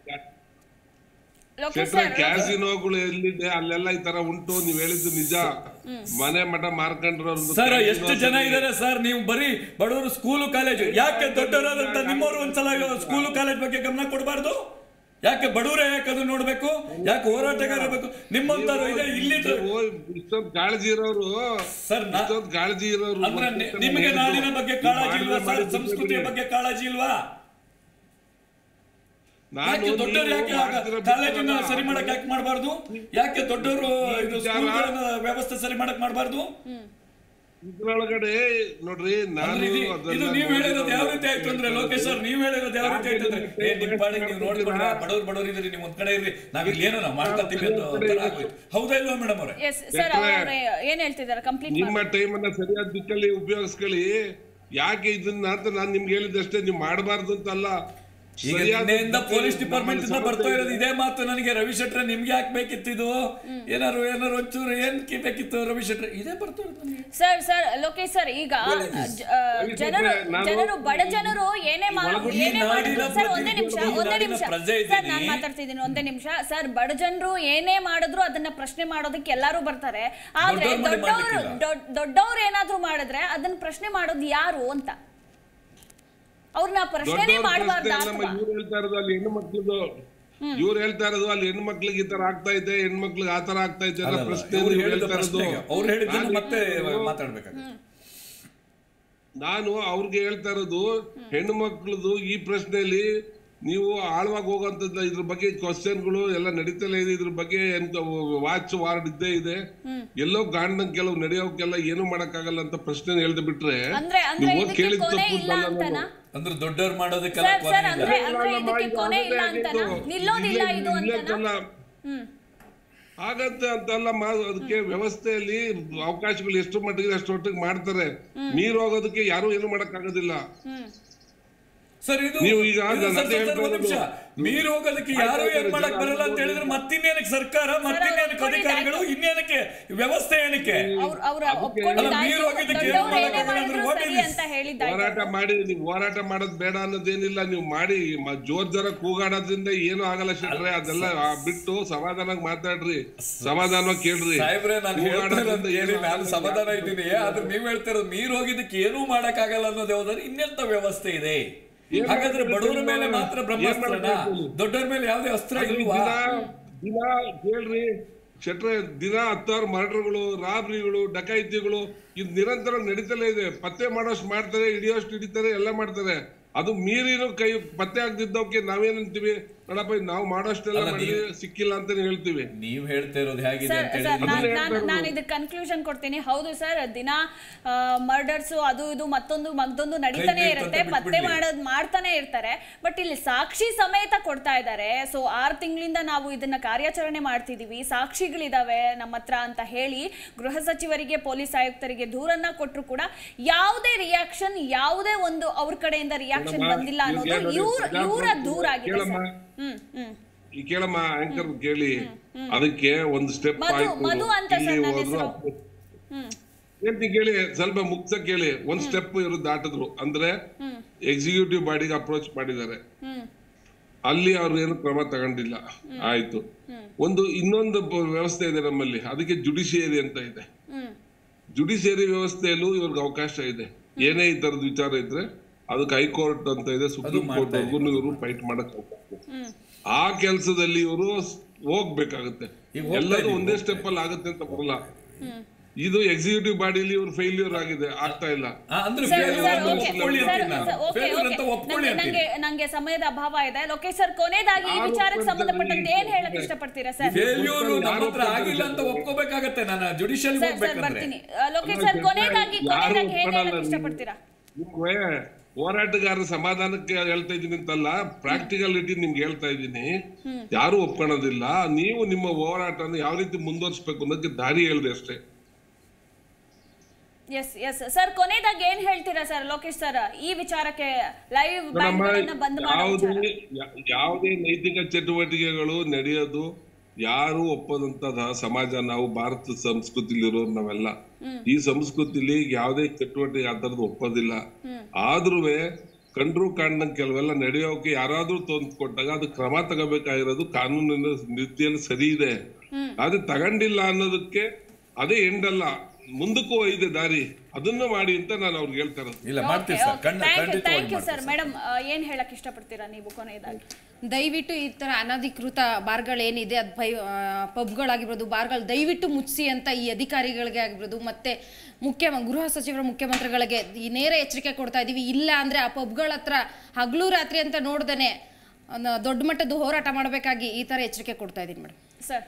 ಲೋಕೇಶ್ ಕ್ಷೇತ್ರ ಸರ್ ಕ್ಯಾಸಿನೋಗಳು ಎಲ್ಲಿದೆ ಅಲ್ಲೆಲ್ಲ ಈ ತರ ಉಂಟು ನೀವ್ ಹೇಳಿದ್ದು ನಿಜ ಮನೆ ಮಠ ಮಾರ್ಕೊಂಡ್ರವ್ರದ್ದು ಸರ್ casino ಎಷ್ಟು ಜನ ಇದ್ದಾರೆ ಸರ್ ನೀವು ಬರೀ ಬಡವರು ಸ್ಕೂಲು ಕಾಲೇಜು ಯಾಕೆ ದೊಡ್ಡವರಾದಂತ ನಿಮ್ಮವರು ಒಂದ್ಸಲ ಸ್ಕೂಲು ಕಾಲೇಜ್ ಬಗ್ಗೆ ಗಮನ ಕೊಡಬಾರ್ದು ಯಾಕೆ ಬಡವರೇ ಯಾಕೆ ಅದು ನೋಡ್ಬೇಕು ಯಾಕೆ ಹೋರಾಟಗಾರ ಬೇಕು ನಿಮ್ಮಂತವ್ರು ಇದೆ ಇಲ್ಲಿ ನೀವು ಇಷ್ಟೊಂದು ಕಾಳಜಿ ಇರೋರು ಸರ್ ನಾ- ಇಷ್ಟೊಂದು ಕಾಳಜಿ ಇರೋರು ಅಂದ್ರೆ ನಿ- ಮತ್ತೆ ನಿಮಗೆ ಹೇಳಿದ್ದು, ನಾಡಿನ ಬಗ್ಗೆ ನೀವು ಕಾಳಜಿ ಇಲ್ವಾ ಮಾಡಿದ್ರೆ ಸರ್ ಸಂಸ್ಕೃತಿಯ ಮಾಡಿದ್ದು ಬಗ್ಗೆ ಕಾಳಜಿ ಇಲ್ವಾ ನಾನು ಯಾಕೆ ದೊಡ್ಡವರು ನೀವು ಯಾಕೆ ಮಾಡ್ತಿರೋ ಕಾಲೇಜಿನ ಬಿಟ್ಟಲ್ಲ. ಸರಿ ಮಾಡಕ್ ಯಾಕೆ ಮಾಡಬಾರ್ದು ಯಾಕೆ ದೊಡ್ಡವರು ಇದು ವಿಚಾರ- ಸ್ಕೂಲ್ಗಳನ್ನ ವ್ಯವಸ್ಥೆ ಸರಿ ಮಾಡಕ್ ಮಾಡಬಾರ್ದು ಇದ್ರೊಳಗಡೆ ನೋಡ್ರಿ ನಾನು ಅಂದ್ರೆ ಇದು ಅದನ್ನ ಇದು ನೀವ್ ಹೇಳಿರೋದು ಯಾವ ರೀತಿ ಆಯ್ತು ಅಂದ್ರೆ ಲೋಕೇಶ್ ಸರ್ ನೀವ್ ಹೇಳಿರೋದು ಯಾವ ರೀತಿ ಆಯ್ತು ಅಂದ್ರೆ ಏ ನಿಮ್ ಪಾಡಿಗೆ ನೀವು ನೋಡ್ಕೊಂಡ್ರ ಬಡವ್ರು ಬಡವ್ರು ಇದ್ರಿ ನೀವು ಒಂದ್ ಕಡೆ ಇರ್ರಿ ನಾವ್ ಇಲ್ಲಿ ಏನೋ ನಾವು ಮಾಡ್ಕೊತೀವಿ ಅಂತ ಒಂಥರ ಆಗೋಯ್ತು ಹೌದಾ ಇಲ್ವಾ ಮೇಡಮ್ ಅವ್ರೆ ಎಸ್ ಸರ್ ಅವ್ರೆ ಏನ್ ಹೇಳ್ತಿದ್ದಾರೆ ಕಂಪ್ಲೀಟ್ ನಿಮ್ಮ ಟೈಮ್ ಅನ್ನ ಸರಿಯಾದ ದಿಕ್ಕಲ್ಲಿ ಉಪಯೋಗಿಸ್ಕೊಳ್ಳಿ ಯಾಕೆ ಇದನ್ನ ಅಂತ ನಾನು ನಿಮ್ಗೆ ಹೇಳಿದಷ್ಟೇ ನೀವು ಮಾಡಬಾರ್ದು ಅಂತ ಅಲ್ಲ ಈಗ ಸರಿಯಾದ ನಿನ್ನೆಯಿಂದ ದಿಕ್ಕಲ್ಲಿ ಪೊಲೀಸ್ ಡಿಪಾರ್ಟ್ಮೆಂಟ್ ಇಂದ ನಮ್ಮಲ್ಲಿ ಬರ್ತಾ ಇರೋದು ಇದೇ ಮಾತು ನನಗೆ ರವಿ ಶೆಟ್ರೆ ನಿಮ್ಗೆ ಯಾಕೆ ಬೇಕಿತ್ತು ಇದು ಏನಾರು ಏನಾರು ಒಂಚೂರು ಏನ್ ಬೇಕಿತ್ತು ರವಿ ಶೆಟ್ರೆ ಇದೇ ಬರ್ತಾ ಇರೋದು ನನಗೆ ಸರ್ ಸರ್ ಲೋಕೇಶ್ ಸರ್ ಈಗ ಜ- ಆ, ಜನರು ನಾನು- ಜನರು ಬಡ ಜನರು ಏನೇ ಮಾ- ಒಳಗೊಂದು ಏನೇ ಈ ಮಾಡಿದ್ರು ನಾಡಿನ ಸರ್ ಒಂದೇ ನಿಮಿಷ ಪ್ರತಿನಿಧಿ, ಒಂದೇ ನಾಡಿನ ನಿಮಿಷ ಪ್ರಜೆ ಸರ್ ನಾನು ಇದ್ದೀನಿ. ಮಾತಾಡ್ತಿದ್ದೀನಿ ಒಂದೇ ನಿಮಿಷ ಸರ್ ಬಡ ಜನರು ಏನೇ ಮಾಡಿದ್ರು ಅದನ್ನ ಪ್ರಶ್ನೆ ಮಾಡೋದಕ್ಕೆ ಎಲ್ಲರೂ ಬರ್ತಾರೆ ಆದ್ರೆ ದೊಡ್ಡವ್ರ ಮನೆ ದೊಡ್ಡವರು ಮಾಡ್ಲಿಕ್ಕಿಲ್ಲ. ದೊಡ್ಡವ್ರು ಏನಾದ್ರೂ ಮಾಡಿದ್ರೆ ಅದನ್ನ ಪ್ರಶ್ನೆ ಮಾಡೋದು ಯಾರು ಅಂತ ಅವ್ರನ್ನ ಪ್ರಶ್ನೆನೇ ದೊಡ್ಡವ್ರ ಮಾಡಬಾರ್ದ ಪ್ರಶ್ನೆ ಅಲ್ಲಮ್ಮ, ಇವ್ರು ಹೇಳ್ತಾ ಇರೋದು ಅಲ್ಲಿ ಹೆಣ್ಣು ಮಕ್ಳದು ಇವ್ರು ಹೇಳ್ತಾ ಇರೋದು ಅಲ್ಲಿ ಹೆಣ್ಣು ಮಕ್ಳಿಗೆ ಈ ತರ ಆಗ್ತಾ ಇದೆ ಹೆಣ್ಣು ಮಕ್ಳಿಗೆ ಆ ತರ ಆಗ್ತಾ ಇದೆ ಅನ್ನೋ ಪ್ರಶ್ನೆ ಅವ್ರು ಇವ್ರು ಹೇಳಿದ ಹೇಳ್ತಾ ಇರೋದು ಪ್ರಶ್ನೆಗೆ ಅವ್ರು ಹೇಳಿದ್ದನ್ನು ನಾನು ಮತ್ತೆ ಇದು- ಮಾತಾಡ್ಬೇಕಾಗುತ್ತೆ ನಾನು ಅವ್ರಿಗೆ ಹೇಳ್ತಾ ಇರೋದು ಹೆಣ್ಣು ಮಕ್ಳದು ಈ ಪ್ರಶ್ನೆಯಲ್ಲಿ ನೀವು ಆಳವಾಗಿ ಹೋಗೋಂಥದ್ದು ಇದ್ರ ಬಗ್ಗೆ ಕ್ವಶನ್ಗಳು ಎಲ್ಲ ನಡೀತಲೇ ಇದೆ ಇದ್ರ ಬಗ್ಗೆ ಎಂತ ವಾಚ್ ವಾರ್ಡ್ ಇದ್ದೇ ಇದೆ ಎಲ್ಲೋ ಗಾಂಡಂಗ್ ಕೆಲವು ನಡೆಯೋಕೆಲ್ಲ ಏನು ಮಾಡಕ್ಕಾಗಲ್ಲ ಅಂತ ಪ್ರಶ್ನೆ ಹೇಳ್ದೆ ಬಿಟ್ರೆ ಅಂದ್ರೆ ಅಂದ್ರೆ ನೀವು ಹೋಗಿ ಇದಕ್ಕೆ ಕೇಳಿದ ಕೊನೆ ತಪ್ಪು ಇಲ್ಲ ಅಂತಲ್ಲ ಅಂತನಾ ನಾನು. ಅಂದ್ರೆ ದೊಡ್ಡವ್ರು ಮಾಡೋದಕ್ಕೆಲ್ಲ ಸರ್ ಕೊನೆ ಸರ್ ಇಲ್ಲ ಅಂದ್ರೆ ಅಂದ್ರೆ ಅಲ್ಲಮ್ಮ, ಇದಕ್ಕೆ ಇದು ಕೊನೆ ಇಲ್ಲ ಆಗದೇ ಅಂತನಾ ಆಗಿದ್ದು. ನಿಲ್ಲೋದಿಲ್ಲ ಇಲ್ಲೇ- ಇದು ಇಲ್ಲೇ ಅಂತನಾ ತನ- ಹ್ಮ್ ಆಗತ್ತೆ ಅಂತಲ್ಲ ಮಾ- ಅದಕ್ಕೆ ವ್ಯವಸ್ಥೆಯಲ್ಲಿ ಅವಕಾಶಗಳು ಎಷ್ಟು ಮಟ್ಟಿಗೆ ಅಷ್ಟು ಮಟ್ಟಿಗೆ ಮಾಡ್ತಾರೆ ಮೀರ್ ಹೋಗೋದಕ್ಕೆ ಯಾರು ಏನು ಮಾಡಕ್ ಆಗೋದಿಲ್ಲ ಹ್ಮ್ ಸರ್ ಇದು ನೀವು ಈಗ ಇದು ನಾನು ಸರ್, ಅದೇ ಸರ್, ಒಂದ್ ನಿಮಿಷ ಹೇಳ್ತಾ ಮೀರಿ ಹೋಗೋದಕ್ಕೆ ಯಾರು ಏನ್ ಮಾಡಕ್ ಬರಲ್ಲ ಅಂತ ಹೇಳಿದ್ರೆ ಮತ್ತಿನ್ನೇನಕ್ಕೆ ಸರ್ಕಾರ ಮತ್ತಿನ್ನೇನಕ್ಕೆ ಅಧಿಕಾರಿಗಳು ಇನ್ನೇನಕ್ಕೆ ವ್ಯವಸ್ಥೆ ಏನಕ್ಕೆ ಅವ್ರ ಅವ್ರ ಅಲ್ಲ, ಒಪ್ಕೊಂಡಿದ್ದಾಯ್ತು ಮೀರ್ ಹೋಗಿದ್ದಕ್ಕೆ ಏನು ದೊಡ್ಡವ್ರು ಏನೇ ಮಾಡಕ್ಕಾಗಲ್ಲ ಅಂದ್ರೆ ಮಾಡಿದ್ರು what ಸರಿ is- ಅಂತ ಹೇಳಿದ್ದಾಯ್ತು ಹೋರಾಟ ಮಾಡಿ ನೀವು ಹೋರಾಟ ಮಾಡೋದ್ ಬೇಡ ಅನ್ನೋದೇನಿಲ್ಲ ನೀವು ಮಾಡಿ ಮ- ಜೋರ್ ಜೋರ ಕೂಗಾಡೋದ್ರಿಂದ ಏನು ಆಗಲ್ಲ ಶೆಟ್ರೆ ಅದೆಲ್ಲ ಆ ಬಿಟ್ಟು ಸಮಾಧಾನವಾಗಿ ಮಾತಾಡ್ರಿ ಸಮಾಧಾನವಾಗಿ ಕೇಳ್ರಿ ಸಾಹೇಬ್ರೆ ನಾನು ಹೇಳ್ತಾ ಇರೋದು ಕೂಗಾಡೋದ್ರಿಂದ ಕೇಳಿ ಏನು ನಾನು ಆಗಲ್ಲ. ಸಮಾಧಾನ ಇದ್ದೀನಿ ಆದ್ರೆ ನೀವ್ ಹೇಳ್ತಾ ಇರೋದು ಮೀರ್ ಹೋಗಿದ್ದಕ್ಕೆ ಏನೂ ಮಾಡಕ್ ಆಗಲ್ಲ ಅನ್ನೋದು ಯಾವ್ದಾದ್ರೆ ಇನ್ನೆಂತ ವ್ಯವಸ್ಥೆ ಇದೆ ಏನ್ ಹಾಗಾದ್ರೆ ಮಾಡ್ಬೇಕು ಬಡವರ ಹೇಳಿ ಮೇಲೆ ನೋಡೋಣ. ಮಾತ್ರ ಏನ್ ಬ್ರಹ್ಮಾಸ್ತ್ರನ ಮಾಡ್ಬೇಕು? ದೊಡ್ಡವ್ರ ಮೇಲೆ ಯಾವ್ದೇ ಅಸ್ತ್ರ ಅದು ಇಲ್ವಾ ದಿನ ದಿನ ಕೇಳ್ರಿ ಶೆಟ್ರೆ ದಿನ ಹತ್ತಾರು ಮರ್ಡರ್ಗಳು ರಾಬ್ರಿಗಳು ಡಕಾಯಿತಿಗಳು ಇದು ನಿರಂತರ ನಡೀತಲೇ ಇದೆ ಪತ್ತೆ ಮಾಡೋಷ್ಟು ಮಾಡ್ತಾರೆ ಹಿಡಿಯೋಷ್ಟು ಹಿಡಿತಾರೆ ಎಲ್ಲ ಮಾಡ್ತಾರೆ ಅದು ಮೀರಿನೂ ಕೈ ಪತ್ತೆ ಆಗದಿದ್ದವಕ್ಕೆ ನಾವೇನಂತೀವಿ ನೋಡಪ್ಪ ಇದು ನಾವು ಮಾಡೋಷ್ಟೆಲ್ಲ ಅಲ್ಲ, ಮಾಡಿದ್ರೆ ಸಿಕ್ಕಿಲ್ಲ ಅಂತಾನೆ ಹೇಳ್ತೀವಿ ನೀವ್ ಹೇಳ್ತಾ ಇರೋದು ಹೇಗಿದೆ ಸರ್ ಅಂತ ಸರ್ ಹೇಳಿದ್ರೆ ನಾನು ಅದನ್ನೇ ನಾನು ಹೇಳ್ತಾ ನಾನು ಇದಕ್ಕೆ ಕನ್ಕ್ಲೂಷನ್ ಕೊಡ್ತೀನಿ ಹೌದು ಸರ್ ದಿನ ಮರ್ಡರ್ಸ್ ಅದು ಇದು ಮತ್ತೊಂದು ಮತ್ತೊಂದು ನಡೀತಾನೆ ಕೈ ಇರುತ್ತೆ ಬಿಡ್ತಂತ ಪತ್ತೆ ಬಿಟ್ಬಿಡ್ಲಿ. ಮಾಡೋದು ಮಾಡ್ತಾನೆ ಇರ್ತಾರೆ ಬಟ್ ಇಲ್ಲಿ ಸಾಕ್ಷಿ ಸಮೇತ ಕೊಡ್ತಾ ಇದ್ದಾರೆ ಸೊ ಆರು ತಿಂಗಳಿಂದ ನಾವು ಇದನ್ನ ಕಾರ್ಯಾಚರಣೆ ಮಾಡ್ತಿದೀವಿ ಸಾಕ್ಷಿಗಳಿದಾವೆ ನಮ್ಮ ಹತ್ರ ಅಂತ ಹೇಳಿ ಗೃಹ ಸಚಿವರಿಗೆ ಪೊಲೀಸ್ ಆಯುಕ್ತರಿಗೆ ದೂರನ್ನ ಕೊಟ್ಟರು ಕೂಡ ಯಾವುದೇ ರಿಯಾಕ್ಷನ್ ಯಾವುದೇ ಒಂದು ಅವ್ರ ಕಡೆಯಿಂದ ರಿಯಾಕ್ಷನ್ ನೋಡಮ್ಮ, ಬಂದಿಲ್ಲ ಅನ್ನೋದು ಇವ್ರಿಗೆ ನೋಡಿ, ಇವ್ರ ಇವರ ಪ್ರಜಾಪ್ರಭುತ್ವ ದೂರ ಆಗಿದೆ ಕೇಳಮ್ಮ. ಸರ್ ಹ್ಮ್ ಹ್ಮ್ ಈ ಕೇಳಮ್ಮ ಆಂಕರ್ ಕೇಳಿ ಅದಕ್ಕೆ ಒಂದು ಸ್ಟೆಪ್ ಮಧು- ಆಯ್ತು ಮಧು ಅಂತ ಇಲ್ಲಿ ಸರ್ ನನ್ನ ಹೋದ್ರು ಹೆಸರು. ಹ್ಮ್ ಹೇಳ್ತೀನಿ ಕೇಳಿ ಸ್ವಲ್ಪ ಮುಕ್ತ ಕೇಳಿ ಒಂದ್ ಸ್ಟೆಪ್ ಇವರು ದಾಟಿದ್ರು ಅಂದ್ರೆ ಎಕ್ಸಿಕ್ಯೂಟಿವ್ ಬಾಡಿಗೆ ಅಪ್ರೋಚ್ ಮಾಡಿದ್ದಾರೆ ಹ್ಮ್ ಅಲ್ಲಿ ಅವ್ರು ಏನು ಕ್ರಮ ತಗೊಂಡಿಲ್ಲ ಆಯ್ತು ಒಂದು ಇನ್ನೊಂದು ಬ- ವ್ಯವಸ್ಥೆ ಇದೆ ನಮ್ಮಲ್ಲಿ ಅದಕ್ಕೆ ಜುಡಿಷಿಯರಿ ಅಂತ ಇದೆ ಹ್ಮ್ ಜುಡಿಷಿಯರಿ ವ್ಯವಸ್ಥೆಯಲ್ಲೂ ಇವ್ರಿಗೆ ಅವಕಾಶ ಇದೆ ಏನೇ ಈ ತರದ ವಿಚಾರ ಇದ್ರೆ ಅದಕ್ಕೆ ಹೈಕೋರ್ಟ್ ಅಂತ ಇದೆ ಸುಪ್ರೀಂ ಕೋರ್ಟ್ ವರ್ಗು ಇವರು ಫೈಟ್ ಮಾಡಕ್ ಅವಕಾಶ ಇದೆ. ಆ ಕೆಲಸದಲ್ಲಿ ಇವರು ಹೋಗ್ಬೇಕಾಗುತ್ತೆ ಈಗ ಹೋಗ್ತಾ ಎಲ್ಲರೂ ಇದೀವಿ, ಒಂದೇ ಸ್ಟೆಪ್ ಅಲ್ಲಿ ಆಗುತ್ತೆ ಅಂತ ಬರಲ್ಲ ಇದು ಎಕ್ಸಿಕ್ಯೂಟಿವ್ ಬಾಡಿಲಿ ಇವ್ರು ಫೇಲ್ಯೂರ್ ಆಗಿದೆ ಆಗ್ತಾ ಇಲ್ಲ ಆ, ಅಂದ್ರೆ ಸರ್ failure ಸರ್ ಅಂತ ಓಕೆ ಒಪ್ಕೊಳ್ಳಿ ಸರ್ ಅಂತೀನಿ ನಾನು. ಸರ್, ಓಕೆ Failure ಓಕೆ ಅಂತ ಒಪ್ಕೊಳ್ಳಿ ನಂಗೆ- ಅಂತೀನಿ. ನಂಗೆ ನಂಗೆ ಸಮಯದ ಅಭಾವ ಇದೆ ಲೋಕೇಶ್ ಸರ್ ಕೊನೆಯದಾಗಿ ಈ ಆರೋಪದಲ್ಲಿ ವಿಚಾರಕ್ಕೆ ಸಂಬಂಧಪಟ್ಟಂತೆ ಏನ್ ಹೇಳಕ್ ಇಷ್ಟಪಡ್ತೀರಾ ಸರ್ ಫೇಲ್ಯೂರ್ ನಮ್ಮ ಹತ್ರ ಆಗಿಲ್ಲ ಅಂತ ಒಪ್ಕೋಬೇಕಾಗತ್ತೆ ನಾನು ಜುಡಿಷಿಯಲ್ ಸರ್ ಸರ್ ಹೋಗ್ಬೇಕಂದ್ರೆ ಬರ್ತೀನಿ ಆ, ಲೋಕೇಶ್ ಸರ್ ಕೊನೆಯದಾಗಿ ಯಾರು ಕೊನೆಯದಾಗಿ ಏನ್ ಒಪ್ಪಲ್ಲ ಹೇಳಕ್ ನೀವು. ಇಷ್ಟಪಡ್ತೀರಾ ನಿಮ್ಗೆ ಹೋರಾಟಗಾರರ ಸಮಾಧಾನಕ್ಕೆ ಹೇಳ್ತಾ ಇದ್ದೀನಿ ಅಂತಲ್ಲ ಪ್ರಾಕ್ಟಿಕಲಿಟಿ ನಿಮ್ಗೆ ಹೇಳ್ತಾ ಇದ್ದೀನಿ ಯಾರು ಒಪ್ಕೊಳ್ಳೋದಿಲ್ಲ ನೀವು ನಿಮ್ಮ ಹೋರಾಟನ ಯಾವ ರೀತಿ ಮುಂದುವರಿಸಬೇಕು ಅನ್ನೋದಕ್ಕೆ ದಾರಿ ಹೇಳಿದೆ ಅಷ್ಟೇ ಎಸ್ ಎಸ್ ಸರ್ ಕೊನೆಯದಾಗಿ ಏನ್ ಹೇಳ್ತೀರಾ ಸರ್ ಲೋಕೇಶ್ ಸರ್ ಈ ವಿಚಾರಕ್ಕೆ ಲೈವ್ ನಮ್ಮ ಬ್ಯಾಂಕ್ ಬಂದ್ ಮಾಡೋ ಯಾವುದೇ ವಿಚಾರ ಯಾ- ಯಾವುದೇ ನೈತಿಕ ಚಟುವಟಿಕೆಗಳು ನಡೆಯೋದು ಯಾರು ಒಪ್ಪದಂತದ ಸಮಾಜ ನಾವು ಭಾರತ ಸಂಸ್ಕೃತಿಲಿರೋರು ನಾವೆಲ್ಲ ಈ ಸಂಸ್ಕೃತಿಲಿ ಯಾವುದೇ ಚಟುವಟಿಕೆ ಆ ಥರದ್ದು ಒಪ್ಪೋದಿಲ್ಲ ಆದ್ರೂ ಕಂಡ್ರು ಕಾಣ್ದಂಗ್ ಕೆಲವೆಲ್ಲ ನಡೆಯೋಕೆ ಯಾರಾದ್ರೂ ತಂದು ಕೊಟ್ಟಾಗ ಅದು ಕ್ರಮ ತಗೋಬೇಕಾಗಿರೋದು ಕಾನೂನಿನ ರೀತಿಯಲ್ಲಿ ಸರಿ ಇದೆ ಆದ್ರೆ ತಗೊಂಡಿಲ್ಲ ಅನ್ನೋದಕ್ಕೆ ಅದೇ ಎಂಡಲ್ಲ ಮುಂದಕ್ಕೂ ಇದೆ ದಾರಿ ಅದನ್ನ ಮಾಡಿ ಅಂತ ನಾನು ಅವ್ರಿಗೆ ಹೇಳ್ತಾ ಇರೋದು ಇಲ್ಲ ಮಾಡ್ತೀವಿ ಸರ್ ಕಣ್ಣ ಥ್ಯಾಂಕ್ ಯು ಖಂಡಿತವಾಗಿ ಥ್ಯಾಂಕ್ ಯು ಮಾಡ್ತೀವಿ ಸರ್ ಮೇಡಮ್ ಏನ್ ಹೇಳಕ್ ಇಷ್ಟಪಡ್ತೀರಾ ನೀವು ಕೊನೆಯದಾಗಿ ದಯವಿಟ್ಟು ಈ ತರ ಅನಧಿಕೃತ ಬಾರ್ಗಳೇನಿದೆ ಅದು ಭಯ ಪಬ್ಗಳಾಗಿರ್ಬೋದು ಬಾರ್ಗಳು ದಯವಿಟ್ಟು ಮುಚ್ಚಿಸಿ ಅಂತ ಈ ಅಧಿಕಾರಿಗಳಿಗೆ ಆಗಿರ್ಬೋದು ಮತ್ತೆ ಮುಖ್ಯ ಗೃಹ ಸಚಿವರ ಮುಖ್ಯಮಂತ್ರಿಗಳಿಗೆ ಈ ನೇರ ಎಚ್ಚರಿಕೆ ಕೊಡ್ತಾ ಇದೀವಿ ಇಲ್ಲ ಅಂದ್ರೆ ಆ ಪಬ್ಗಳ ಹತ್ರ ಹಗಲು ರಾತ್ರಿ ಅಂತ ನೋಡ್ದೇನೆ ಒಂದು ದೊಡ್ಡ ಮಟ್ಟದ ಹೋರಾಟ ಮಾಡಬೇಕಾಗಿ ಈ ತರ ಎಚ್ಚರಿಕೆ ಕೊಡ್ತಾ ಇದೀನಿ ಮೇಡಮ್ ಸರ್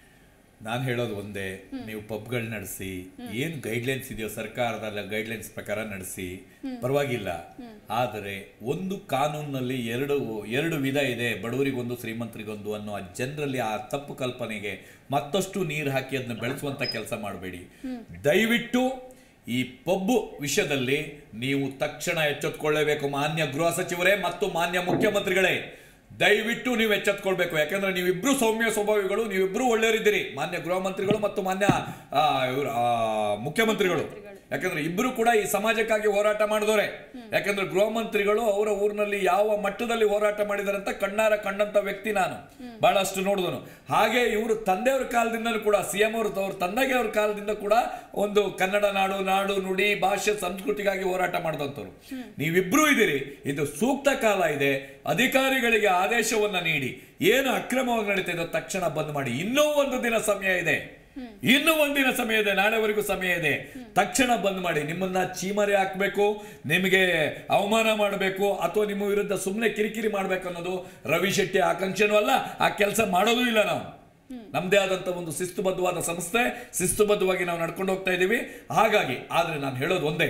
ನಾನು ಹೇಳೋದು ಒಂದೇ ನೀವು ಪಬ್ಗಳು ನಡೆಸಿ ಏನು ಗೈಡ್ಲೈನ್ಸ್ ಇದೆಯೋ ಸರ್ಕಾರದ ಗೈಡ್ಲೈನ್ಸ್ ಪ್ರಕಾರ ನಡೆಸಿ ಪರವಾಗಿಲ್ಲ ಆದರೆ ಒಂದು ಕಾನೂನಿನಲ್ಲಿ ಎರಡು ಎರಡು ವಿಧ ಇದೆ ಬಡವರಿಗೊಂದು ಶ್ರೀಮಂತರಿಗೊಂದು ಅನ್ನೋ ಆ ಜನರಲ್ಲಿ ಆ ತಪ್ಪು ಕಲ್ಪನೆಗೆ ಮತ್ತಷ್ಟು ನೀರು ಹಾಕಿ ಅದನ್ನ ಬೆಳೆಸುವಂತ ಕೆಲಸ ಮಾಡಬೇಡಿ ದಯವಿಟ್ಟು ಈ ಪಬ್ಬು ವಿಷಯದಲ್ಲಿ ನೀವು ತಕ್ಷಣ ಎಚ್ಚೆತ್ಕೊಳ್ಳೇಬೇಕು ಮಾನ್ಯ ಗೃಹ ಸಚಿವರೇ ಮತ್ತು ಮಾನ್ಯ ಮುಖ್ಯಮಂತ್ರಿಗಳೇ ದಯವಿಟ್ಟು ನೀವು ಎಚ್ಚೆತ್ಕೊಳ್ಬೇಕು ಯಾಕಂದ್ರೆ ನೀವಿಬ್ರು ಸೌಮ್ಯ ಸ್ವಭಾವಿಗಳು ನೀವಿಬ್ರು ಒಳ್ಳೆಯವರಿದ್ದೀರಿ ಮಾನ್ಯ ಗೃಹ ಮಂತ್ರಿಗಳು ಮತ್ತು ಮಾನ್ಯ ಆ, ಇವ್ರು, ಆ, ಮುಖ್ಯಮಂತ್ರಿಗಳು ಯಾಕಂದ್ರೆ ಇಬ್ರು ಕೂಡ ಈ ಸಮಾಜಕ್ಕಾಗಿ ಹೋರಾಟ ಮಾಡಿದವರೆ ಯಾಕಂದ್ರೆ ಗೃಹ ಮಂತ್ರಿಗಳು ಅವರ ಊರಿನಲ್ಲಿ ಯಾವ ಮಟ್ಟದಲ್ಲಿ ಹೋರಾಟ ಮಾಡಿದಾರೆ ಅಂತ ಕಣ್ಣಾರ ಕಂಡಂತ ವ್ಯಕ್ತಿ ನಾನು ಬಹಳಷ್ಟು ನೋಡಿದನು ಹಾಗೆ ಇವರು ತಂದೆಯವ್ರ ಕಾಲದಿಂದಲೂ ಕೂಡ ಸಿ ಎಂ ಅವರು ಅವ್ರ ತಂದೆಗೆ ಅವ್ರ ಕಾಲದಿಂದ ಕೂಡ ಒಂದು ಕನ್ನಡ ನಾಡು ನಾಡು ನುಡಿ ಭಾಷೆ ಸಂಸ್ಕೃತಿಗಾಗಿ ಹೋರಾಟ ಮಾಡಿದಂಥವ್ರು ನೀವಿಬ್ರು ಇದ್ದೀರಿ ಇದು ಸೂಕ್ತ ಕಾಲ ಇದೆ ಅಧಿಕಾರಿಗಳಿಗೆ ಆದೇಶವನ್ನ ನೀಡಿ ಏನು ಅಕ್ರಮವಾಗಿ ನಡೀತಾ ಇದೋ ತಕ್ಷಣ ಬಂದ್ ಮಾಡಿ ಇನ್ನೂ ಒಂದು ದಿನ ಸಮಯ ಇದೆ ಇನ್ನೂ ಒಂದಿನ ಸಮಯ ಇದೆ ನಾಳೆವರೆಗೂ ಸಮಯ ಇದೆ ತಕ್ಷಣ ಬಂದ್ ಮಾಡಿ ನಿಮ್ಮನ್ನ ಚೀಮರಿ ಹಾಕ್ಬೇಕು ನಿಮಗೆ ಅವಮಾನ ಮಾಡಬೇಕು ಅಥವಾ ನಿಮ್ಮ ವಿರುದ್ಧ ಸುಮ್ಮನೆ ಕಿರಿಕಿರಿ ಮಾಡ್ಬೇಕು ಅನ್ನೋದು ರವಿ ಶೆಟ್ಟಿ ಆಕಾಂಕ್ಷೆನೂ ಅಲ್ಲ ಆ ಕೆಲಸ ಮಾಡೋದೂ ಇಲ್ಲ ನಾವು ನಮ್ದೇ ಆದಂತ ಒಂದು ಶಿಸ್ತುಬದ್ಧವಾದ ಸಂಸ್ಥೆ ಶಿಸ್ತುಬದ್ಧವಾಗಿ ನಾವು ನಡ್ಕೊಂಡು ಹೋಗ್ತಾ ಇದ್ದೀವಿ ಹಾಗಾಗಿ ಆದ್ರೆ ನಾನು ಹೇಳೋದು ಒಂದೇ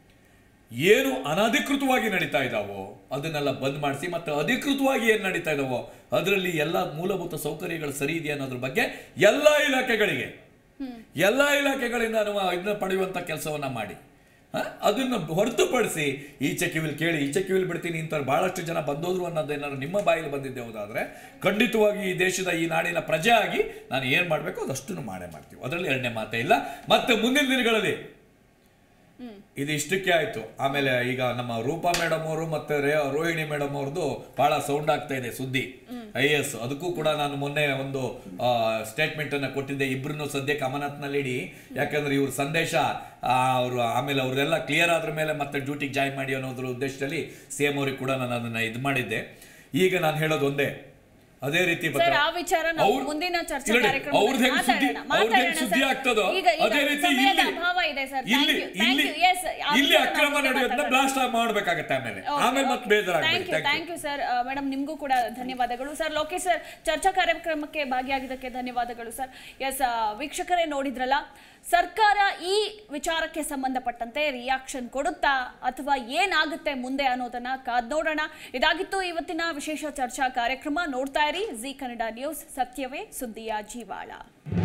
ಏನು ಅನಧಿಕೃತವಾಗಿ ನಡೀತಾ ಇದ್ದಾವೋ ಅದನ್ನೆಲ್ಲ ಬಂದ್ ಮಾಡಿಸಿ ಮತ್ತು ಅಧಿಕೃತವಾಗಿ ಏನು ನಡೀತಾ ಇದಾವೋ ಅದರಲ್ಲಿ ಎಲ್ಲ ಮೂಲಭೂತ ಸೌಕರ್ಯಗಳು ಸರಿ ಇದೆಯಾ ಅನ್ನೋದ್ರ ಬಗ್ಗೆ ಎಲ್ಲ ಇಲಾಖೆಗಳಿಗೆ ಎಲ್ಲ ಇಲಾಖೆಗಳಿಂದ ನಾವು ಇದನ್ನ ಪಡೆಯುವಂತ ಕೆಲಸವನ್ನ ಮಾಡಿ ಹ? ಅದನ್ನ ಹೊರತುಪಡಿಸಿ ಈಚೆ ಕಿವಿಲ್ ಕೇಳಿ ಈಚೆ ಕಿವಿಲ್ ಬಿಡ್ತೀನಿ ಇಂಥವ್ರು ಬಹಳಷ್ಟು ಜನ ಬಂದೋದ್ರು ಅನ್ನೋದೇನಾದ್ರು ನಿಮ್ಮ ಬಾಯಲ್ಲಿ ಬಂದಿದ್ದೆ ಹೋದಾದ್ರೆ ಖಂಡಿತವಾಗಿ ಈ ದೇಶದ ಈ ನಾಡಿನ ಪ್ರಜೆ ಆಗಿ ನಾನು ಏನ್ ಮಾಡಬೇಕು ಅದಷ್ಟನ್ನು ಮಾಡೇ ಮಾಡ್ತೀವಿ ಅದರಲ್ಲಿ ಎರಡನೇ ಮಾತೇ ಇಲ್ಲ ಮತ್ತೆ ಮುಂದಿನ ದಿನಗಳಲ್ಲಿ ಇದು ಇಷ್ಟಕ್ಕೆ ಆಯ್ತು ಆಮೇಲೆ ಈಗ ನಮ್ಮ ರೂಪಾ ಮೇಡಮ್ ಅವರು ಮತ್ತೆ ರೇ- ರೋಹಿಣಿ ಮೇಡಮ್ ಅವ್ರದ್ದು ಬಹಳ ಸೌಂಡ್ ಆಗ್ತಾ ಇದೆ ಸುದ್ದಿ ಐ ಎಸ್ ಅದಕ್ಕೂ ಕೂಡ ನಾನು ಮೊನ್ನೆ ಒಂದು ಸ್ಟೇಟ್ಮೆಂಟ್ ಅನ್ನ ಕೊಟ್ಟಿದ್ದೆ ಇಬ್ರು ಸದ್ಯಕ್ಕೆ ಅಮಾನತ್ನಲ್ಲಿ ಇಡಿ ಯಾಕಂದ್ರೆ ಇವ್ರ ಸಂದೇಶ ಅವರು ಆಮೇಲೆ ಅವ್ರದೆಲ್ಲ ಕ್ಲಿಯರ್ ಆದ್ರ ಮೇಲೆ ಮತ್ತೆ ಡ್ಯೂಟಿಗೆ ಜಾಯಿನ್ ಮಾಡಿ ಅನ್ನೋದ್ರ ಉದ್ದೇಶದಲ್ಲಿ ಸಿ ಎಂ ಅವ್ರಿಗೆ ಕೂಡ ನಾನು ಅದನ್ನ ಇದು ಮಾಡಿದ್ದೆ ಈಗ ನಾನು ಹೇಳೋದು ಒಂದೇ ಅದೇ ರೀತಿ ಸರ್ ಬರ್ತಾರೆ. ಆ ವಿಚಾರ ನಾವು ಅವ್ರ್- ಮುಂದಿನ ಚರ್ಚಾ ಇಲ್ಲ ನೋಡಿ, ಕಾರ್ಯಕ್ರಮದಲ್ಲಿ ಅವ್ರ್ದ್ ಹೆಂಗ್ ಸುದ್ದಿ ಮಾತಾಡೋಣ, ಅವ್ರ್ದ್ ಹೆಂಗ್ ಮಾತಾಡೋಣ ಸುದ್ದಿ ಸರ್. ಆಗ್ತದೋ ಈಗ- ಈಗ ಅದೇ ರೀತಿ ಸಮಯದ ಇಲ್ಲಿ ಅಭಾವ ಇದೆ ಸರ್. Thank ಇಲ್ಲಿ you, thank ಇಲ್ಲಿ you. Yes, ಆ ಇಲ್ಲಿ ವಿಚಾರ ಅಕ್ರಮ ನಾವು ನಡೆಯೋದನ್ನ ಮಾತಾಡೋಣ. ಬ್ಲಾಸ್ಟ್ ಮಾಡ್ಬೇಕಾಗತ್ತೆ ಆಮೇಲೆ ಆಮೇಲೆ ಮತ್ತೆ ಥ್ಯಾಂಕ್ ಯು ಬೇಜಾರಾಗ್ಬೇಕು thank you thank you sir madam ನಿಮಗೂ ಕೂಡ ಧನ್ಯವಾದಗಳು ಸರ್ ಲೋಕೇಶ್ ಸರ್ ಚರ್ಚಾ ಕಾರ್ಯಕ್ರಮಕ್ಕೆ ಭಾಗಿಯಾಗಿದ್ದಕ್ಕೆ ಧನ್ಯವಾದಗಳು ಸರ್ ಎಸ್ ವೀಕ್ಷಕರೇ ನೋಡಿದ್ರಲ್ಲ ಸರ್ಕಾರ ಈ ವಿಚಾರಕ್ಕೆ ಸಂಬಂಧಪಟ್ಟಂತೆ ರಿಯಾಕ್ಷನ್ ಕೊಡುತ್ತಾ ಅಥವಾ ಏನಾಗುತ್ತೆ ಮುಂದೆ ಅನ್ನೋದನ್ನ ಕಾದ್ ನೋಡೋಣ ಇದಾಗಿತ್ತು ಇವತ್ತಿನ ವಿಶೇಷ ಚರ್ಚಾ ಕಾರ್ಯಕ್ರಮ ನೋಡ್ತಾ ಇರಿ ಜಿ ಕನ್ನಡ ನ್ಯೂಸ್ ಸತ್ಯವೇ ಸುದ್ದಿಯ ಜೀವಾಳ